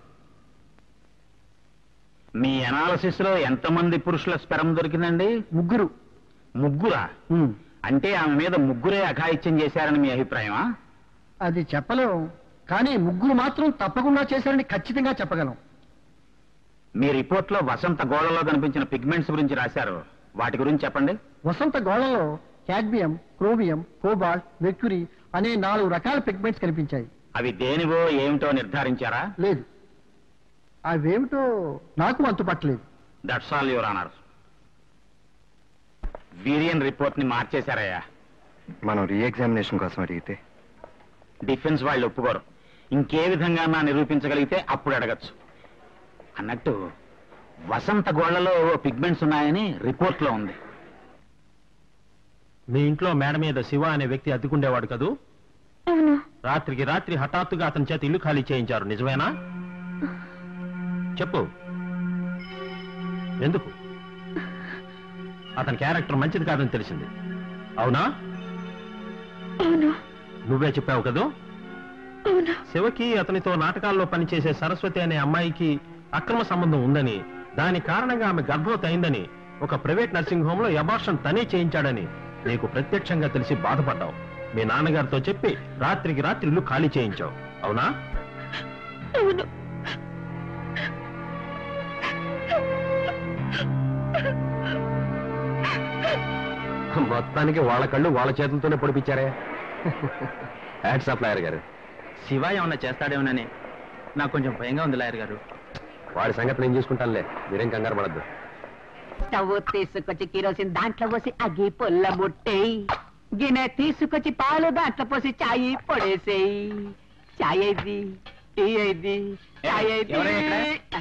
మీ అనాలసిస్ లో ఎంతమంది పురుషుల స్పెరం దొరికిందండి ముగ్గురు ముగ్గురా ఉమ్, అంటే ఆమె మీద ముగ్గురే అఘాయిత్యం చేశారని మీ అభిప్రాయమా అది చెప్పలేం కానీ ముగ్గురు మాత్రం తప్పకుండా చేశారని ఖచ్చితంగా చెప్పగలం మీ రిపోర్ట్ లో వసంత గోడలో కనిపించిన పిగ్మెంట్స్ గురించి రాశారు వాటి గురించి చెప్పండి వసంత గోళంలో క్యాడ్మియం క్రోమియం కోబాల్ట్ మెర్క్యూరీ అనే నాలుగు రకాల పిగ్మెంట్స్ కనిపించాయి అవి దేనివో ఏమిటో నిర్ధారించారా లేదు అవేమిటో నాకు అంతు పట్టలేదు దట్స్ ఆల్ యువర్ ఆనర్ వీరియన్ రిపోర్ట్ ని మార్చేశారయ్యా మనం రీఎగ్జామినేషన్ కోసం అడిగితే డిఫెన్స్ వాళ్ళు ఒప్పుకోరు ఇంకే విధంగా నా నిరూపించగలిగితే అప్పుడు అడగచ్చు అన్నట్టు వసంత గోళ్లలో పిగ్మెంట్స్ ఉన్నాయని రిపోర్ట్ లో ఉంది మీ ఇంట్లో మేడ మీద శివ అనే వ్యక్తి అద్దెకుండేవాడు కదూ అవును రాత్రికి రాత్రి హఠాత్తుగా అతని చేత ఇల్లు ఖాళీ చేయించారు నిజమేనా చెప్పు ఎందుకు అతని క్యారెక్టర్ మంచిది కాదని తెలిసింది అవునా అవును నువ్వే చెప్పావు కదూ అవును శివకి అతనితో నాటకాల్లో పనిచేసే సరస్వతి అనే అమ్మాయికి అక్రమ సంబంధం ఉందని దాని కారణంగా ఆమె గర్భవతి అయిందని ఒక ప్రైవేట్ నర్సింగ్ హోమ్ లో అబార్షన్ తనే చేయించాడని నీకు ప్రత్యక్షంగా తెలిసి బాధపడ్డావు మీ నాన్నగారితో చెప్పి రాత్రికి రాత్రి ఇల్లు ఖాళీ చేయించావు అవునా అవును మొత్తానికి వాళ్ళ కళ్ళు వాళ్ళ చేతులతోనే పొడిపించారే హ్యాట్స్ ఆఫ్ లాయర్ గారు శివ ఏమన్నా చేస్తాడేమోనని నాకు కొంచెం భయంగా ఉంది లాయర్ గారు వాడి సంగతి నేను చూసుకుంటానులే మీరేం కంగారు పడద్దు స్టవ్ తీసుకొచ్చి కిరోసిన్ దాంట్లో పోసి అగ్గి పొల్ల ముట్టేయి గిన్నె తీసుకొచ్చి పాలు దాంట్లో పోసి చాయి పొడేసేయి చాయ్ అయింది టీ అయింది చాయ్ అయింది ఎవరయ్య ఇక్కడ?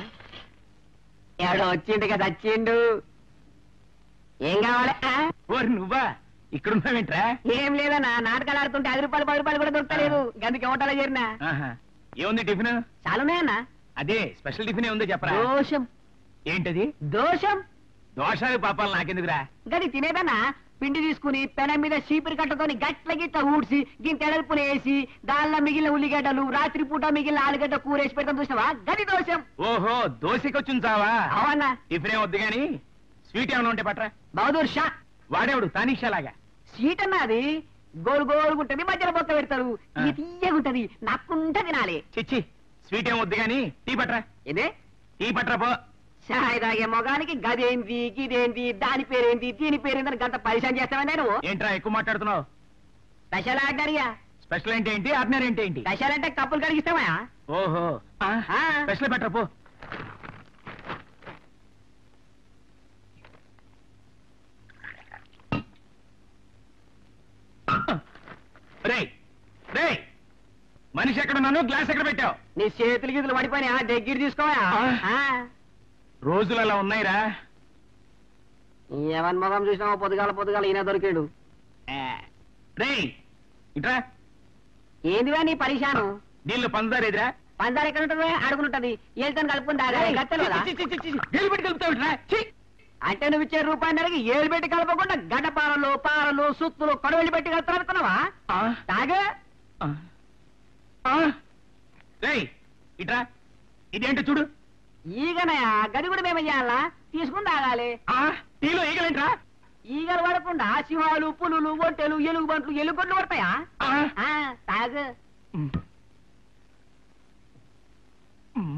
ఎవడో వచ్చిండు కదా వచ్చిండు ఏం కావాలి ఆ? ఓరి నువ్వా ఇక్కడ ఉన్నావేంట్రా ఏం లేదన్నా నాటకాలు ఆడుతుంటే ఐదు రూపాయలు పది రూపాయలు కూడా దొరకలేదు అందుకే హోటల్ చేరినా ఆహా. ఏముంది టిఫిన్ చాలున్నాయన్నా అదే స్పెషల్ టిఫిన్ ఏముందో చెప్పరా దోషం ఏంటది దోషం దోషాలు పాపాలు నాకెందుకురా గది తినేదన్నా పిండి తీసుకుని పెనం మీద చీపిరి కట్టతోని గట్ల గిట్ల ఊడ్చి గింత ఎడల్పులు వేసి దానిలో మిగిలిన ఉల్లిగడ్డలు రాత్రి పూట మిగిలిన ఆలుగడ్డ కూర వేసి పెడతాం చూసినావా గది దోషం ఓహో దోశకొచ్చుంది చావా అవన్నా టిఫిన్ ఏం వద్దు గాని స్వీట్ ఏమైనా ఉంటే పట్రా బహదూర్ షా వాడేవాడు తానీషా లాగా సీట్ అన్నది గోలు గోలుగుంటది మధ్యలో బొక్క పెడతారు ఆ. ఇది తీయగుంటది నక్కుంట తినాలి చిచ్చి స్వీట్ ఏం వద్దు గాని టీ పట్రా ఇదే టీ పట్రా పో చాయ్ తాగే మొగానికి గదేంది గిదేంది దాని పేరేంది దీని పేరేంది అని గంట పరిచయం చేస్తావా నేను ఏంట్రా ఎక్కువ మాట్లాడుతున్నావు స్పెషల్ ఆర్డర్గా స్పెషల్ అంటే ఏంటి ఆర్డినరీ అంటే ఏంటి స్పెషల్ అంటే కప్పులు కడిగిస్తావా ఓహో ఆ, ఆ. స్పెషల్ బెటర్ పో రే రే మనిషి ఎక్కడ ఉన్నాను గ్లాస్ ఎక్కడ పెట్టావు నీ చేతులు గీతులు పడిపోయినా దగ్గర తీసుకోవా ఆ. రోజులు అలా ఉన్నాయిరా ఎవరి మొగం చూసినావో పొద్దుగాల పొద్దుగాల ఈయన దొరికాడు రే ఇట్రా ఏందివా నీ పరిశాను దీనిలో పంచదార ఎదురా పందారు ఎక్కడ ఉంటుంది అడుగునుంటది ఏళ్ళతో కలుపుకుని తాగాలి గత్తలు కదా గేలు పెట్టి కలుపుతావు ఇట్రా ఛీ! అంటే నువ్వు ఇచ్చే రూపాయి ఏళ్ళు పెట్టి కలపకుండా గడ్డపారలు పారలు సుత్తులు కొడవెళ్ళి పెట్టి కలుపుతారు అనుకున్నావా ఆ, తాగు ఆ, ఆ. రేయ్ ఇట్రా ఇదేంటో చూడు ఈగనయా గది కూడా మేము ఇయ్యాలా తీసుకుని తాగాలి ఆ టీలో ఈగలేంట్రా ఈగలు పడకుండా సింహాలు పులులు ఒంటెలు ఎలుగు బంట్లు ఎలుగొడ్లు పడతాయా ఆ. ఆ, తాగు ఉమ్. ఉమ్.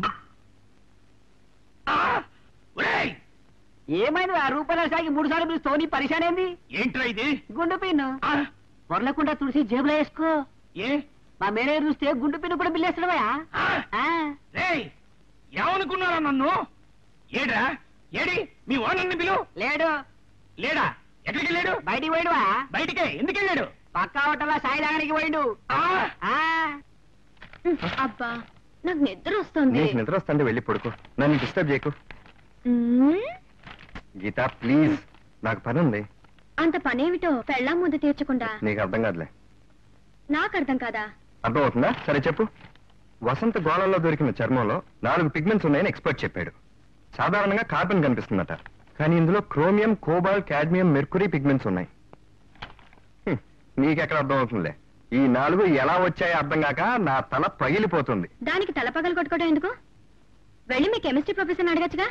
ఆ! ఒరేయ్! ఏమైంది ఆ రూపాయల సాగి మూడు సార్లు పిలుస్తావు నీ పరిశాన్ ఏంది ఏంట్రా ఇది గుండు పిన్ను ఆ! పొరలకుండా తుడిసి జేబులో వేసుకో ఏ మా మేనేజర్ చూస్తే గుండు పిన్ను కూడా బిల్లేస్తున్నావా ఆ! రేయ్ ఏమనుకున్నారా నన్ను ఏడ్రా ఏడి మీ ఓనర్ని పిలు లేడు లేడా ఎక్కడికి వెళ్ళాడు బయటికి పోయిడువా బయటికే ఎందుకు వెళ్ళాడు పక్కా హోటల్లో సాయి తాగడానికి పోయిండు ఆ! ఆ, అబ్బా నాకు నిద్ర వస్తుంది నీకు నిద్ర వస్తుంటే వెళ్ళి పడుకో నన్ను డిస్టర్బ్ చేయకు మ్మ్. గీత ప్లీజ్ నాకు పని ఉంది అంత పనేమిటో పెళ్ళాం ముందు తీర్చకుండా నీకు అర్థం కాదులే నాకు అర్థం కాదా అర్థం అవుతుందా సరే చెప్పు వసంత గోళంలో దొరికిన చర్మంలో నాలుగు పిగ్మెంట్స్ ఉన్నాయని ఎక్స్పర్ట్ చెప్పాడు సాధారణంగా కార్బన్ కనిపిస్తుందట కానీ ఇందులో chromium cobalt cadmium mercury pigments ఉన్నాయి హ్మ్, నీకెక్కడ అర్థం అవుతుందిలే ఈ నాలుగు ఎలా వచ్చాయో అర్థం కాక నా తల పగిలిపోతుంది దానికి తలపగలు కొట్టుకోవడం ఎందుకు వెళ్ళి మీ కెమిస్ట్రీ ప్రొఫెసర్ అడగచ్చుగా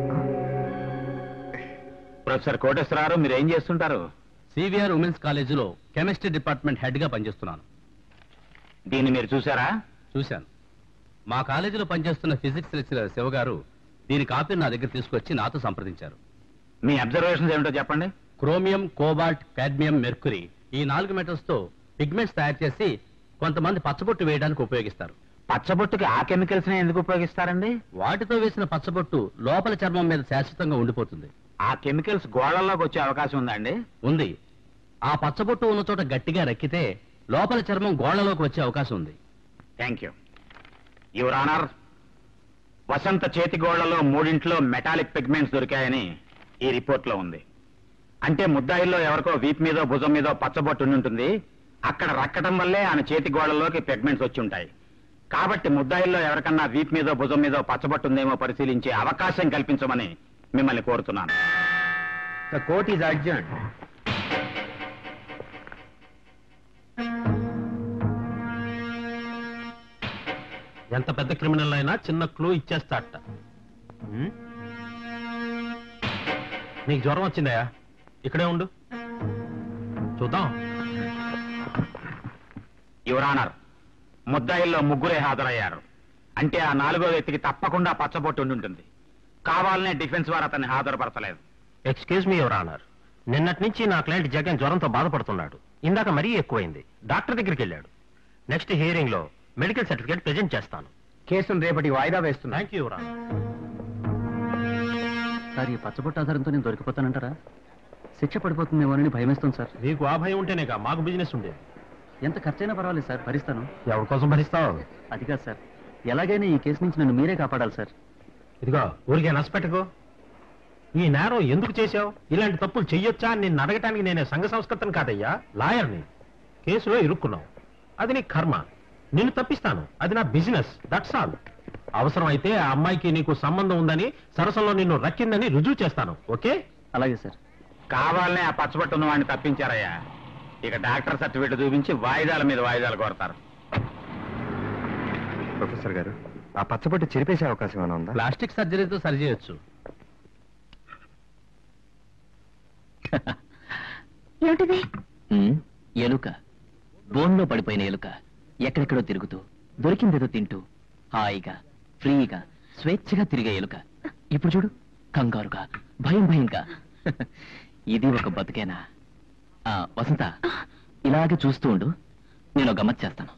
ప్రొఫెసర్ కోటేశ్వరరావు మీరు ఏం చేస్తుంటారు సివిఆర్ ఉమెన్స్ కాలేజీలో కెమిస్ట్రీ డిపార్ట్మెంట్ హెడ్ గా పనిచేస్తున్నాను దీన్ని మీరు చూసారా చూశాను మా కాలేజీలో పనిచేస్తున్న ఫిజిక్స్ లెక్చరర్ శివ గారు దీని కాపీని నా దగ్గర తీసుకొచ్చి నాతో సంప్రదించారు మీ అబ్జర్వేషన్స్ ఏమిటో చెప్పండి క్రోమియం కోబాల్ట్ కాడ్మియం మెర్కురీ ఈ నాలుగు మెటల్స్ తో పిగ్మెంట్స్ తయారు చేసి కొంతమంది పచ్చబొట్టు వేయడానికి ఉపయోగిస్తారు పచ్చబొట్టుకి ఆ కెమికల్స్ ఎందుకు ఉపయోగిస్తారండి వాటితో వేసిన పచ్చబొట్టు లోపల చర్మం మీద శాశ్వతంగా ఉండిపోతుంది ఆ కెమికల్స్ గోడల్లోకి వచ్చే అవకాశం ఉందండి ఉంది ఆ పచ్చబొట్టు ఉన్న చోట గట్టిగా రక్కితే లోపల చర్మం గోళ్లలోకి వచ్చే అవకాశం ఉంది thank you your honour Vasantha చేతి గోళ్లలో మూడింట్లో మెటాలిక్ పిగ్మెంట్స్ దొరికాయని ఈ రిపోర్ట్ లో ఉంది అంటే ముద్దాయిల్లో ఎవరికో వీప్ మీదో భుజం మీదో పచ్చబొట్టు ఉండి ఉంటుంది అక్కడ రక్కడం వల్లే ఆమె చేతి గోళ్లలోకి పిగ్మెంట్స్ వచ్చి ఉంటాయి కాబట్టి ముద్దాయిల్లో ఎవరికన్నా వీప్ మీదో భుజం మీదో పచ్చబొట్టు ఉందేమో పరిశీలించే అవకాశం కల్పించమని మిమ్మల్ని కోరుతున్నాను ద కోర్ట్ ఈజ్ అర్జెంట్ ఎంత పెద్ద క్రిమినల్ అయినా చిన్న క్లూ ఇచ్చేస్తాట ఉమ్? నీకు జ్వరం వచ్చిందయా ఇక్కడే ఉండు చూద్దాం యువర్ ఆనర్ ముద్దాయిల్లో ముగ్గురే హాజరయ్యారు అంటే ఆ నాలుగో వ్యక్తికి తప్పకుండా పచ్చబొట్టు ఉండి ఉంటుంది కావాలనే డిఫెన్స్ వారు అతన్ని హాజరుపరచలేదు ఎక్స్క్యూజ్ మీ యువర్ ఆనర్ నిన్నటి నుంచి నా క్లయింట్ జగన్ జ్వరంతో బాధపడుతున్నాడు ఇందాక మరీ ఎక్కువైంది డాక్టర్ దగ్గరికి వెళ్ళాడు నెక్స్ట్ హియరింగ్ లో మెడికల్ సర్టిఫికేట్ ప్రెజెంట్ చేస్తాను కేసును రేపటి వాయిదా వేస్తున్నా thank you your honour sir ఈ పచ్చబొట్టు ఆధారంతో నేను దొరికిపోతానంటారా శిక్ష పడిపోతుందేమోనని భయమేస్తుంది సార్ నీకు ఆ భయం ఉంటేనేగా మాకు బిజినెస్ ఉండేది ఎంత ఖర్చైనా పర్వాలేదు సార్ భరిస్తాను ఎవరి కోసం భరిస్తావు అది కాదు సార్ ఎలాగైనా ఈ కేసు నుంచి నన్ను మీరే కాపాడాలి సార్ ఇదిగో ఊరికే నష్టపెట్టకు ఈ నేరం ఎందుకు చేశావు ఇలాంటి తప్పులు చెయ్యొచ్చా అని నిన్ను అడగటానికి నేనే సంఘ సంస్కృతం కాదయ్యా లాయర్ని కేసులో ఇరుక్కున్నావు అది నీ కర్మ నిన్ను తప్పిస్తాను అది నా బిజినెస్ దట్స్ ఆల్ అవసరమైతే ఆ అమ్మాయికి నీకు సంబంధం ఉందని సరసంలో నిన్ను రక్కిందని రుజువు చేస్తాను ఓకే అలాగే సార్ కావాలనే ఆ పచ్చబట్టున్న వాడిని తప్పించారయ్యా ఇక డాక్టర్ సర్టిఫికేట్ చూపించి వాయిదాల మీద వాయిదాలు కొడతారు ప్రొఫెసర్ గారు ఆ పచ్చబొట్టు చెరిపేసే అవకాశం ఏమైనా ఉందా ప్లాస్టిక్ సర్జరీతో సరి చేయొచ్చు ఏమిటిది ఎలుక బోన్లో పడిపోయిన ఎలుక ఎక్కడెక్కడో తిరుగుతూ దొరికిందేదో తింటూ హాయిగా ఫ్రీగా స్వేచ్ఛగా తిరిగే ఎలుక ఇప్పుడు చూడు కంగారుగా భయం భయంగా ఇది ఒక బతుకేనా ఆ, వసంత ఇలాగే చూస్తూ ఉండు నేను ఒక గమ్మత్ చేస్తాను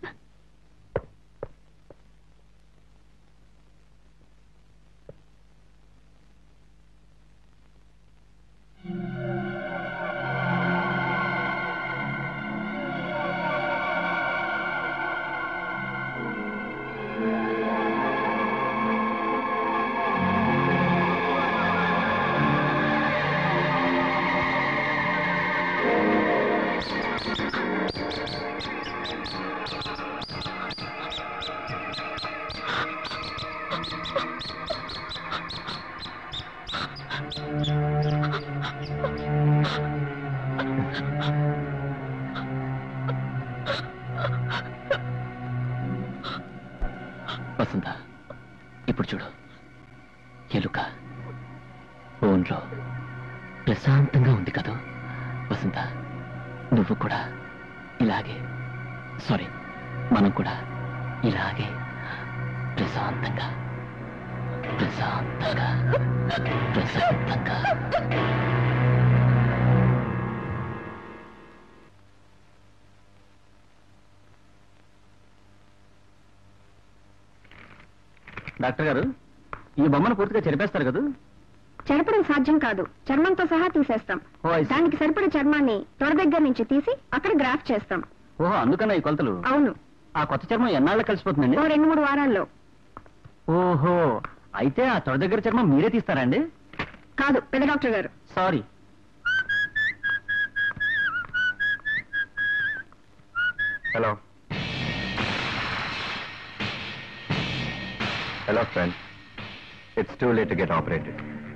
వసంత ఇప్పుడు చూడు ఎలుక ఓన్లో ప్రశాంతంగా ఉంది కదూ వసంత నువ్వు కూడా ఇలాగే సారీ మనం కూడా ఇలాగే ప్రశాంతంగా ప్రశాంతంగా ప్రశాంతంగా డాక్టర్ గారు ఈ బొమ్మను పూర్తిగా చెరిపేస్తారు కదా చెరపడం సాధ్యం కాదు చర్మంతో సహా తీసేస్తాం ఓ, I see. దానికి సరిపడే చర్మాన్ని తొడ దగ్గర నుంచి తీసి అక్కడ గ్రాఫ్ చేస్తాం ఓహో అందుకన్నా ఈ కొలతలు అవును ఆ కొత్త చర్మం ఎన్నాళ్ళకి కలిసిపోతుందండి ఓ రెండు మూడు వారాల్లో ఓహో అయితే ఆ తొడ దగ్గర చర్మం మీరే తీస్తారండి కాదు పెద్ద డాక్టర్ గారు sorry hello hello friend it's too late get operated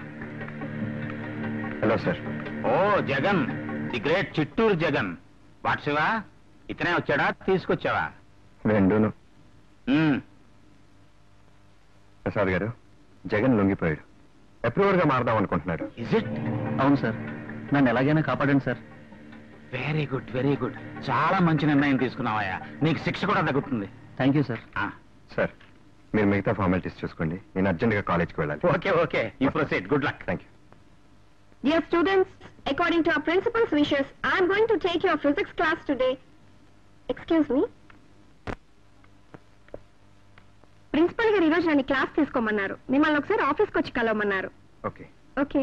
hello sir oh Jagan the great Chittoor Jagan what Shiva ఇతనే వచ్చాడా తీసుకొచ్చావా రెండును మ్మ్. ప్రసాద్ గారు జగన్ లొంగిపోయాడు అప్రూవర్ గా మారదాం అనుకుంటున్నాడు ఇజ్ ఇట్ అవును సార్ నన్ను ఎలాగైనా కాపాడండి sir very good very good చాలా మంచి నిర్ణయం తీసుకున్నావయ్యా నీకు శిక్ష కూడా తగ్గుతుంది థ్యాంక్ యూ సార్ సార్ మీరు మిగతా ఫార్మాలిటీస్ చూసుకోండి నేను అర్జెంట్ గా కాలేజ్కి వెళ్ళాలి okay okay you proceed good luck thank you Dear students, according to our principal's wishes, I am going to take your physics class today. Excuse me. Principal గారు ఈరోజు నన్ను క్లాస్ తీసుకోమన్నారు మిమ్మల్ని ఒకసారి ఆఫీస్కి వచ్చి కలవమన్నారు okay okay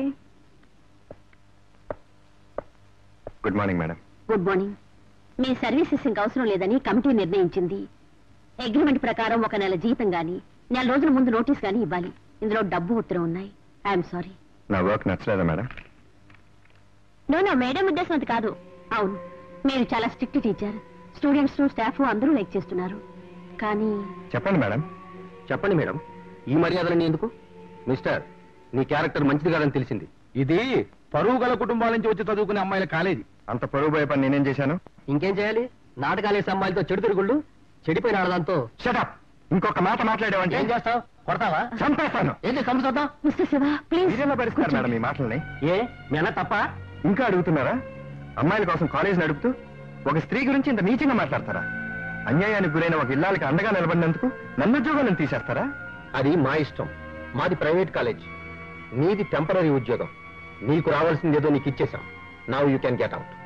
good morning madam good morning మీ సర్వీసెస్ ఇంక అవసరం లేదని కమిటీ నిర్ణయించింది అగ్రిమెంట్ ప్రకారం ఒక నెల జీతం గాని నెల రోజుల ముందు నోటీస్ గాని ఇవ్వాలి ఇందులో డబ్బు ఉత్తరం ఉన్నాయి ఐఎమ్ సారీ నా వర్క్ నచ్చలేదా మేడం నో నో మేడం ఉద్దేశం అది కాదు అవును మీరు చాలా స్ట్రిక్ట్ టీచర్ స్టూడెంట్స్ స్టాఫ్ అందరూ లైక్ చేస్తున్నారు కానీ చెప్పండి మేడం చెప్పండి మేడం ఈ మర్యాదలన్నీ ఎందుకు మిస్టర్ నీ క్యారెక్టర్ మంచిది కాదని తెలిసింది ఇది పరువు గల కుటుంబాల నుంచి వచ్చి చదువుకునే అమ్మాయిల కాలేజీ అంత పరువు భయ పని నేనేం చేశాను ఇంకేం చేయాలి నాటకాలేసే అమ్మాయిలతో చెడు తిరుగుళ్ళు చెడిపోయిన ఆడదాంతో షటప్ ఇంకొక మాట మాట్లాడేవంటే ఏం చేస్తావు కొడతావా చంపేస్తాను ఏంటి సంస్కృతం మిస్టర్ శివ ప్లీజ్ మీరెలా భరిస్తారు మేడం ఈ మాటల్ని ఏ మీ అన్న తప్ప ఇంకా అడుగుతున్నారా అమ్మాయిల కోసం కాలేజ్ నడుపుతూ ఒక స్త్రీ గురించి ఇంత నీచంగా మాట్లాడతారా అన్యాయానికి గురైన ఒక ఇల్లాలకి అండగా నిలబడినందుకు నన్ను ఉద్యోగాలను తీసేస్తారా అది మా ఇష్టం మాది ప్రైవేట్ కాలేజ్ నీది టెంపరీ ఉద్యోగం నీకు రావాల్సింది ఏదో నీకు ఇచ్చేసాం now you can get out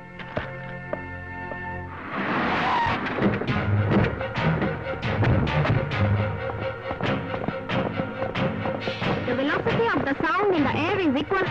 The velocity of the sound in the air is equal.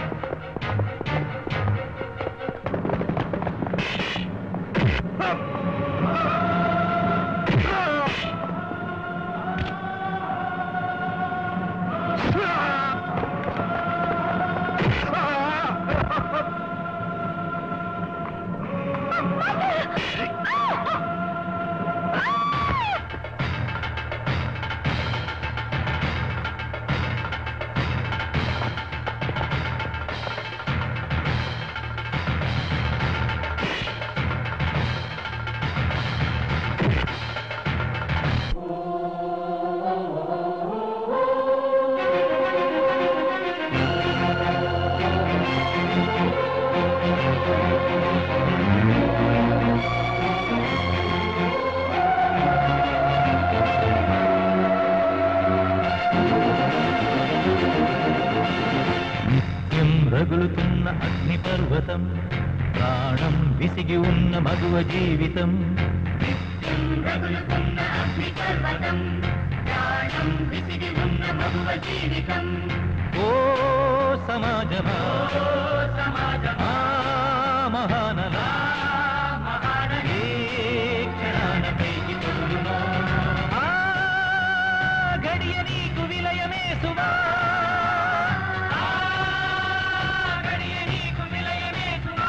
నిత్యం రగులుతున్న అగ్ని పర్వతం ప్రాణం విసిగి ఉన్న మగువ జీవితం రగులుతున్న అగ్ని పర్వతం ప్రాణం విసిగి ఉన్న మగువ జీవితం ఓ సమాజమా సమాజమా మహానలా ఏ క్షణాన పైకి తొలుగునో ఆ గడియ నీకు విలయమే సుమా ఆ గడియ నీకు విలయమే సుమా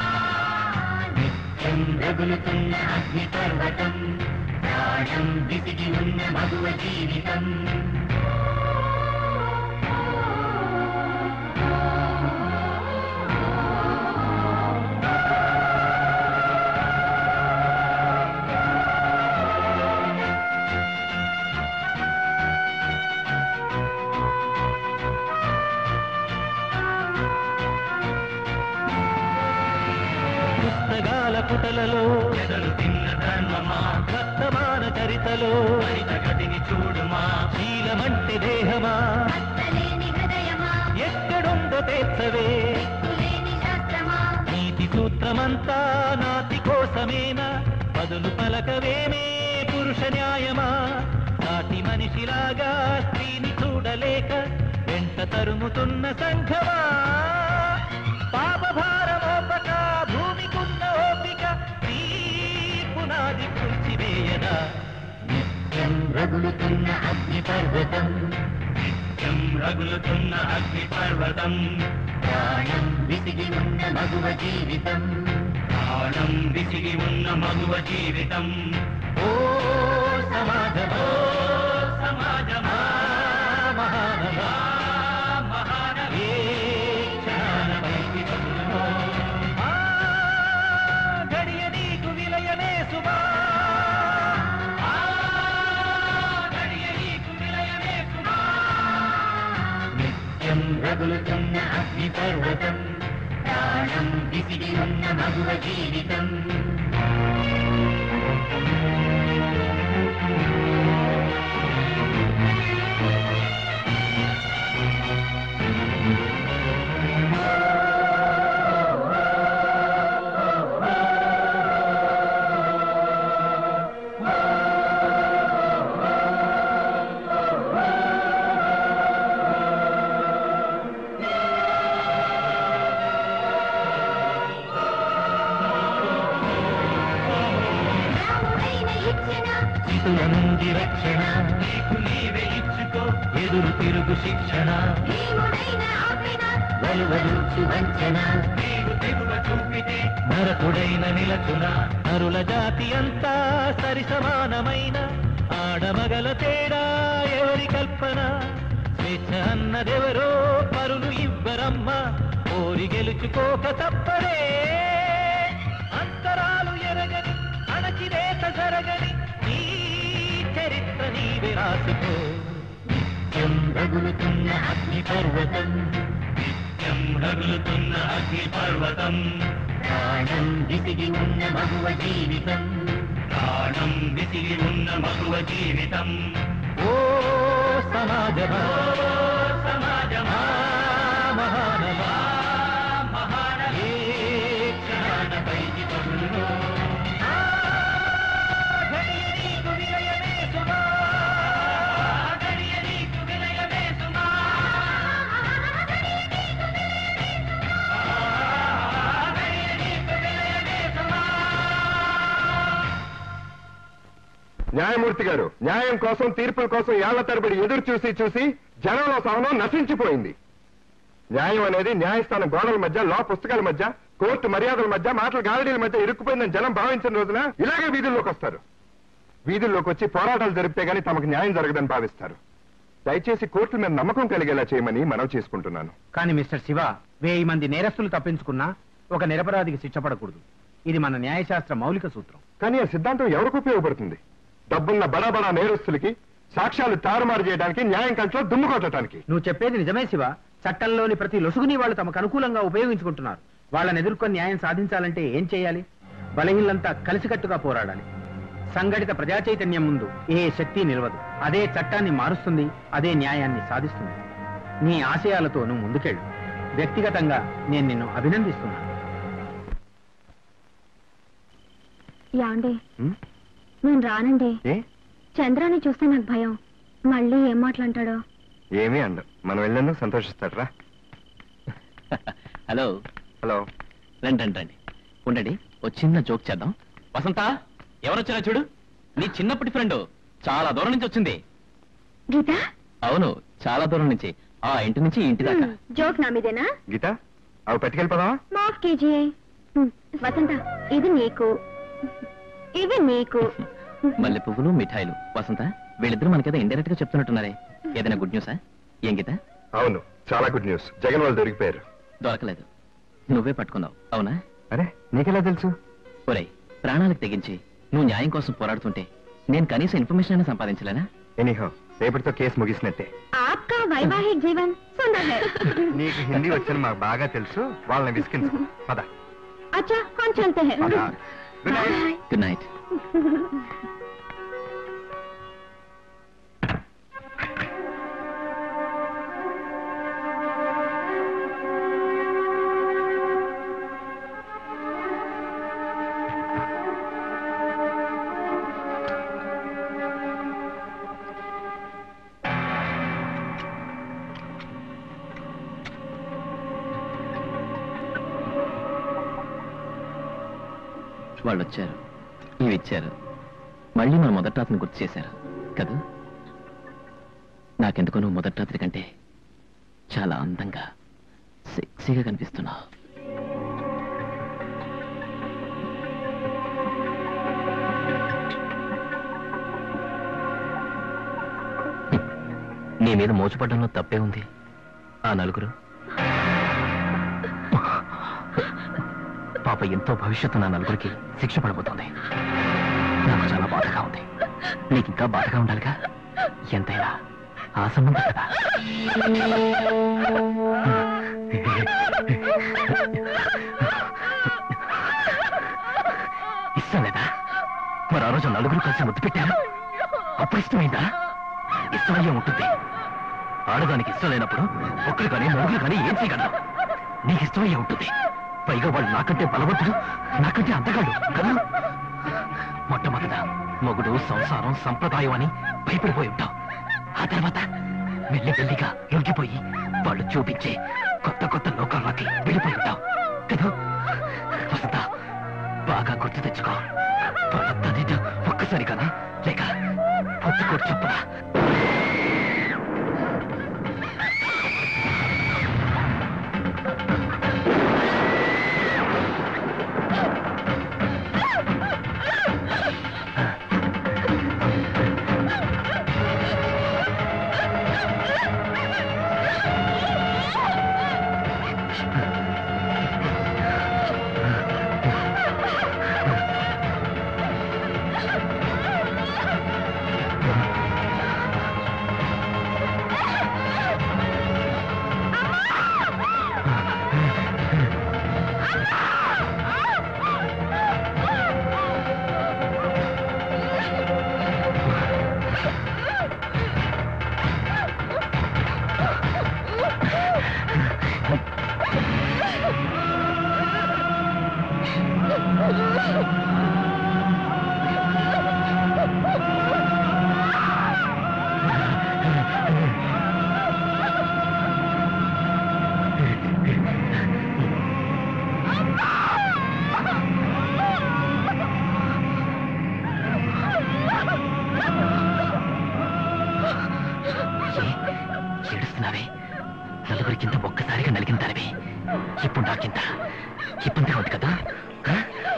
నిత్యం రగులుతున్న అగ్ని పర్వతం ప్రాణం విసిగి ఉన్న మగువ జీవితం పుస్తకాల పుటలలో వర్తమాన చరితలో గతిని చూడుమా శీలమంటే దేహమా ఎక్కడుందో తెచ్చవే నీతి సూత్రమంతా నాతి కోసమేనా బదులు పలకవేమే పురుష న్యాయమా నాటి మనిషిలాగా స్త్రీని చూడలేక వెంట తరుముతున్న సంఘమా పాపభారమోపక భూమికున్న ఓపిక నీ పునాది కూర్చివేయదా నిత్యం రగులుతున్న అగ్ని పర్వతం నిత్యం రగులుతున్న అగ్ని పర్వతం ప్రాణం విసిగి ఉన్న మగువ జీవితం ప్రాణం విసిగి ఉన్న మగువ జీవితం ఓ సమాజమా సమాజమా మహానవా మహానవే క్షణాన పైకి తొలుగునో. ఆ గడియ నీకు విలయమే సుమా ఆ గడియ నీకు విలయమే సుమా నిత్యం రగులుతున్న అగ్ని పర్వతం ప్రాణం విసిగి ఉన్న మగువ జీవితం స్థితుల నుండి రక్షణ నీకు నీవే ఇచ్చుకో ఎదురు తిరుగు శిక్షణ వలువలుచు వంచన నీవు తెగువ చూపితే నరకుడైన నిలచున నరుల జాతి అంతా సరి సమానమైన ఆడమగల తేడా ఎవరి కల్పన స్వేచ్ఛ అన్నదెవరో పరులు ఇవ్వరమ్మ కోరి గెలుచుకోక తప్పరే అంతరాలు ఎరగని అణచివేత జరగని నీ చరిత్ర నీవే రాసుకో నిత్యం రగులుతున్న అగ్ని పర్వతం నిత్యం రగులుతున్న అగ్ని పర్వతం ప్రాణం విసిగి ఉన్న మగువ జీవితం ప్రాణం విసిగి ఉన్న మగువ జీవితం ఓ సమాజమా సమాజమా మహానవా మహానవే క్షణాన పైకి తగులునో ఆ ఘడియ నీకు విలయమే సుమా ఘడియ నీకు విలయమే సుమా న్యాయమూర్తి గారు న్యాయం కోసం తీర్పుల కోసం ఏళ్ల తరబడి ఎదురు చూసి చూసి జనంలో సహనం నశించిపోయింది న్యాయం అనేది న్యాయస్థానం గోడల మధ్య లా పుస్తకాల మధ్య కోర్టు మర్యాదల మధ్య మాటల గారడీల మధ్య ఇరుక్కుపోయిందని జనం భావించిన రోజున ఇలాగే వీధుల్లోకి వస్తారు వీధుల్లోకి వచ్చి పోరాటాలు జరిపితే గానీ తమకు న్యాయం జరగదని భావిస్తారు దయచేసి కోర్టు మీద నమ్మకం కలిగేలా చేయమని మనవి చేసుకుంటున్నాను కానీ మిస్టర్ శివ వెయ్యి మంది నేరస్తులు తప్పించుకున్నా ఒక నిరపరాధికి శిక్ష పడకూడదు ఇది మన న్యాయశాస్త్ర మౌలిక సూత్రం కానీ ఆ సిద్ధాంతం ఎవరికి ఉపయోగపడుతుంది డబ్బున్న బడా బడా నేరస్తులకి సాక్ష్యాలు తారుమారు చేయడానికి న్యాయం కంట్లో దుమ్ము కొట్టడానికి నువ్వు చెప్పేది నిజమే శివ చట్టంలోని ప్రతి లొసుగుని వాళ్ళు తమకు అనుకూలంగా ఉపయోగించుకుంటున్నారు వాళ్ళని ఎదుర్కొని న్యాయం సాధించాలంటే ఏం చేయాలి బలహీనంతా కలిసికట్టుగా పోరాడాలి సంఘటిత ప్రజా చైతన్యం ముందు ఏ శక్తి నిలవదు అదే చట్టాన్ని మారుస్తుంది అదే న్యాయాన్ని సాధిస్తుంది నీ ఆశయాలతో నువ్వు ముందుకెళ్ళు వ్యక్తిగతంగా నేను నిన్ను అభినందిస్తున్నాను యాండి నేను రానండి ఏ చంద్రాన్ని చూస్తే నాకు భయం మళ్ళీ ఏం మాట్లాంటాడో ఏమీ అండు మనం వెళ్ళను సంతోషిస్తాడరా హలో హలో రండి రండి రండి ఉండండి ఓ చిన్న జోక్ చేద్దాం వసంత ఎవరొచ్చారో చూడు నీ చిన్నప్పటి ఫ్రెండ్ చాలా దూరం నుంచి వచ్చింది గీత అవును చాలా దూరం నుంచి ఆ ఇంటి నుంచి ఈ ఇంటి దాకా జోక్ నా మీదేనా గీత అవి పట్టుకెళ్ళిపోదామా మాఫ్ కేజీ వసంత ఇది నీకు ఇవి నీకు మల్లె పువ్వులు మిఠాయిలు వసంత వీళ్ళిద్దరూ మనకేదో ఇండైరెక్ట్ గా చెప్తున్నట్టున్నారే ఏదైనా గుడ్ న్యూసా ఏం గీత అవును చాలా గుడ్ న్యూస్ జగన్ వాళ్ళు దొరికిపోయారు దొరకలేదు నువ్వే పట్టుకున్నావు అవునా అరే నీకెలా తెలుసు ఒరేయ్ ప్రాణాలకు తెగించి నువ్వు న్యాయం కోసం పోరాడుతుంటే నేను కనీసం ఇన్ఫర్మేషన్ అయినా సంపాదించలేనా ఎనీహో రేపటితో కేసు ముగిసినట్టే ఆప్కా వైవాహిక్ జీవన్ సుందర్ హై నీకు హిందీ వచ్చని మాకు బాగా తెలుసు వాళ్ళని విసికించు పద अच्छा हम चलते हैं పద గుడ్ నైట్ గుడ్ నైట్ వాళ్ళు వచ్చారు ఇవి ఇచ్చారు మళ్ళీ మన మొదటి రాత్రిని గుర్తు చేశారు కదా నాకెందుకో నువ్వు మొదటి రాత్రి కంటే చాలా అందంగా సెక్సీగా కనిపిస్తున్నావు నీ మీద మోసపడ్డంలో తప్పే ఉంది ఆ నలుగురు పాప ఎంతో భవిష్యత్తు నా నలుగురికి శిక్ష పడబోతోంది నాకు చాలా బాధగా ఉంది నీకు ఇంకా బాధగా ఉండాలిగా ఎంతైనా ఆ సంబంధం కదా ఇష్టం లేదా మరి ఆ రోజు నలుగురు కలిసి ముద్దు పెట్టారు అప్పుడు ఇష్టమైందా ఇష్టమయ్యే ఉంటుంది ఆడదానికి ఇష్టం లేనప్పుడు ఒక్కరు కానీ నలుగురు కానీ ఏం చేయగలరు నీకు ఇష్టమయ్యే ఉంటుంది పైగా వాళ్ళు నాకంటే బలవంతుడు నాకంటే అంతగాడు కదా మొట్టమొదట మొగుడు సంసారం సంప్రదాయం అని భయపడిపోయి ఉంటావు ఆ తర్వాత మెల్లి మెల్లిగా లొంగిపోయి వాళ్ళు చూపించే కొత్త కొత్త లోకాల్లోకి వెళ్ళిపోయి ఉంటావు కదా వసంత బాగా గుర్తు తెచ్చుకో వాళ్ళంతా ఒక్కసారి కదా లేక పొత్తుకోడు చెప్పురా ఏడుస్తున్నావే నలుగురికింత ఒక్కసారిగా నలిగిందానివి ఇప్పుడు నాకింత ఇబ్బందిగా ఉంది కదా ఆ?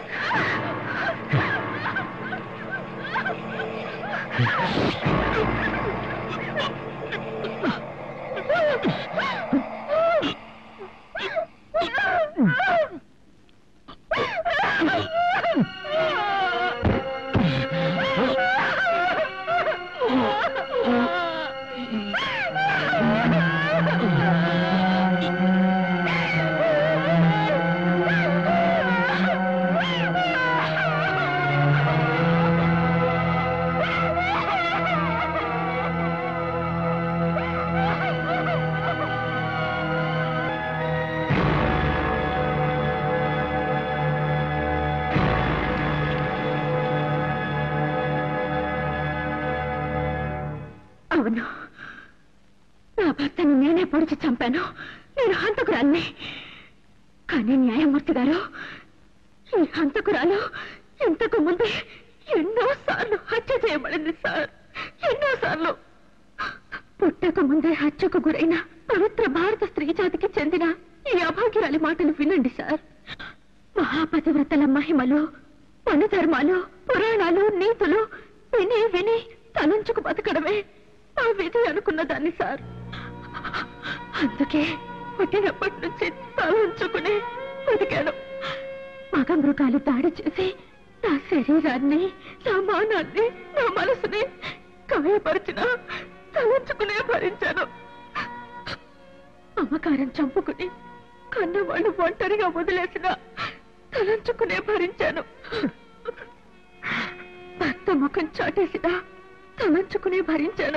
అవును నా భర్తని నేనే పొడిచి చంపాను నేను హంతకురాల్ని కానీ న్యాయమూర్తి గారు ఈ హంతకురాలు ఇంతకు ముందే ఎన్నో సార్లు హత్య చేయబడింది సార్ ఎన్నో సార్లు పుట్టక ముందే హత్యకు గురైన పవిత్ర భారత స్త్రీ జాతికి చెందిన ఈ అభాగ్యురాలి మాటలు వినండి సార్ మహాపతివ్రతల మహిమలు ధర్మాలు పురాణాలు నీతులు విని విని తలంచుకు బతకడమే నా విధి అనుకున్న దాన్ని సార్ అందుకే పుట్టినప్పటి నుంచి తలంచుకుని బతికాను మగ మృగాలు దాడి చేసి నా శరీరాన్ని నా మానాన్ని నా మనసుని గాయపరిచిన తలంచుకునే భరించాను అమ్మకారం చంపుకుని కన్నవాళ్ళు ఒంటరిగా వదిలేసిన తలంచుకునే భరించాను భర్త ముఖం చాటేసిన తలంచుకునే భరించాను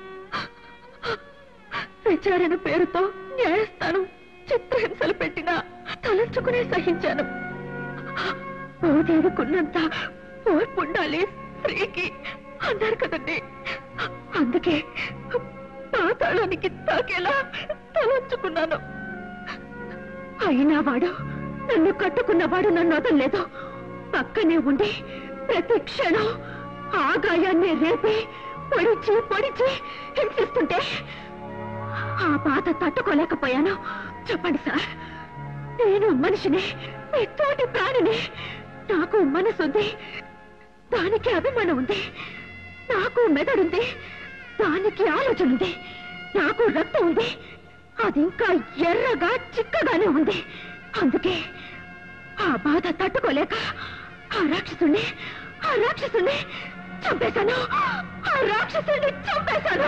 విచారణ పేరుతో న్యాయస్థానం చిత్రహింసలు పెట్టినా తలంచుకునే సహించాను ఓదేవుకున్నంత ఓర్పు ఉండాలి స్త్రీకి అన్నారు కదండి అందుకే పాతాళానికి తాకేలా తలంచుకున్నాను అయినా వాడు నన్ను కట్టుకున్నవాడు నన్ను వదలలేదు పక్కనే ఉండి ప్రతి క్షణం ఆ గాయాన్ని రేపి పొడిచి పొడిచి హింసిస్తుంటే ఆ బాధ తట్టుకోలేకపోయాను చెప్పండి సార్ నేను మనిషిని మీ తోటి ప్రాణిని నాకు మనసుంది దానికి అభిమానం ఉంది నాకు మెదడుంది దానికి ఆలోచన ఉంది నాకు రక్తం ఉంది అది ఇంకా ఎర్రగా చిక్కగానే ఉంది అందుకే ఆ బాధ తట్టుకోలేక ఆ రాక్షసుని ఆ రాక్షసుని చంపేశాను ఆ రాక్షసుని చంపేశాను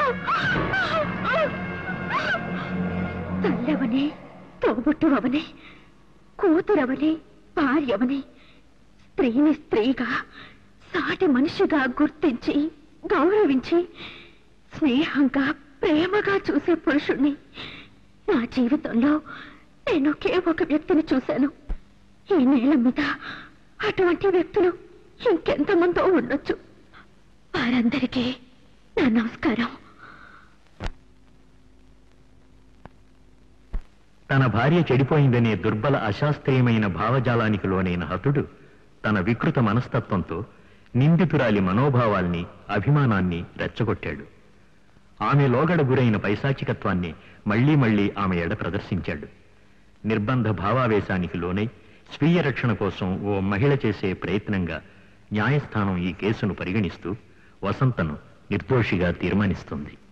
తల్లవని తోబుట్టువని కూతురవని భార్యవని స్త్రీని స్త్రీగా సాటి మనిషిగా గుర్తించి గౌరవించి స్నేహంగా ప్రేమగా చూసే పురుషుణ్ణి నా జీవితంలో నేను ఒకే ఒక వ్యక్తిని చూశాను ఈ నేల మీద అటువంటి వ్యక్తులు ఇంకెంతమందో ఉండొచ్చు వారందరికీ నా నమస్కారం తన భార్య చెడిపోయిందనే దుర్బల అశాస్త్రీయమైన భావజాలానికి లోనైన హతుడు తన వికృత మనస్తత్వంతో నిందితురాలి మనోభావాల్ని అభిమానాన్ని రెచ్చగొట్టాడు ఆమె లోగడ గురైన పైశాచికత్వాన్ని మళ్లీ మళ్లీ ఆమె ఎడ ప్రదర్శించాడు నిర్బంధ భావావేశానికి లోనై స్వీయ రక్షణ కోసం ఓ మహిళ చేసే ప్రయత్నంగా న్యాయస్థానం ఈ కేసును పరిగణిస్తూ వసంతను నిర్దోషిగా తీర్మానిస్తుంది